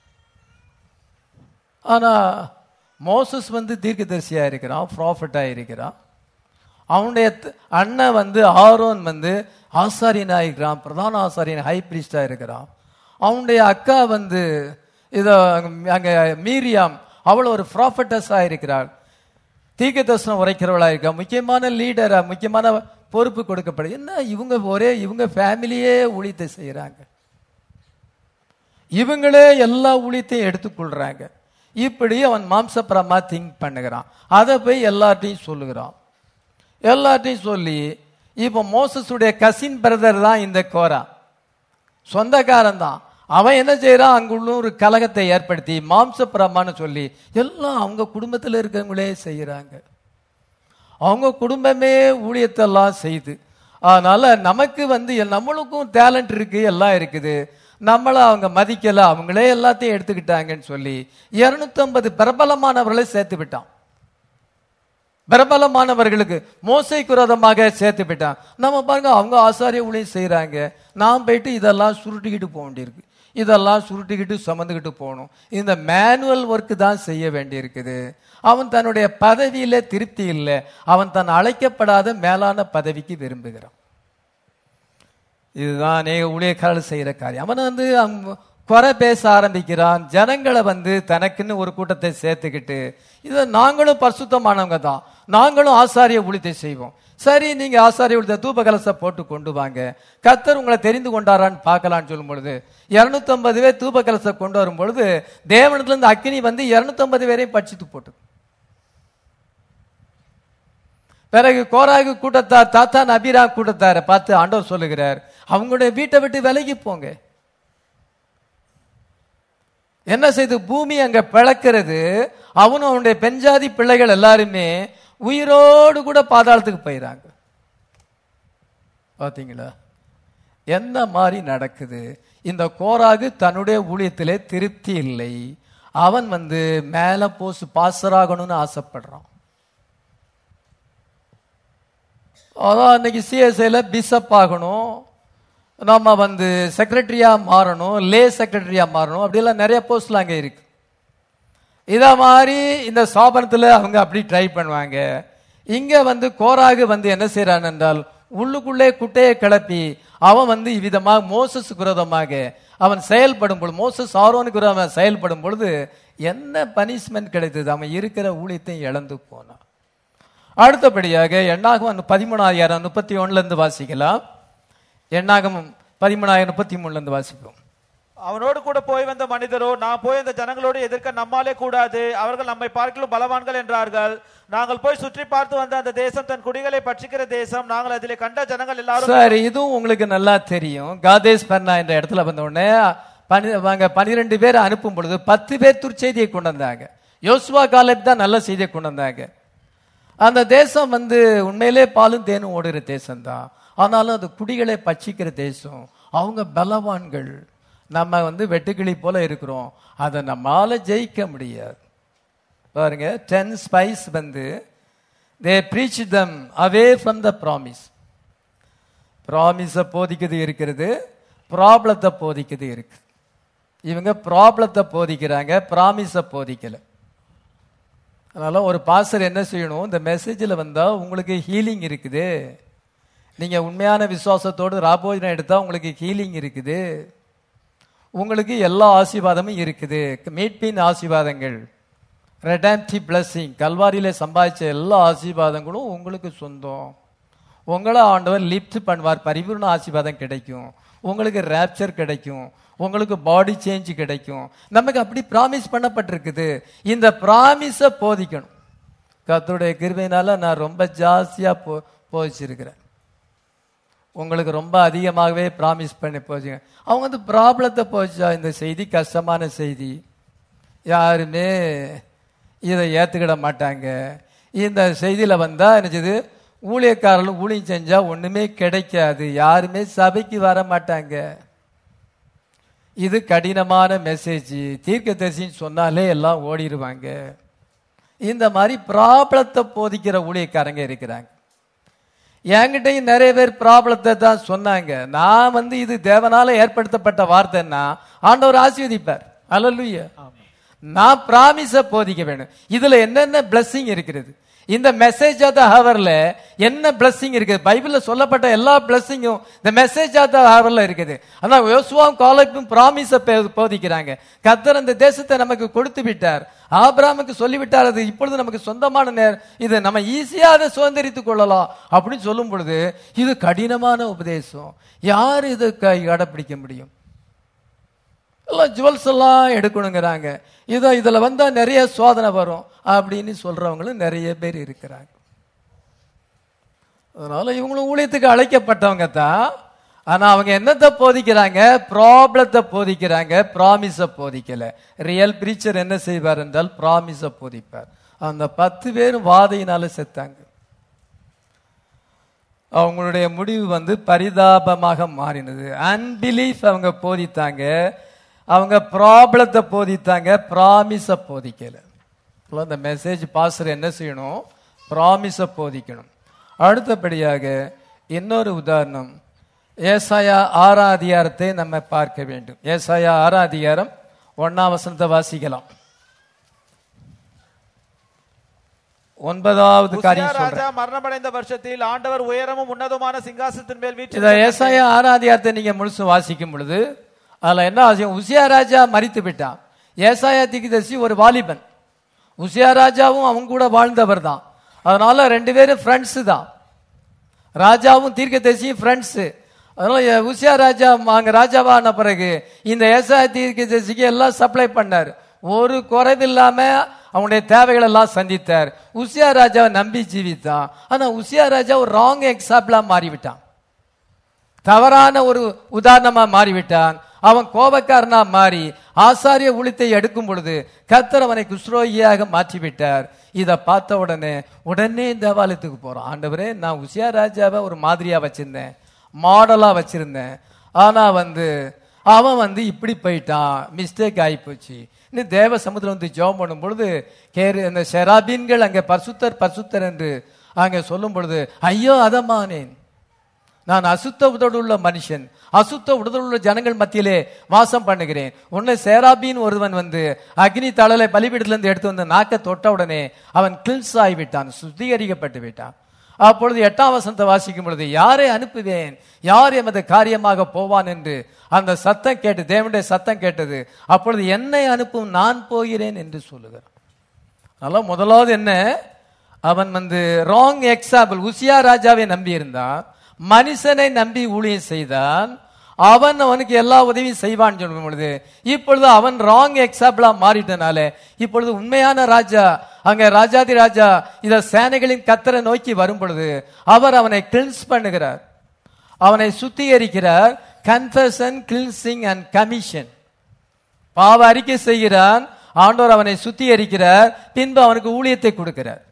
ஆனா மோசஸ் வந்து தீர்க்கதரிசியா இருக்கிறான் ப்ராஃபிட்டா இருக்கிறான் அவனுடைய த- அண்ணன் வந்து ஆரோன் வந்து ஆசாரியனா இருக்கிறான் பிரதான ஆசாரியன் ஹை பிரீஸ்டா இருக்கிறான் அவனுடைய அக்கா வந்து இதோ அங்க மீரியாம் அவள் ஒரு ப்ராஃபட்டஸா இருக்கிறாள் தீர்க்கதரிசனம் உரைக்கிறவளா இருக்கா முக்கியமான லீடரா முக்கியமான பொறுப்பு கொடுக்கப்படும் என்ன இவங்க ஒரே இவங்க ஃபேமிலியே ஊழியத்தை செய்யறாங்க இவங்களே எல்லா ஊழியத்தையும் எடுத்துக்கொள்றாங்க இப்படி அவன் மாம்சப்புறமா திங்க் பண்ணுகிறான் அதை போய் எல்லார்ட்டையும் சொல்லுகிறான் எல்லார்ட்டையும் சொல்லி இப்போ மோசஸுடைய கசின் பிரதர் தான் இந்த கோரா சொந்தக்காரன் தான் அவன் என்ன செய்யறான் அங்குள்ள ஒரு கலகத்தை ஏற்படுத்தி மாம்சப்புறமான்னு சொல்லி எல்லாம் அவங்க குடும்பத்தில் இருக்கிறவங்களே செய்யறாங்க அவங்க குடும்பமே ஊழியத்தெல்லாம் செய்யுது அதனால நமக்கு வந்து எல்- நம்மளுக்கும் டேலண்ட் இருக்கு எல்லாம் இருக்குது நம்மள அவங்க மதிக்கல அவங்களே எல்லாத்தையும் எடுத்துக்கிட்டாங்கன்னு சொல்லி 250 பிரபலமானவர்களை சேர்த்து விட்டான் பிரபலமானவர்களுக்கு மோசைக்கு விரோதமாக சேர்த்து விட்டான் நம்ம பாருங்க அவங்க ஆசாரிய ஊழியம் செய்றாங்க நாம் போயிட்டு இதெல்லாம் சுருட்டிக்கிட்டு போக வேண்டியிருக்கு இதெல்லாம் சுருட்டிக்கிட்டு சுமந்துக்கிட்டு போகணும் இந்த மேனுவல் ஒர்க் தான் செய்ய வேண்டியிருக்குது அவன் தன்னுடைய பதவியில திருப்தி இல்லை அவன் தன் அழைக்கப்படாத மேலான பதவிக்கு விரும்புகிறான் இதுதான் அநேக ஊழியக்காரர்கள் செய்யற காரியம் அவன் வந்து அவங்க குறை பேச ஆரம்பிக்கிறான் ஜனங்களை வந்து தனக்குன்னு ஒரு கூட்டத்தை சேர்த்துக்கிட்டு இதை நாங்களும் பரிசுத்தமானவங்க தான் நாங்களும் ஆசாரிய ஊழியத்தை செய்வோம் சரி நீங்க ஆசாரிய ஊழியத்தை தூப கலசை போட்டு கொண்டு வாங்க கத்தர் உங்களை தெரிந்து கொண்டாரான்னு பார்க்கலான்னு சொல்லும் பொழுது 250 பேர் தூப கலசை கொண்டு வரும் பொழுது தேவனத்துல இருந்து அக்கினி வந்து 250 பேரையும் பட்சித்து போட்டு பிறகு கோராகு கூட்டத்தார் தாத்தா நபீரா கூட்டத்தாரை பார்த்து ஆண்டவர் சொல்லுகிறார் அவங்களுடைய வீட்டை விட்டு விலகி போங்க என்ன செய்து பூமி அங்க பிளக்கிறது அவனும் அவனுடைய பெண்ஜாதி பிள்ளைகள் எல்லாருமே உயிரோடு கூட பாதாளத்துக்கு போயிறாங்க பாத்தீங்களா என்ன மாதிரி நடக்குது இந்த கோராகு தன்னுடைய ஊழியத்திலே திருப்தி இல்லை அவன் வந்து மேல போஸ் பாசராகணும்னு ஆசைப்படுறான் அதான் இன்னைக்கு சிஎஸ்ஐல பிஷப் ஆகணும் நம்ம வந்து செக்ரட்டரியா மாறணும் லே செக்ரட்டரியா மாறணும் அப்படியெல்லாம் நிறைய போஸ்ட்ல அங்க இருக்கு இத மாதிரி இந்த ஸ்தாபனத்துல அவங்க அப்படி ட்ரை பண்ணுவாங்க இங்க வந்து கோராகு வந்து என்ன செய்யறான் என்றால் உள்ளுக்குள்ளே குட்டையை கிளப்பி அவன் வந்து இவ்விதமாக மோசஸுக்கு விரோதமாக அவன் செயல்படும் பொழுது மோசஸ் ஆரோனுக்கு விரோதமாக செயல்படும் பொழுது என்ன பனிஷ்மெண்ட் கிடைத்தது அவன் இருக்கிற ஊழியத்தையும் இழந்து போனான் அடுத்தபடியாக எண்ணாகம் பதிமூணாயிரம் முப்பத்தி ஒண்ணுல இருந்து வாசிக்கலாம் எண்ணாகம் பதிமூணாயிரம் முப்பத்தி மூணுல இருந்து வாசிப்போம் அவனோடு கூட போய் வந்த மனிதரோ நான் போய் அந்த ஜனங்களோடு எதிர்க்க நம்மாலே கூடாது அவர்கள் நம்மை பார்க்கலும் பலவான்கள் என்றார்கள் நாங்கள் போய் சுற்றி பார்த்து வந்த அந்த தேசம் தன் குடிகளை பட்சிக்கிற தேசம் நாங்கள் அதிலே கண்ட ஜனங்கள் எல்லாரும் சார் இதுவும் உங்களுக்கு நல்லா தெரியும் காதேஸ் பர்னா என்ற இடத்துல வந்த உடனே பனி வாங்க பனிரெண்டு பேர் அனுப்பும் பொழுது பத்து பேர் துர்ச்செய்தியை கொண்டு வந்தாங்க யோசுவா காலேப் தான் நல்ல செய்தியை கொண்டு வந்தாங்க அந்த தேசம் வந்து உண்மையிலே பாலும் தேனும் ஓடுகிற தேசம் தான் ஆனாலும் அது குடிகளை பட்சிக்கிற தேசம் அவங்க பலவான்கள் நம்ம வந்து வெட்டுக்கிளி போல இருக்கிறோம் அதை நம்மால ஜெயிக்க முடியாது பாருங்க டென் ஸ்பைஸ் வந்து they preach them away from the promise ப்ராமிஸை போதிக்கிறது இருக்கிறது ப்ராப்ளத்தை போதிக்கிறது இருக்கு இவங்க ப்ராப்ளத்தை போதிக்கிறாங்க ப்ராமிஸை போதிக்கல அதனால ஒரு பாஸ்டர் என்ன செய்யணும் இந்த மெசேஜில் வந்தா உங்களுக்கு ஹீலிங் இருக்குது நீங்க உண்மையான விசுவாசத்தோடு ராபோஜனம் எடுத்தா உங்களுக்கு ஹீலிங் இருக்குது உங்களுக்கு எல்லா ஆசீர்வாதமும் இருக்குது மீட்பின் ஆசீர்வாதங்கள் ரெடாம்டி பிளஸிங் கல்வாரியில சம்பாதிச்ச எல்லா ஆசீர்வாதங்களும் உங்களுக்கு சொந்தம் உங்களை ஆண்டவர் லிஃப்ட் பண்ணுவார் பரிபூர்ண ஆசீர்வாதம் கிடைக்கும் உங்களுக்கு ரேப்சர் கிடைக்கும் உங்களுக்கு பாடி சேஞ்ச் கிடைக்கும் நமக்கு அப்படி ப்ராமிஸ் பண்ணப்பட்டிருக்குது இந்த ப்ராமிஸை போதிக்கணும் கர்த்தருடைய கிருபையினால நான் ரொம்ப ஜாஸ்தியா போ போதிச்சிருக்கிறேன் உங்களுக்கு ரொம்ப அதிகமாகவே ப்ராமிஸ் பண்ணி போச்சுங்க அவங்க வந்து ப்ராப்ளத்தை போச்சா இந்த செய்தி கஷ்டமான செய்தி யாருமே இதை ஏத்துக்கிட மாட்டாங்க இந்த செய்தியில வந்தா என்னது ஊழியக்காரர்கள் ஊழியம் செஞ்சா ஒண்ணுமே கிடைக்காது யாருமே சபைக்கு வர மாட்டாங்க இது கடினமான மெசேஜ் தீர்க்கதரிசின்னு சொன்னாலே எல்லாம் ஓடிடுவாங்க இந்த மாதிரி ப்ராப்ளத்தை போதிக்கிற ஊழியக்காரங்க இருக்கிறாங்க என்கிட்டயும் நிறைய பேர் ப்ராப்ளத்தை தான் சொன்னாங்க நான் வந்து இது தேவனால ஏற்படுத்தப்பட்ட வார்த்தைன்னா ஆண்டவர் ஆசீர்வதிப்பார் அல்லலுயா நான் பிராமிஸ போதிக்க வேணும் இதுல என்னென்ன blessing இருக்கிறது இந்த மெசேஜ் ஆஃப் த ஹவர்ல என்ன blessing இருக்குது பைபிள்ல சொல்லப்பட்ட எல்லா blessingம் இந்த மெசேஜ் ஆஃப் த ஹவர்ல இருக்குது அதான் யோசுவாவும் காலேப்பும் பிராமிஸ போதிக்கிறாங்க கத்தர் அந்த தேசத்தை நமக்கு கொடுத்து விட்டார் ஆபிராமுக்கு சொல்லிவிட்டார் அது இப்பொழுது நமக்கு சொந்தமான நேரம் இது நம்ம ஈஸியா அதை சுதந்திரித்துக் கொள்ளலாம் அப்படின்னு சொல்லும் பொழுது இது கடினமான உபதேசம் யார் இதை க- கடைப்பிடிக்க முடியும் எல்லாம் ஜுவல்ஸ் எல்லாம் எடுக்கணுங்கிறாங்க இதோ இதுல வந்தா நிறைய சோதனை வரும் அப்படின்னு சொல்றவங்களும் நிறைய பேர் இருக்கிறாங்க அதனால இவங்களும் ஊழியத்துக்கு அழைக்கப்பட்டவங்க தான் ஆனா அவங்க என்னத்தை போதிக்கிறாங்க ப்ராப்ளத்தை போதிக்கிறாங்க ப்ராமிஸ போதிக்கல ரியல் பிரீச்சர் என்ன செய்வார் என்றால் ப்ராமிஸ போதிப்பார் அந்த பத்து பேரும் வாதையினால செத்தாங்க அவங்களுடைய முடிவு வந்து பரிதாபமாக மாறினது அன்பிலீஃப் அவங்க போதித்தாங்க அவங்க ப்ராப்ளத்தை போதித்தாங்க ப்ராமிஸ போதிக்கல இப்ப இந்த மெசேஜ் பாஸ்டர் என்ன செய்யணும் ப்ராமிஸ போதிக்கணும் அடுத்தபடியாக இன்னொரு உதாரணம் ஏசாயா ஆறாம் அதிகாரத்தை நம்ம பார்க்க வேண்டும் ஏசாயா ஆறாம் அதிகாரம் ஒன்னாம் வசனத்தை வாசிக்கலாம் ஒன்பதாவது உசியா காரியம் சொல்றேன் ராஜா மரணமடைந்த வருஷத்தில் ஆண்டவர் உயரமும் உன்னதமான சிங்காசனத்தின் மேல் இத வீற்று ஏசாயா ஆராதியாரத்தை நீங்க முழுசும் வாசிக்கும் பொழுது அதுல என்ன ஆசையம் உசியா ராஜா மரித்து விட்டான் ஏசாயா திகிதசி ஒரு வாலிபன் உசியா ராஜாவும் அவங்க கூட வாழ்ந்தவர் தான் அதனால ரெண்டு பேரும் ஃப்ரெண்ட்ஸ் தான் ராஜாவும் தீர்க்கதரிசியும் ஃப்ரெண்ட்ஸ் அதனால எ- உசியா ராஜா அங்க ராஜாவான பிறகு இந்த ஏசாயா தீர்க்கதரிசிக்கு எல்லாம் சப்ளை பண்ணார் ஒரு குறைவில்லாம அவனுடைய தேவைகள் எல்லாம் சந்தித்தார் உசியா ராஜாவை நம்பி ஜீவித்தான் ஆனா உசியா ராஜா ஒரு ராங் எக்ஸாம்பிளா மாறிவிட்டான் தவறான ஒரு உதாரணமா மாறிவிட்டான் அவன் கோபக்காரனா மாறி ஆசாரிய உளித்தை எடுக்கும் பொழுது கர்த்தர் அவனை குஸ்ரோகியாக மாற்றிவிட்டார் இதை பார்த்த உடனே உடனே தேவாலயத்துக்கு போறான் ஆண்டவரே நான் உசியா ராஜாவை ஒரு மாதிரியா வச்சிருந்தேன் மாடலா வச்சிருந்தேன் ஆனா வந்து அவன் வந்து இப்படி போயிட்டான் மிஸ்டேக் ஆகி போச்சு இன்னும் தேவ சமுத்திரம் வந்து ஜெபம் பண்ணும் பொழுது கேரு இந்த ஷெராபீன்கள் அங்கே பரிசுத்தர் பரிசுத்தர் என்று அங்கே சொல்லும் பொழுது ஐயோ அதமானேன் நான் அசுத்த உதடுள்ள மனுஷன் அசுத்த உடலுள்ள ஜனங்கள் மத்தியிலே வாசம் பண்ணுகிறேன் உன்னை சேராபின்னு ஒருவன் வந்து அக்னி தழலை பலிபீடத்துல இருந்து எடுத்து வந்து நாக்க தொட்ட உடனே அவன் கில்ஸ் ஆகிவிட்டான் சுத்திகரிக்கப்பட்டு விட்டான் அப்பொழுது எட்டாம் வசனத்தை வாசிக்கும் பொழுது யாரை அனுப்புவேன் யார் எமது காரியமாக போவான் என்று அந்த சத்தம் கேட்டு தேவனுடைய சத்தம் கேட்டது அப்பொழுது என்னை அனுப்பும் நான் போகிறேன் என்று சொல்லுகிறான் அதனால முதலாவது என்ன அவன் வந்து ராங் எக்ஸாம்பிள் உசியா ராஜாவை நம்பி இருந்தான் மனுஷனை நம்பி ஊழியம் செய்தான் அவன் அவனுக்கு எல்லா உதவியும் செய்வான்னு சொல்லும் பொழுது இப்பொழுது அவன் ராங் எக்ஸாம்பிளா மாறிட்டனால இப்பொழுது உண்மையான ராஜா அங்க ராஜாதி ராஜா இத சேனைகளின் கத்தரை நோக்கி வரும் பொழுது அவர் அவனை கிளின்ஸ் பண்ணுகிறார் அவனை சுத்திகரிக்கிறார் கன்ஃபஷன் கிளின்சிங் அண்ட் கமிஷன் பாவ அறிக்கை செய்கிறான் ஆண்டவர் அவனை சுத்திகரிக்கிறார் பின்பு அவனுக்கு ஊழியத்தை கொடுக்கிறார்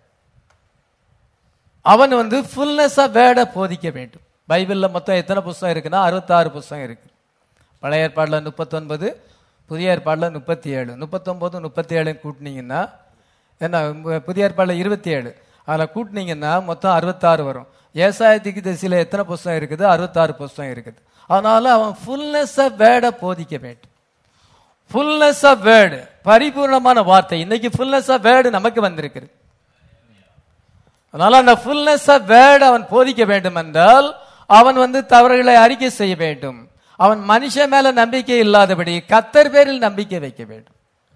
அவன் வந்து ஃபுல்னஸ் ஆஃப் வேர்டை போதிக்க வேண்டும் பைபிள்ல மொத்தம் எத்தனை புஸ்தகம் இருக்குன்னா அறுபத்தாறு புஸ்தகம் இருக்கு பழைய ஏற்பாடுல முப்பத்தொன்பது புதிய ஏற்பாடுல முப்பத்தி ஏழு முப்பத்தொன்பது முப்பத்தி ஏழு கூட்டினீங்கன்னா என்ன உம், புதிய ஏற்பாடுல இருபத்தி ஏழு அதில் கூட்டினீங்கன்னா மொத்தம் அறுபத்தாறு வரும் ஏசாயத்துக்கு திசையில் எத்தனை புஸ்தகம் இருக்குது அறுபத்தாறு புஸ்தகம் இருக்குது அதனால அவன் ஃபுல்னஸ் ஆஃப் வேர்டை போதிக்க வேண்டும் ஃபுல்னஸ் ஆஃப் வேர்டு பரிபூர்ணமான வார்த்தை இன்னைக்கு ஃபுல்னஸ் ஆஃப் வேர்டு நமக்கு வந்திருக்கிறது அதனால அந்த ஃபுல்னஸ் ஆஃப் வேர்டு அவன் போதிக்க வேண்டும் என்றால் அவன் வந்து தவறுகளை அறிக்கை செய்ய வேண்டும் அவன் மனுஷன் மேல நம்பிக்கை இல்லாதபடி கத்தர் பேரில் நம்பிக்கை வைக்க வேண்டும்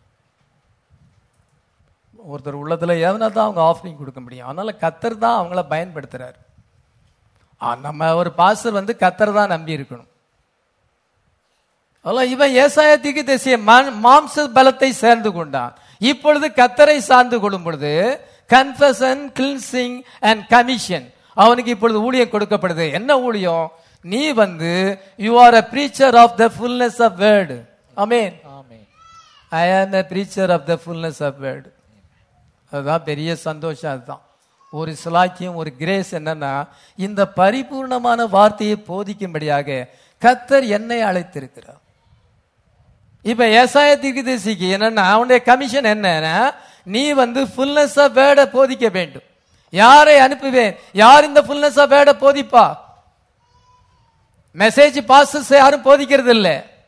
ஒருத்தர் உள்ளத்துல எவனா தான் அவங்க ஆஃபரிங் கொடுக்க முடியும் அதனால கத்தர் தான் அவங்கள பயன்படுத்துறாரு ஆ, நம்ம ஒரு பாஸ்டர் வந்து கத்தர் தான் நம்பி இருக்கணும் அதெல்லாம் இவன் ஏசாயத்திற்கு தேசிய மாம்ச பலத்தை சேர்ந்து கொண்டான் இப்பொழுது கத்தரை சார்ந்து கொள்ளும் பொழுது கன்ஃபஷன் கிளின்சிங் அண்ட் கமிஷன் அவனுக்கு இப்பொழுது ஊழியம் கொடுக்கப்படுது என்ன ஊழியம் நீ வந்து you are a preacher of the fullness of word அமேன் ஆமென் I am a preacher of the fullness of word அதுதான் பெரிய சந்தோஷம் அதுதான் ஒரு சிலாக்கியம் ஒரு கிரேஸ் என்னன்னா இந்த பரிபூர்ணமான வார்த்தையை போதிக்கும்படியாக கத்தர் என்னை அழைத்திருக்கிறார் இப்ப ஏசாய தீர்க்கதரிசிக்கு என்னன்னா அவனுடைய கமிஷன் என்னன்னா நீ வந்து ஃபுல்னஸ் ஆஃப் வேர்டை போதிக்க வேண்டும் யாரை அனுப்புவேன் யார் இந்த ஃபுல்னஸ் ஆஃப் வேர்டை போதிப்பா மெசேஜ் பாஸ்டர்ஸ் யாரும் போதிக்கிறது இல்ல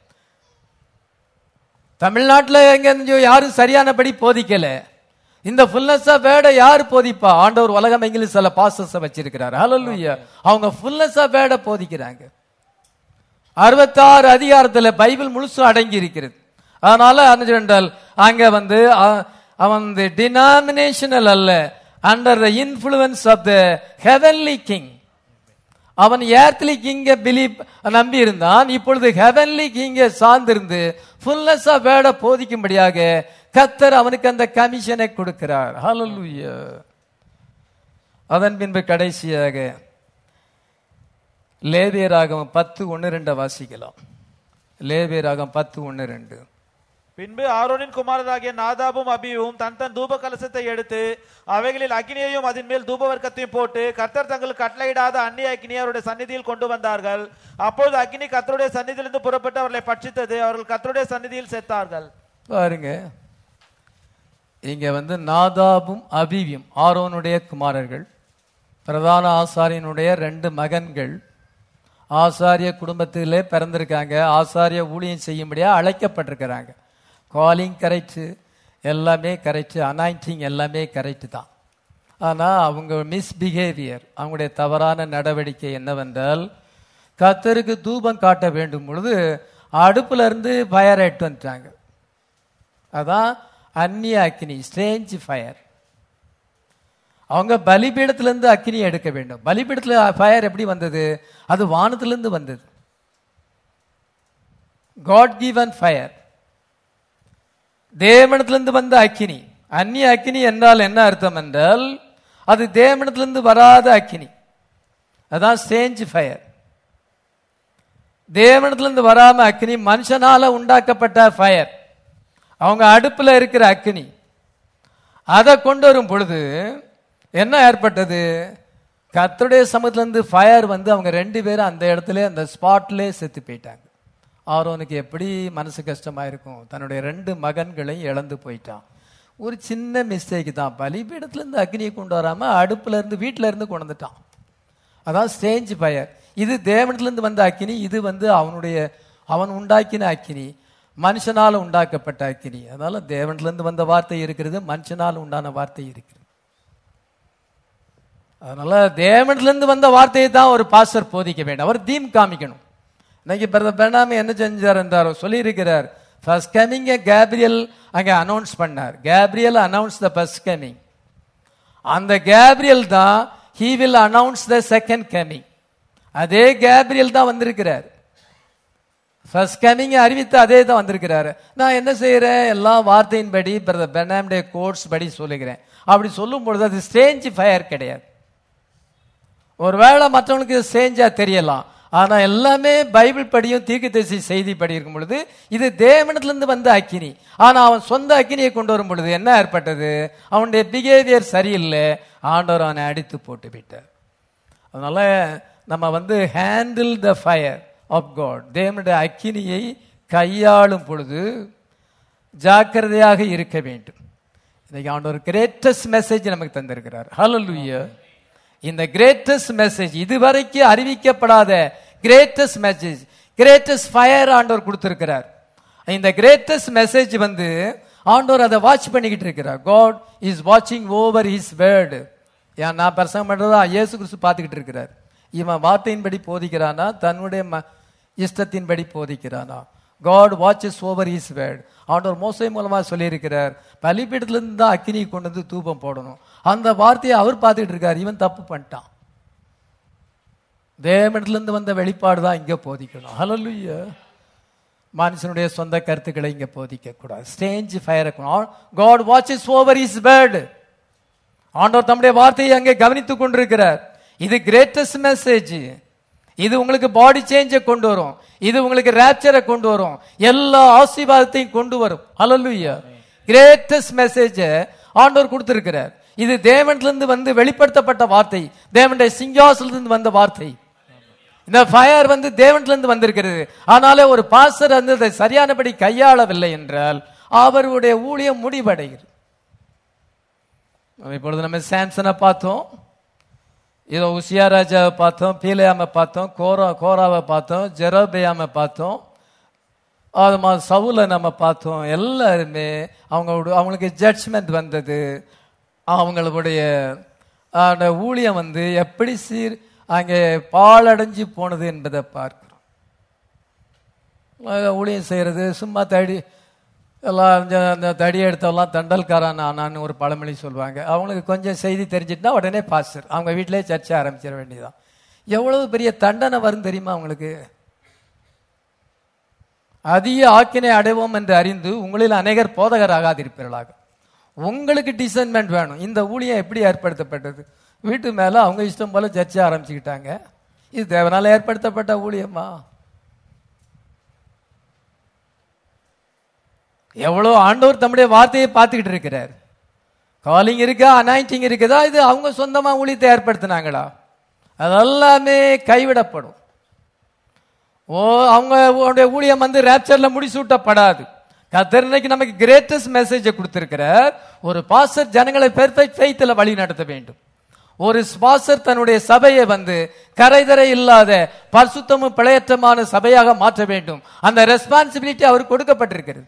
தமிழ்நாட்டுல எங்க இருந்துச்சோ யாரும் சரியானபடி போதிக்கல இந்த ஃபுல்னஸ் ஆஃப் வேர்டை யார் போதிப்பா ஆண்டவர் உலகம் எங்கிலும் சில பாஸ்டர்ஸ் வச்சிருக்கிறார் ஹalleluya அவங்க ஃபுல்னஸ் ஆஃப் வேர்டை போதிக்கிறாங்க அறுபத்தாறு அதிகாரத்துல பைபிள் முழுசும் அடங்கி இருக்கிறது அதனால என்றால் அங்க வந்து அ- அவன் வந்து டினாமினேஷனல் அல்ல under the influence of the heavenly king அவன் ஏர்த்லி கிங்க பிலீப் நம்பி இருந்தான் இப்பொழுது ஹெவன்லி கிங்க சார்ந்திருந்து ஃபுல்னஸ் ஆஃப் வேர்டை போதிக்கும்படியாக கத்தர் அவனுக்கு அந்த கமிஷனை கொடுக்கிறார் ஹalleluya அதன் பின்பு கடைசியாக லேவியராகம் பத்து ஒன்று ரெண்டை வாசிக்கலாம் லேவியராகம் பத்து ஒன்று ரெண்டு பின்பு ஆரோனின் குமாரராகிய நாதாபும் அபியும் தன் தன் தூப கலசத்தை எடுத்து அவைகளில் அக்னியையும் அதன் மேல் தூப வர்க்கத்தையும் போட்டு கர்த்தர் தங்களுக்கு கட்டளையிடாத அந்நிய அக்னியை அவருடைய சந்நிதியில் கொண்டு வந்தார்கள் அப்பொழுது அக்னி கர்த்தருடைய சந்நிதியிலிருந்து புறப்பட்டு அவர்களை பட்சித்தது அவர்கள் கர்த்தருடைய சந்நிதியில் செத்தார்கள் பாருங்க இங்க வந்து நாதாபும் அபிவியும் ஆரோனுடைய குமாரர்கள் பிரதான ஆசாரியனுடைய ரெண்டு மகன்கள் ஆசாரிய குடும்பத்திலே பிறந்திருக்காங்க ஆசாரிய ஊழியம் செய்யும்படியா அழைக்கப்பட்டிருக்கிறாங்க காலிங் கரெக்டு எல்லாமே கரெக்டு அனாயிண்டிங் எல்லாமே கரெக்டு தான் ஆனால் அவங்க மிஸ்பிஹேவியர் அவங்களுடைய தவறான நடவடிக்கை என்னவென்றால் கத்தருக்கு தூபம் காட்ட வேண்டும் பொழுது அடுப்புல இருந்து ஃபயர் எட்டு வந்துட்டாங்க அதான் அந்நிய அக்னி ஸ்ட்ரேஞ்ச் ஃபயர் அவங்க பலிபீடத்திலிருந்து அக்னி எடுக்க வேண்டும் பலிபீடத்துல ஃபயர் எப்படி வந்தது அது வானத்திலிருந்து வந்தது காட் given ஃபயர் தேவனத்திலிருந்து வந்த அக்கினி அந்நிய அக்கினி என்றால் என்ன அர்த்தம் என்றால் அது தேவனத்திலிருந்து வராத அக்கினி அதான் ஸ்டேஞ்ச் ஃபயர் தேவனத்திலிருந்து வராம அக்கினி மனுஷனால உண்டாக்கப்பட்ட ஃபயர் அவங்க அடுப்புல இருக்கிற அக்கினி அதை கொண்டு வரும் பொழுது என்ன ஏற்பட்டது கர்த்தருடைய சமூகத்திலிருந்து ஃபயர் வந்து அவங்க ரெண்டு பேரும் அந்த இடத்துல அந்த ஸ்பாட்லே செத்து போயிட்டாங்க ஆரோனுக்கு எப்படி மனசு கஷ்டமா இருக்கும் தன்னுடைய ரெண்டு மகன்களையும் இழந்து போயிட்டான் ஒரு சின்ன மிஸ்டேக் தான் பலிபீடத்துல இருந்து அக்னியை கொண்டு வராம அடுப்புல இருந்து வீட்டுல இருந்து கொண்டு வந்துட்டான் அதான் ஸ்டேஞ்ச் ஃபயர் இது தேவனத்திலிருந்து வந்த அக்கினி இது வந்து அவனுடைய அவன் உண்டாக்கின அக்கினி மனுஷனால உண்டாக்கப்பட்ட அக்கினி அதனால தேவனத்திலிருந்து வந்த வார்த்தை இருக்கிறது மனுஷனால் உண்டான வார்த்தை இருக்கிறது அதனால தேவனத்திலிருந்து வந்த வார்த்தையை தான் ஒரு பாஸ்டர் போதிக்க வேண்டும் அவர் தீம் காமிக்கணும் இன்னைக்கு பிரதர் பெர்னாமி என்ன செஞ்சார் என்றார் சொல்லியிருக்கிறார் ஃபர்ஸ்ட் கமிங் கேப்ரியல் அங்கே அனௌன்ஸ் பண்ணார் Gabriel announce the first coming அந்த கேப்ரியல் தான் he will announce the second coming அதே கேப்ரியல் தான் வந்திருக்கிறார் ஃபர்ஸ்ட் கமிங் அறிவித்து அதே தான் வந்திருக்கிறாரு நான் என்ன செய்யறேன் எல்லா வார்த்தையின்படி பிரதர் பெர்னாம்டே கோட்ஸ் படி சொல்லுகிறேன் அப்படி சொல்லும் பொழுது அது ஸ்டேஞ்ச் ஃபயர் கிடையாது ஒருவேளை மற்றவனுக்கு சேஞ்சா தெரியலாம் ஆனா எல்லாமே பைபிள் படியும் தீர்க்கதரிசி செய்தி படி இருக்கும் பொழுது இது தேவனத்திலிருந்து வந்த அக்கினி ஆனா அவன் சொந்த அக்கினியை கொண்டு வரும் பொழுது என்ன ஏற்பட்டது அவனுடைய பிஹேவியர் சரியில்லை ஆண்டவர் அவனை அடித்து போட்டு விட்டார் அதனால நம்ம வந்து handle the fire of God தேவனுடைய அக்கினியை கையாளும் பொழுது ஜாக்கிரதையாக இருக்க வேண்டும் இன்னைக்கு ஆண்டவர் கிரேட்டஸ்ட் மெசேஜ் நமக்கு தந்திருக்கிறார் ஹalleluya இந்த கிரேட்டஸ்ட் மெசேஜ் இதுவரைக்கும் அறிவிக்கப்படாத கிரேட்டஸ்ட் மெசேஜ் கிரேட்டஸ்ட் ஃபயர் ஆண்டவர் கொடுத்திருக்கிறார் இந்த கிரேட்டஸ்ட் மெசேஜ் வந்து ஆண்டவர் அதை வாட்ச் பண்ணிக்கிட்டு இருக்கிறார் காட் இஸ் வாட்சிங் ஓவர் ஹிஸ் வேர்டு ஏன் நான் பிரசங்கம் பண்றதா இயேசு கிறிஸ்து பார்த்துக்கிட்டு இருக்கிறார் இவன் வார்த்தையின்படி போதிக்கிறானா தன்னுடைய ம- இஷ்டத்தின்படி போதிக்கிறானா God watches over his word ஆண்டவர் மோசை மூலமா சொல்லியிருக்கிறார் பலிபீடத்திலிருந்து தான் அக்கினி கொண்டு வந்து தூபம் போடணும் அந்த வார்த்தையை அவர் பார்த்துக்கிட்டு இருக்கார் இவன் தப்பு பண்ணிட்டான் தேவனிடத்திலிருந்து வந்த வெளிப்பாடு தான் இங்க போதிக்கணும் ஹalleluya மனுஷனுடைய சொந்த கருத்துக்களை இங்க போதிக்க கூடாது strange fire God watches over his word ஆண்டவர் தம்முடைய வார்த்தையை அங்கே கவனித்துக் கொண்டிருக்கிறார் இது கிரேட்டஸ்ட் மெசேஜ் இது உங்களுக்கு பாடி சேஞ்சை கொண்டு வரும் இது உங்களுக்கு ரேப்சரை கொண்டு வரும் எல்லா ஆசீர்வாதத்தையும் கொண்டு வரும் ஹalleluya கிரேட்டஸ்ட் மெசேஜை ஆண்டவர் கொடுத்திருக்கிறார் இது தேவனிலிருந்து வந்து வெளிப்படுத்தப்பட்ட வார்த்தை தேவனுடைய சிங்காசனத்திலிருந்து வந்த வார்த்தை இந்த ஃபயர் வந்து தேவனிலிருந்து வந்திருக்கிறது ஆனாலே ஒரு பாஸ்டர் வந்து அதை சரியானபடி கையாளவில்லை என்றால் அவருடைய ஊழியம் முடிவடைகிறது இப்பொழுது நம்ம சாம்சனை பார்த்தோம் இதோ உசியா ராஜாவை பார்த்தோம் பீலையாமை பார்த்தோம் கோரா கோராவை பார்த்தோம் ஜெரோபேயாமை பார்த்தோம் அது மாதிரி சவுலை நம்ம பார்த்தோம் எல்லாருமே அவங்களோட அவங்களுக்கு ஜட்ஜ்மெண்ட் வந்தது அவங்களுடைய அந்த ஊழியம் வந்து எப்படி சீர் அங்கே பாழடைஞ்சு போனது என்பதை பார்க்கிறோம் அஹ் ஊழியம் செய்கிறது சும்மா தடி எல்லாம் இந்த- இந்த தடி எடுத்தவெல்லாம் தண்டல்காரன் ஆனான்னு ஒரு பழமொழி சொல்லுவாங்க அவங்களுக்கு கொஞ்சம் செய்தி தெரிஞ்சிட்டுனா உடனே பாஸ்டர் அவங்க வீட்டிலே சர்ச்சை ஆரம்பிச்சிட வேண்டியதான் எவ்வளவு பெரிய தண்டனை வரும் தெரியுமா அவங்களுக்கு அதிக ஆக்கினை அடைவோம் என்று அறிந்து உங்களில் அநேகர் போதகராகாதிருப்பீர்களாக உங்களுக்கு டிசைன்மெண்ட் வேணும் இந்த ஊழியம் எப்படி ஏற்படுத்தப்பட்டது வீட்டு மேல அவங்க இஷ்டம் போல சர்ச்சை ஆரம்பிச்சுக்கிட்டாங்க இது தேவனால ஏற்படுத்தப்பட்ட ஊழியமா எவ்வளோ ஆண்டவர் தம்முடைய வார்த்தையை பார்த்துக்கிட்டு இருக்கிறார் காலிங் இருக்கா அனாயிண்டிங் இருக்குதா இது அவங்க சொந்தமா ஊழியத்தை ஏற்படுத்தினாங்களா அதெல்லாமே கைவிடப்படும் ஓ அவங்க உடைய ஊழியம் வந்து ரேப்சர்ல முடிசூட்டப்படாது கத்தர் இன்னைக்கு நமக்கு கிரேட்டஸ்ட் மெசேஜை கொடுத்திருக்கிறார் ஒரு பாஸ்டர் ஜனங்களை பெர்ஃபெக்ட் ஃபெய்த்தில் வழி நடத்த வேண்டும் ஒரு பாஸ்டர் தன்னுடைய சபையை வந்து கரைதரை இல்லாத பரிசுத்தமும் பிழையற்றமான சபையாக மாற்ற வேண்டும் அந்த ரெஸ்பான்சிபிலிட்டி அவருக்கு கொடுக்கப்பட்டிருக்கிறது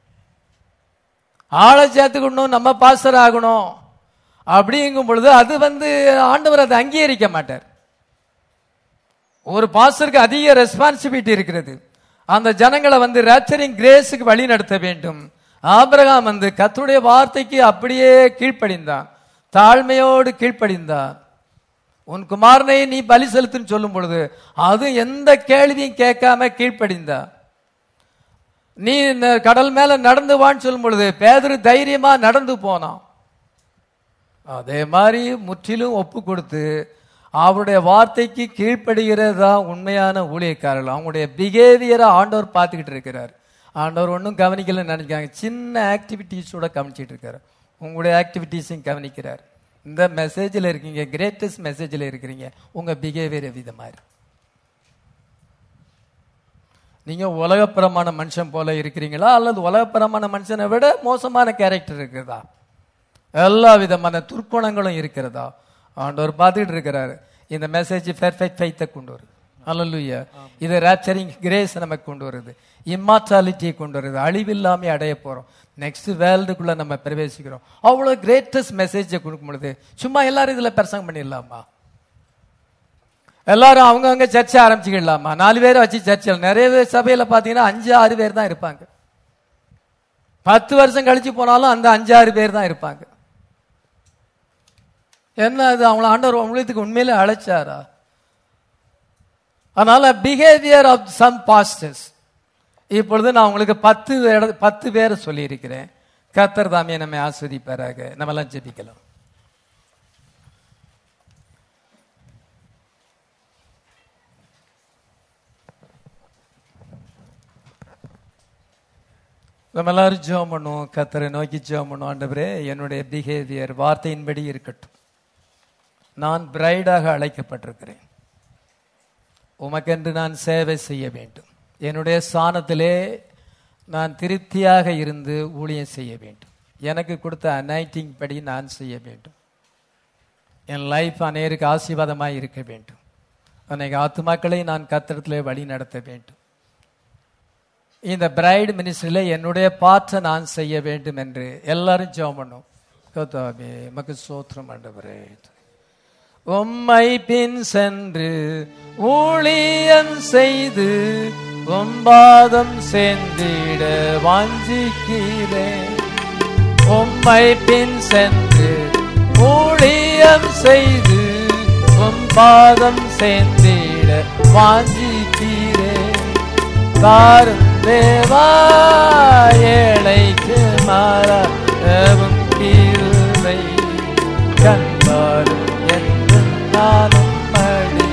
ஆளை சேர்த்துக்கணும் நம்ம பாஸ்டர் ஆகணும் அப்படிங்கும் பொழுது அது வந்து ஆண்டவர் அதை அங்கீகரிக்க மாட்டார் ஒரு பாஸ்டருக்கு அதிக ரெஸ்பான்சிபிலிட்டி இருக்கிறது அந்த ஜனங்களை வந்து ரேச்சரிங் கிரேஸுக்கு வழி நடத்த வேண்டும் ஆபிரகாம் வந்து கர்த்தருடைய வார்த்தைக்கு அப்படியே கீழ்ப்படிந்தான் தாழ்மையோடு கீழ்ப்படிந்தான் உன் குமாரனை நீ பலி செலுத்துன்னு சொல்லும் பொழுது அது எந்த கேள்வியும் கேட்காம கீழ்ப்படிந்தான் நீ இந்த கடல் மேல நடந்து வான்னு சொல்லும் பொழுது பேதரு தைரியமா நடந்து போனான் அதே மாதிரி முற்றிலும் ஒப்பு கொடுத்து அவருடைய வார்த்தைக்கு கீழ்ப்படுகிறது தான் உண்மையான ஊழியக்காரர்கள் அவங்களுடைய பிஹேவியரை ஆண்டவர் பார்த்துக்கிட்டு இருக்கிறார் ஆண்டவர் ஒன்றும் கவனிக்கலன்னு நினைக்கிறாங்க சின்ன ஆக்டிவிட்டீஸோட கவனிச்சிட்டு இருக்காரு உங்களுடைய ஆக்டிவிட்டீஸையும் கவனிக்கிறார் இந்த மெசேஜில் இருக்கீங்க கிரேட்டஸ்ட் மெசேஜில் இருக்கிறீங்க உங்க பிஹேவியர் விதமாக இருக்கு நீங்க உலகப்புறமான மனுஷன் போல இருக்கிறீங்களா அல்லது உலகப்புறமான மனுஷனை விட மோசமான கேரக்டர் இருக்கிறதா எல்லா விதமான துர்க்குணங்களும் இருக்கிறதா ஆண்டவர் பார்த்துக்கிட்டு இருக்கிறாரு இந்த மெசேஜ் பெர்ஃபெக்ட் ஃபைத்தை கொண்டு வருது அல்லலுயா இது ரேப்சரிங் கிரேஸ் நமக்கு கொண்டு வருது இம்மார்டாலிட்டியை கொண்டு வருது அழிவில்லாமே அடைய போறோம் நெக்ஸ்ட் வேர்ல்டுக்குள்ள நம்ம பிரவேசிக்கிறோம் அவ்வளோ கிரேட்டஸ்ட் மெசேஜை கொடுக்கும் பொழுது சும்மா எல்லாரும் இதுல பிரசங்கம் பண்ணிடலாமா எல்லாரும் அவங்கவங்க சர்ச்சை ஆரம்பிச்சுக்கிடலாமா நாலு பேரை வச்சு சர்ச்சில் நிறைய பேர் சபையில பாத்தீங்கன்னா அஞ்சு ஆறு பேர் தான் இருப்பாங்க பத்து வருஷம் கழிச்சு போனாலும் அந்த அஞ்சு ஆறு பேர் தான் இருப்பாங்க என்ன அது அவங்கள ஆண்டவர் ஊழியத்துக்கு உண்மையிலே அழைச்சாரா அதனால பிஹேவியர் ஆஃப் சம் பாஸ்டர்ஸ் இப்பொழுது நான் உங்களுக்கு பத்து இட- பத்து பேரை சொல்லியிருக்கிறேன் கத்தர் தாமியை நம்மை ஆஸ்வதிப்பாராக நம்ம எல்லாம் ஜெபிக்கலாம் நம்ம எல்லாரும் ஜெபம் பண்ணுவோம் கத்தரை நோக்கி ஜெபம் பண்ணுவோம் ஆண்டவரே என்னுடைய பிஹேவியர் வார்த்தையின்படி இருக்கட்டும் நான் பிரைடாக அழைக்கப்பட்டிருக்கிறேன் உமக்கென்று நான் சேவை செய்ய வேண்டும் என்னுடைய ஸ்தானத்திலே நான் திருப்தியாக இருந்து ஊழியம் செய்ய வேண்டும் எனக்கு கொடுத்த அனைட்டிங் படி நான் செய்ய வேண்டும் என் லைஃப் அநேருக்கு ஆசீர்வாதமாய் இருக்க வேண்டும் அநேக ஆத்துமாக்களை நான் கத்திரத்திலே வழி நடத்த வேண்டும் இந்த பிரைடு மினிஸ்ட்ரியில என்னுடைய பாற்றை நான் செய்ய வேண்டும் என்று எல்லாரும் ஜெபம் பண்ணும் கர்த்தாவே மக்கு சோத்திரம் ஆண்டவரே உம்மை பின் சென்று ஊழியம் செய்து உம்பாதம் சென்றிட வாஞ்சிக்கிறேன் உம்மை பின் சென்று ஊழியம் செய்து உம்பாதம் சென்றிட வாஞ்சிக்கிறேன் தாரும் தேவா ஏழைக்கு மாறும் கீருவை கண்பாரும் என்று நானும் மடி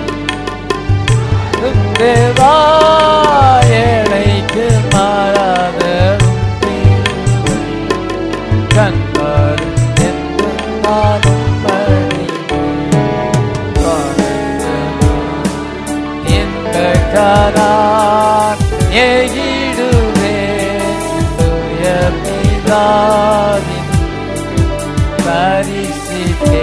தேவா ஏழைக்கு மாறாத கண்பாரும் என்று நான் ஏகிடுவேன் தூய பிதாவின் பரிசித்தே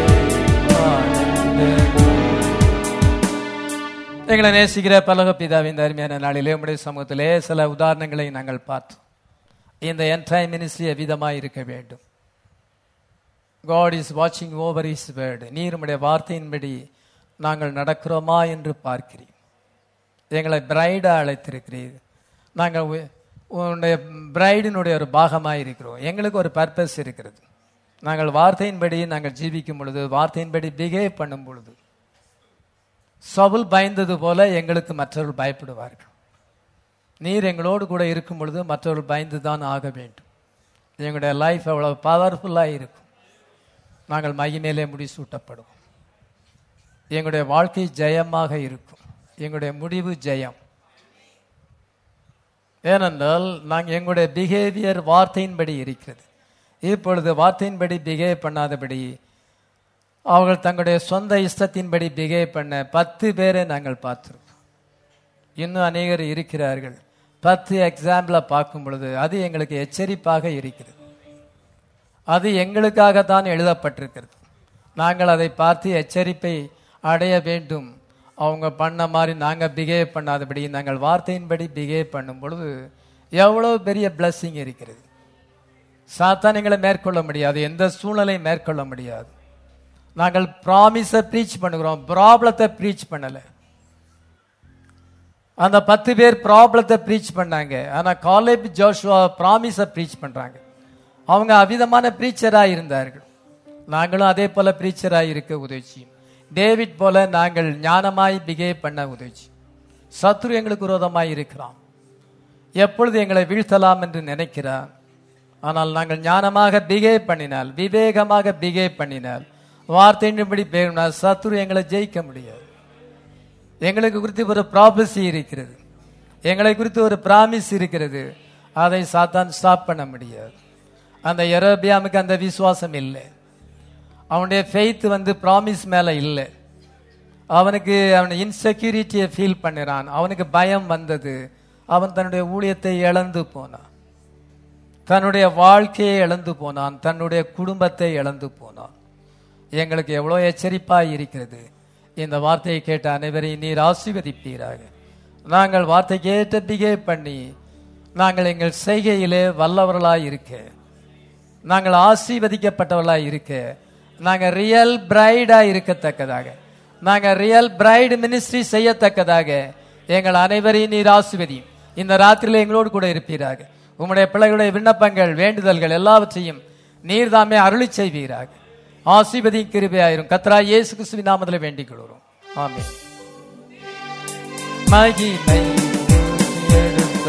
எங்களை நேசிக்கிற பலக பிதாவின் அருமையான நாளிலே உம்முடைய சமூகத்திலே சில உதாரணங்களை நாங்கள் பார்த்தோம் இந்த என்டைம் மினிஸ்ட்ரி எவ்விதமாய் இருக்க வேண்டும் காட் இஸ் வாட்சிங் ஓவர் இஸ் வேர்டு நீர் உம்முடைய வார்த்தையின்படி நாங்கள் நடக்கிறோமா என்று பார்க்கிறீர் எங்களை பிரைடா அழைத்திருக்கிறீர் நாங்கள் உ- உன்னுடைய பிரைடினுடைய ஒரு பாகமாக இருக்கிறோம் எங்களுக்கு ஒரு பர்பஸ் இருக்கிறது நாங்கள் வார்த்தையின்படி நாங்கள் ஜீவிக்கும் பொழுது வார்த்தையின்படி பிஹேவ் பண்ணும் பொழுது சவுல் பயந்தது போல எங்களுக்கு மற்றவர்கள் பயப்படுவார்கள் நீர் எங்களோடு கூட இருக்கும் பொழுது மற்றவர்கள் பயந்து தான் ஆக வேண்டும் எங்களுடைய லைஃப் அவ்வளவு பவர்ஃபுல்லாக இருக்கும் நாங்கள் மகிமேலே முடிசூட்டப்படுவோம் எங்களுடைய வாழ்க்கை ஜெயமாக இருக்கும் எங்களுடைய முடிவு ஜெயம் ஏனென்றால் நாங்கள் எங்களுடைய பிஹேவியர் வார்த்தையின்படி இருக்கிறது இப்பொழுது வார்த்தையின்படி பிஹேவ் பண்ணாதபடி அவர்கள் தங்களுடைய சொந்த இஷ்டத்தின்படி பிஹேவ் பண்ண பத்து பேரை நாங்கள் பார்த்துருக்கோம் இன்னும் அநேகர் இருக்கிறார்கள் பத்து எக்ஸாம்பிளை பார்க்கும் பொழுது அது எங்களுக்கு எச்சரிப்பாக இருக்கிறது அது எங்களுக்காகத்தான் எழுதப்பட்டிருக்கிறது நாங்கள் அதை பார்த்து எச்சரிப்பை அடைய வேண்டும் அவங்க பண்ண மாதிரி நாங்கள் பிஹேவ் பண்ணாதபடி நாங்கள் வார்த்தையின்படி பிஹேவ் பண்ணும் பொழுது எவ்வளோ பெரிய blessing இருக்கிறது சாத்தான் எங்களை மேற்கொள்ள முடியாது எந்த சூழ்நிலையும் மேற்கொள்ள முடியாது நாங்கள் ப்ராமிஸை ப்ரீச் பண்ணுகிறோம் ப்ராப்ளத்தை ப்ரீச் பண்ணலை அந்த பத்து பேர் ப்ராப்ளத்தை ப்ரீச் பண்ணாங்க ஆனா காலேப் ஜோஷுவா ப்ராமிஸை ப்ரீச் பண்றாங்க அவங்க அவிதமான ப்ரீச்சராக இருந்தார்கள் நாங்களும் அதே போல ப்ரீச்சராக இருக்க உதவி செய்யும் டேவிட் போல நாங்கள் ஞானமாய் பிகேவ் பண்ண உதவி செய்யும் சத்ரு எங்களுக்கு விரோதமாய் இருக்கிறான் எப்பொழுது எங்களை வீழ்த்தலாம் என்று நினைக்கிறான் ஆனால் நாங்கள் ஞானமாக பிகேவ் பண்ணினால் விவேகமாக பிகேவ் பண்ணினால் வார்த்தையின்படி பேசினால் சத்ரு எங்களை ஜெயிக்க முடியாது எங்களுக்கு குறித்து ஒரு ப்ராபசி இருக்கிறது எங்களை குறித்து ஒரு பிராமிஸ் இருக்கிறது அதை சாத்தான் ஸ்டாப் பண்ண முடியாது அந்த எரோபியாமுக்கு அந்த விசுவாசம் இல்லை அவனுடைய ஃபெய்த் வந்து ப்ராமிஸ் மேல இல்லை அவனுக்கு அவன் இன்செக்யூரிட்டியை ஃபீல் பண்ணுறான் அவனுக்கு பயம் வந்தது அவன் தன்னுடைய ஊழியத்தை இழந்து போனான் தன்னுடைய வாழ்க்கையை இழந்து போனான் தன்னுடைய குடும்பத்தை இழந்து போனான் எங்களுக்கு எவ்வளோ எச்சரிப்பாய் இருக்கிறது இந்த வார்த்தையை கேட்ட அனைவரையும் நீர் ஆசீர்வதிப்பீராக நாங்கள் வார்த்தை கேட்டு பிகேவ் பண்ணி நாங்கள் எங்கள் செய்கையிலே வல்லவர்களாய் இருக்க நாங்கள் ஆசீர்வதிக்கப்பட்டவர்களாய் இருக்க நாங்கள் ரியல் பிரைடா இருக்கத்தக்கதாக நாங்கள் ரியல் பிரைடு மினிஸ்ட்ரி செய்யத்தக்கதாக எங்கள் அனைவரையும் நீர் ஆசீர்வதியும் இந்த ராத்திரியில் எங்களோடு கூட இருப்பீராக உம்முடைய பிள்ளைகளுடைய விண்ணப்பங்கள் வேண்டுதல்கள் எல்லாவற்றையும் நீர் தாமே அருளி செய்வீராக ஆசீர்வதி கிருபையாயிரும் கத்ரா இயேசு கிறிஸ்துவின் நாமத்தில் வேண்டிக் கொள்கிறோம் ஆமென் மகிமை எடுத்த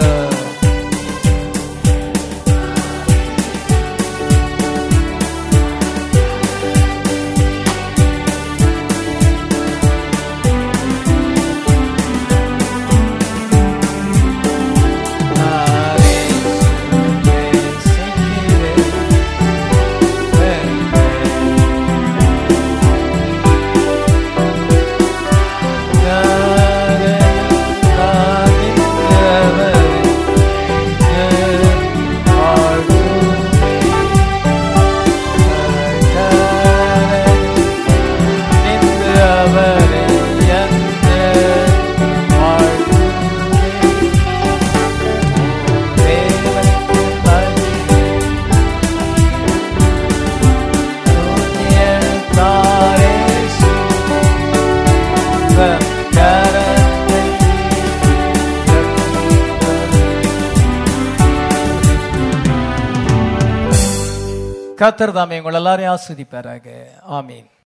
கத்தர் தாமே உங்கள் எல்லாரையும் ஆஸ்வதிப்பாராக ஆமீன்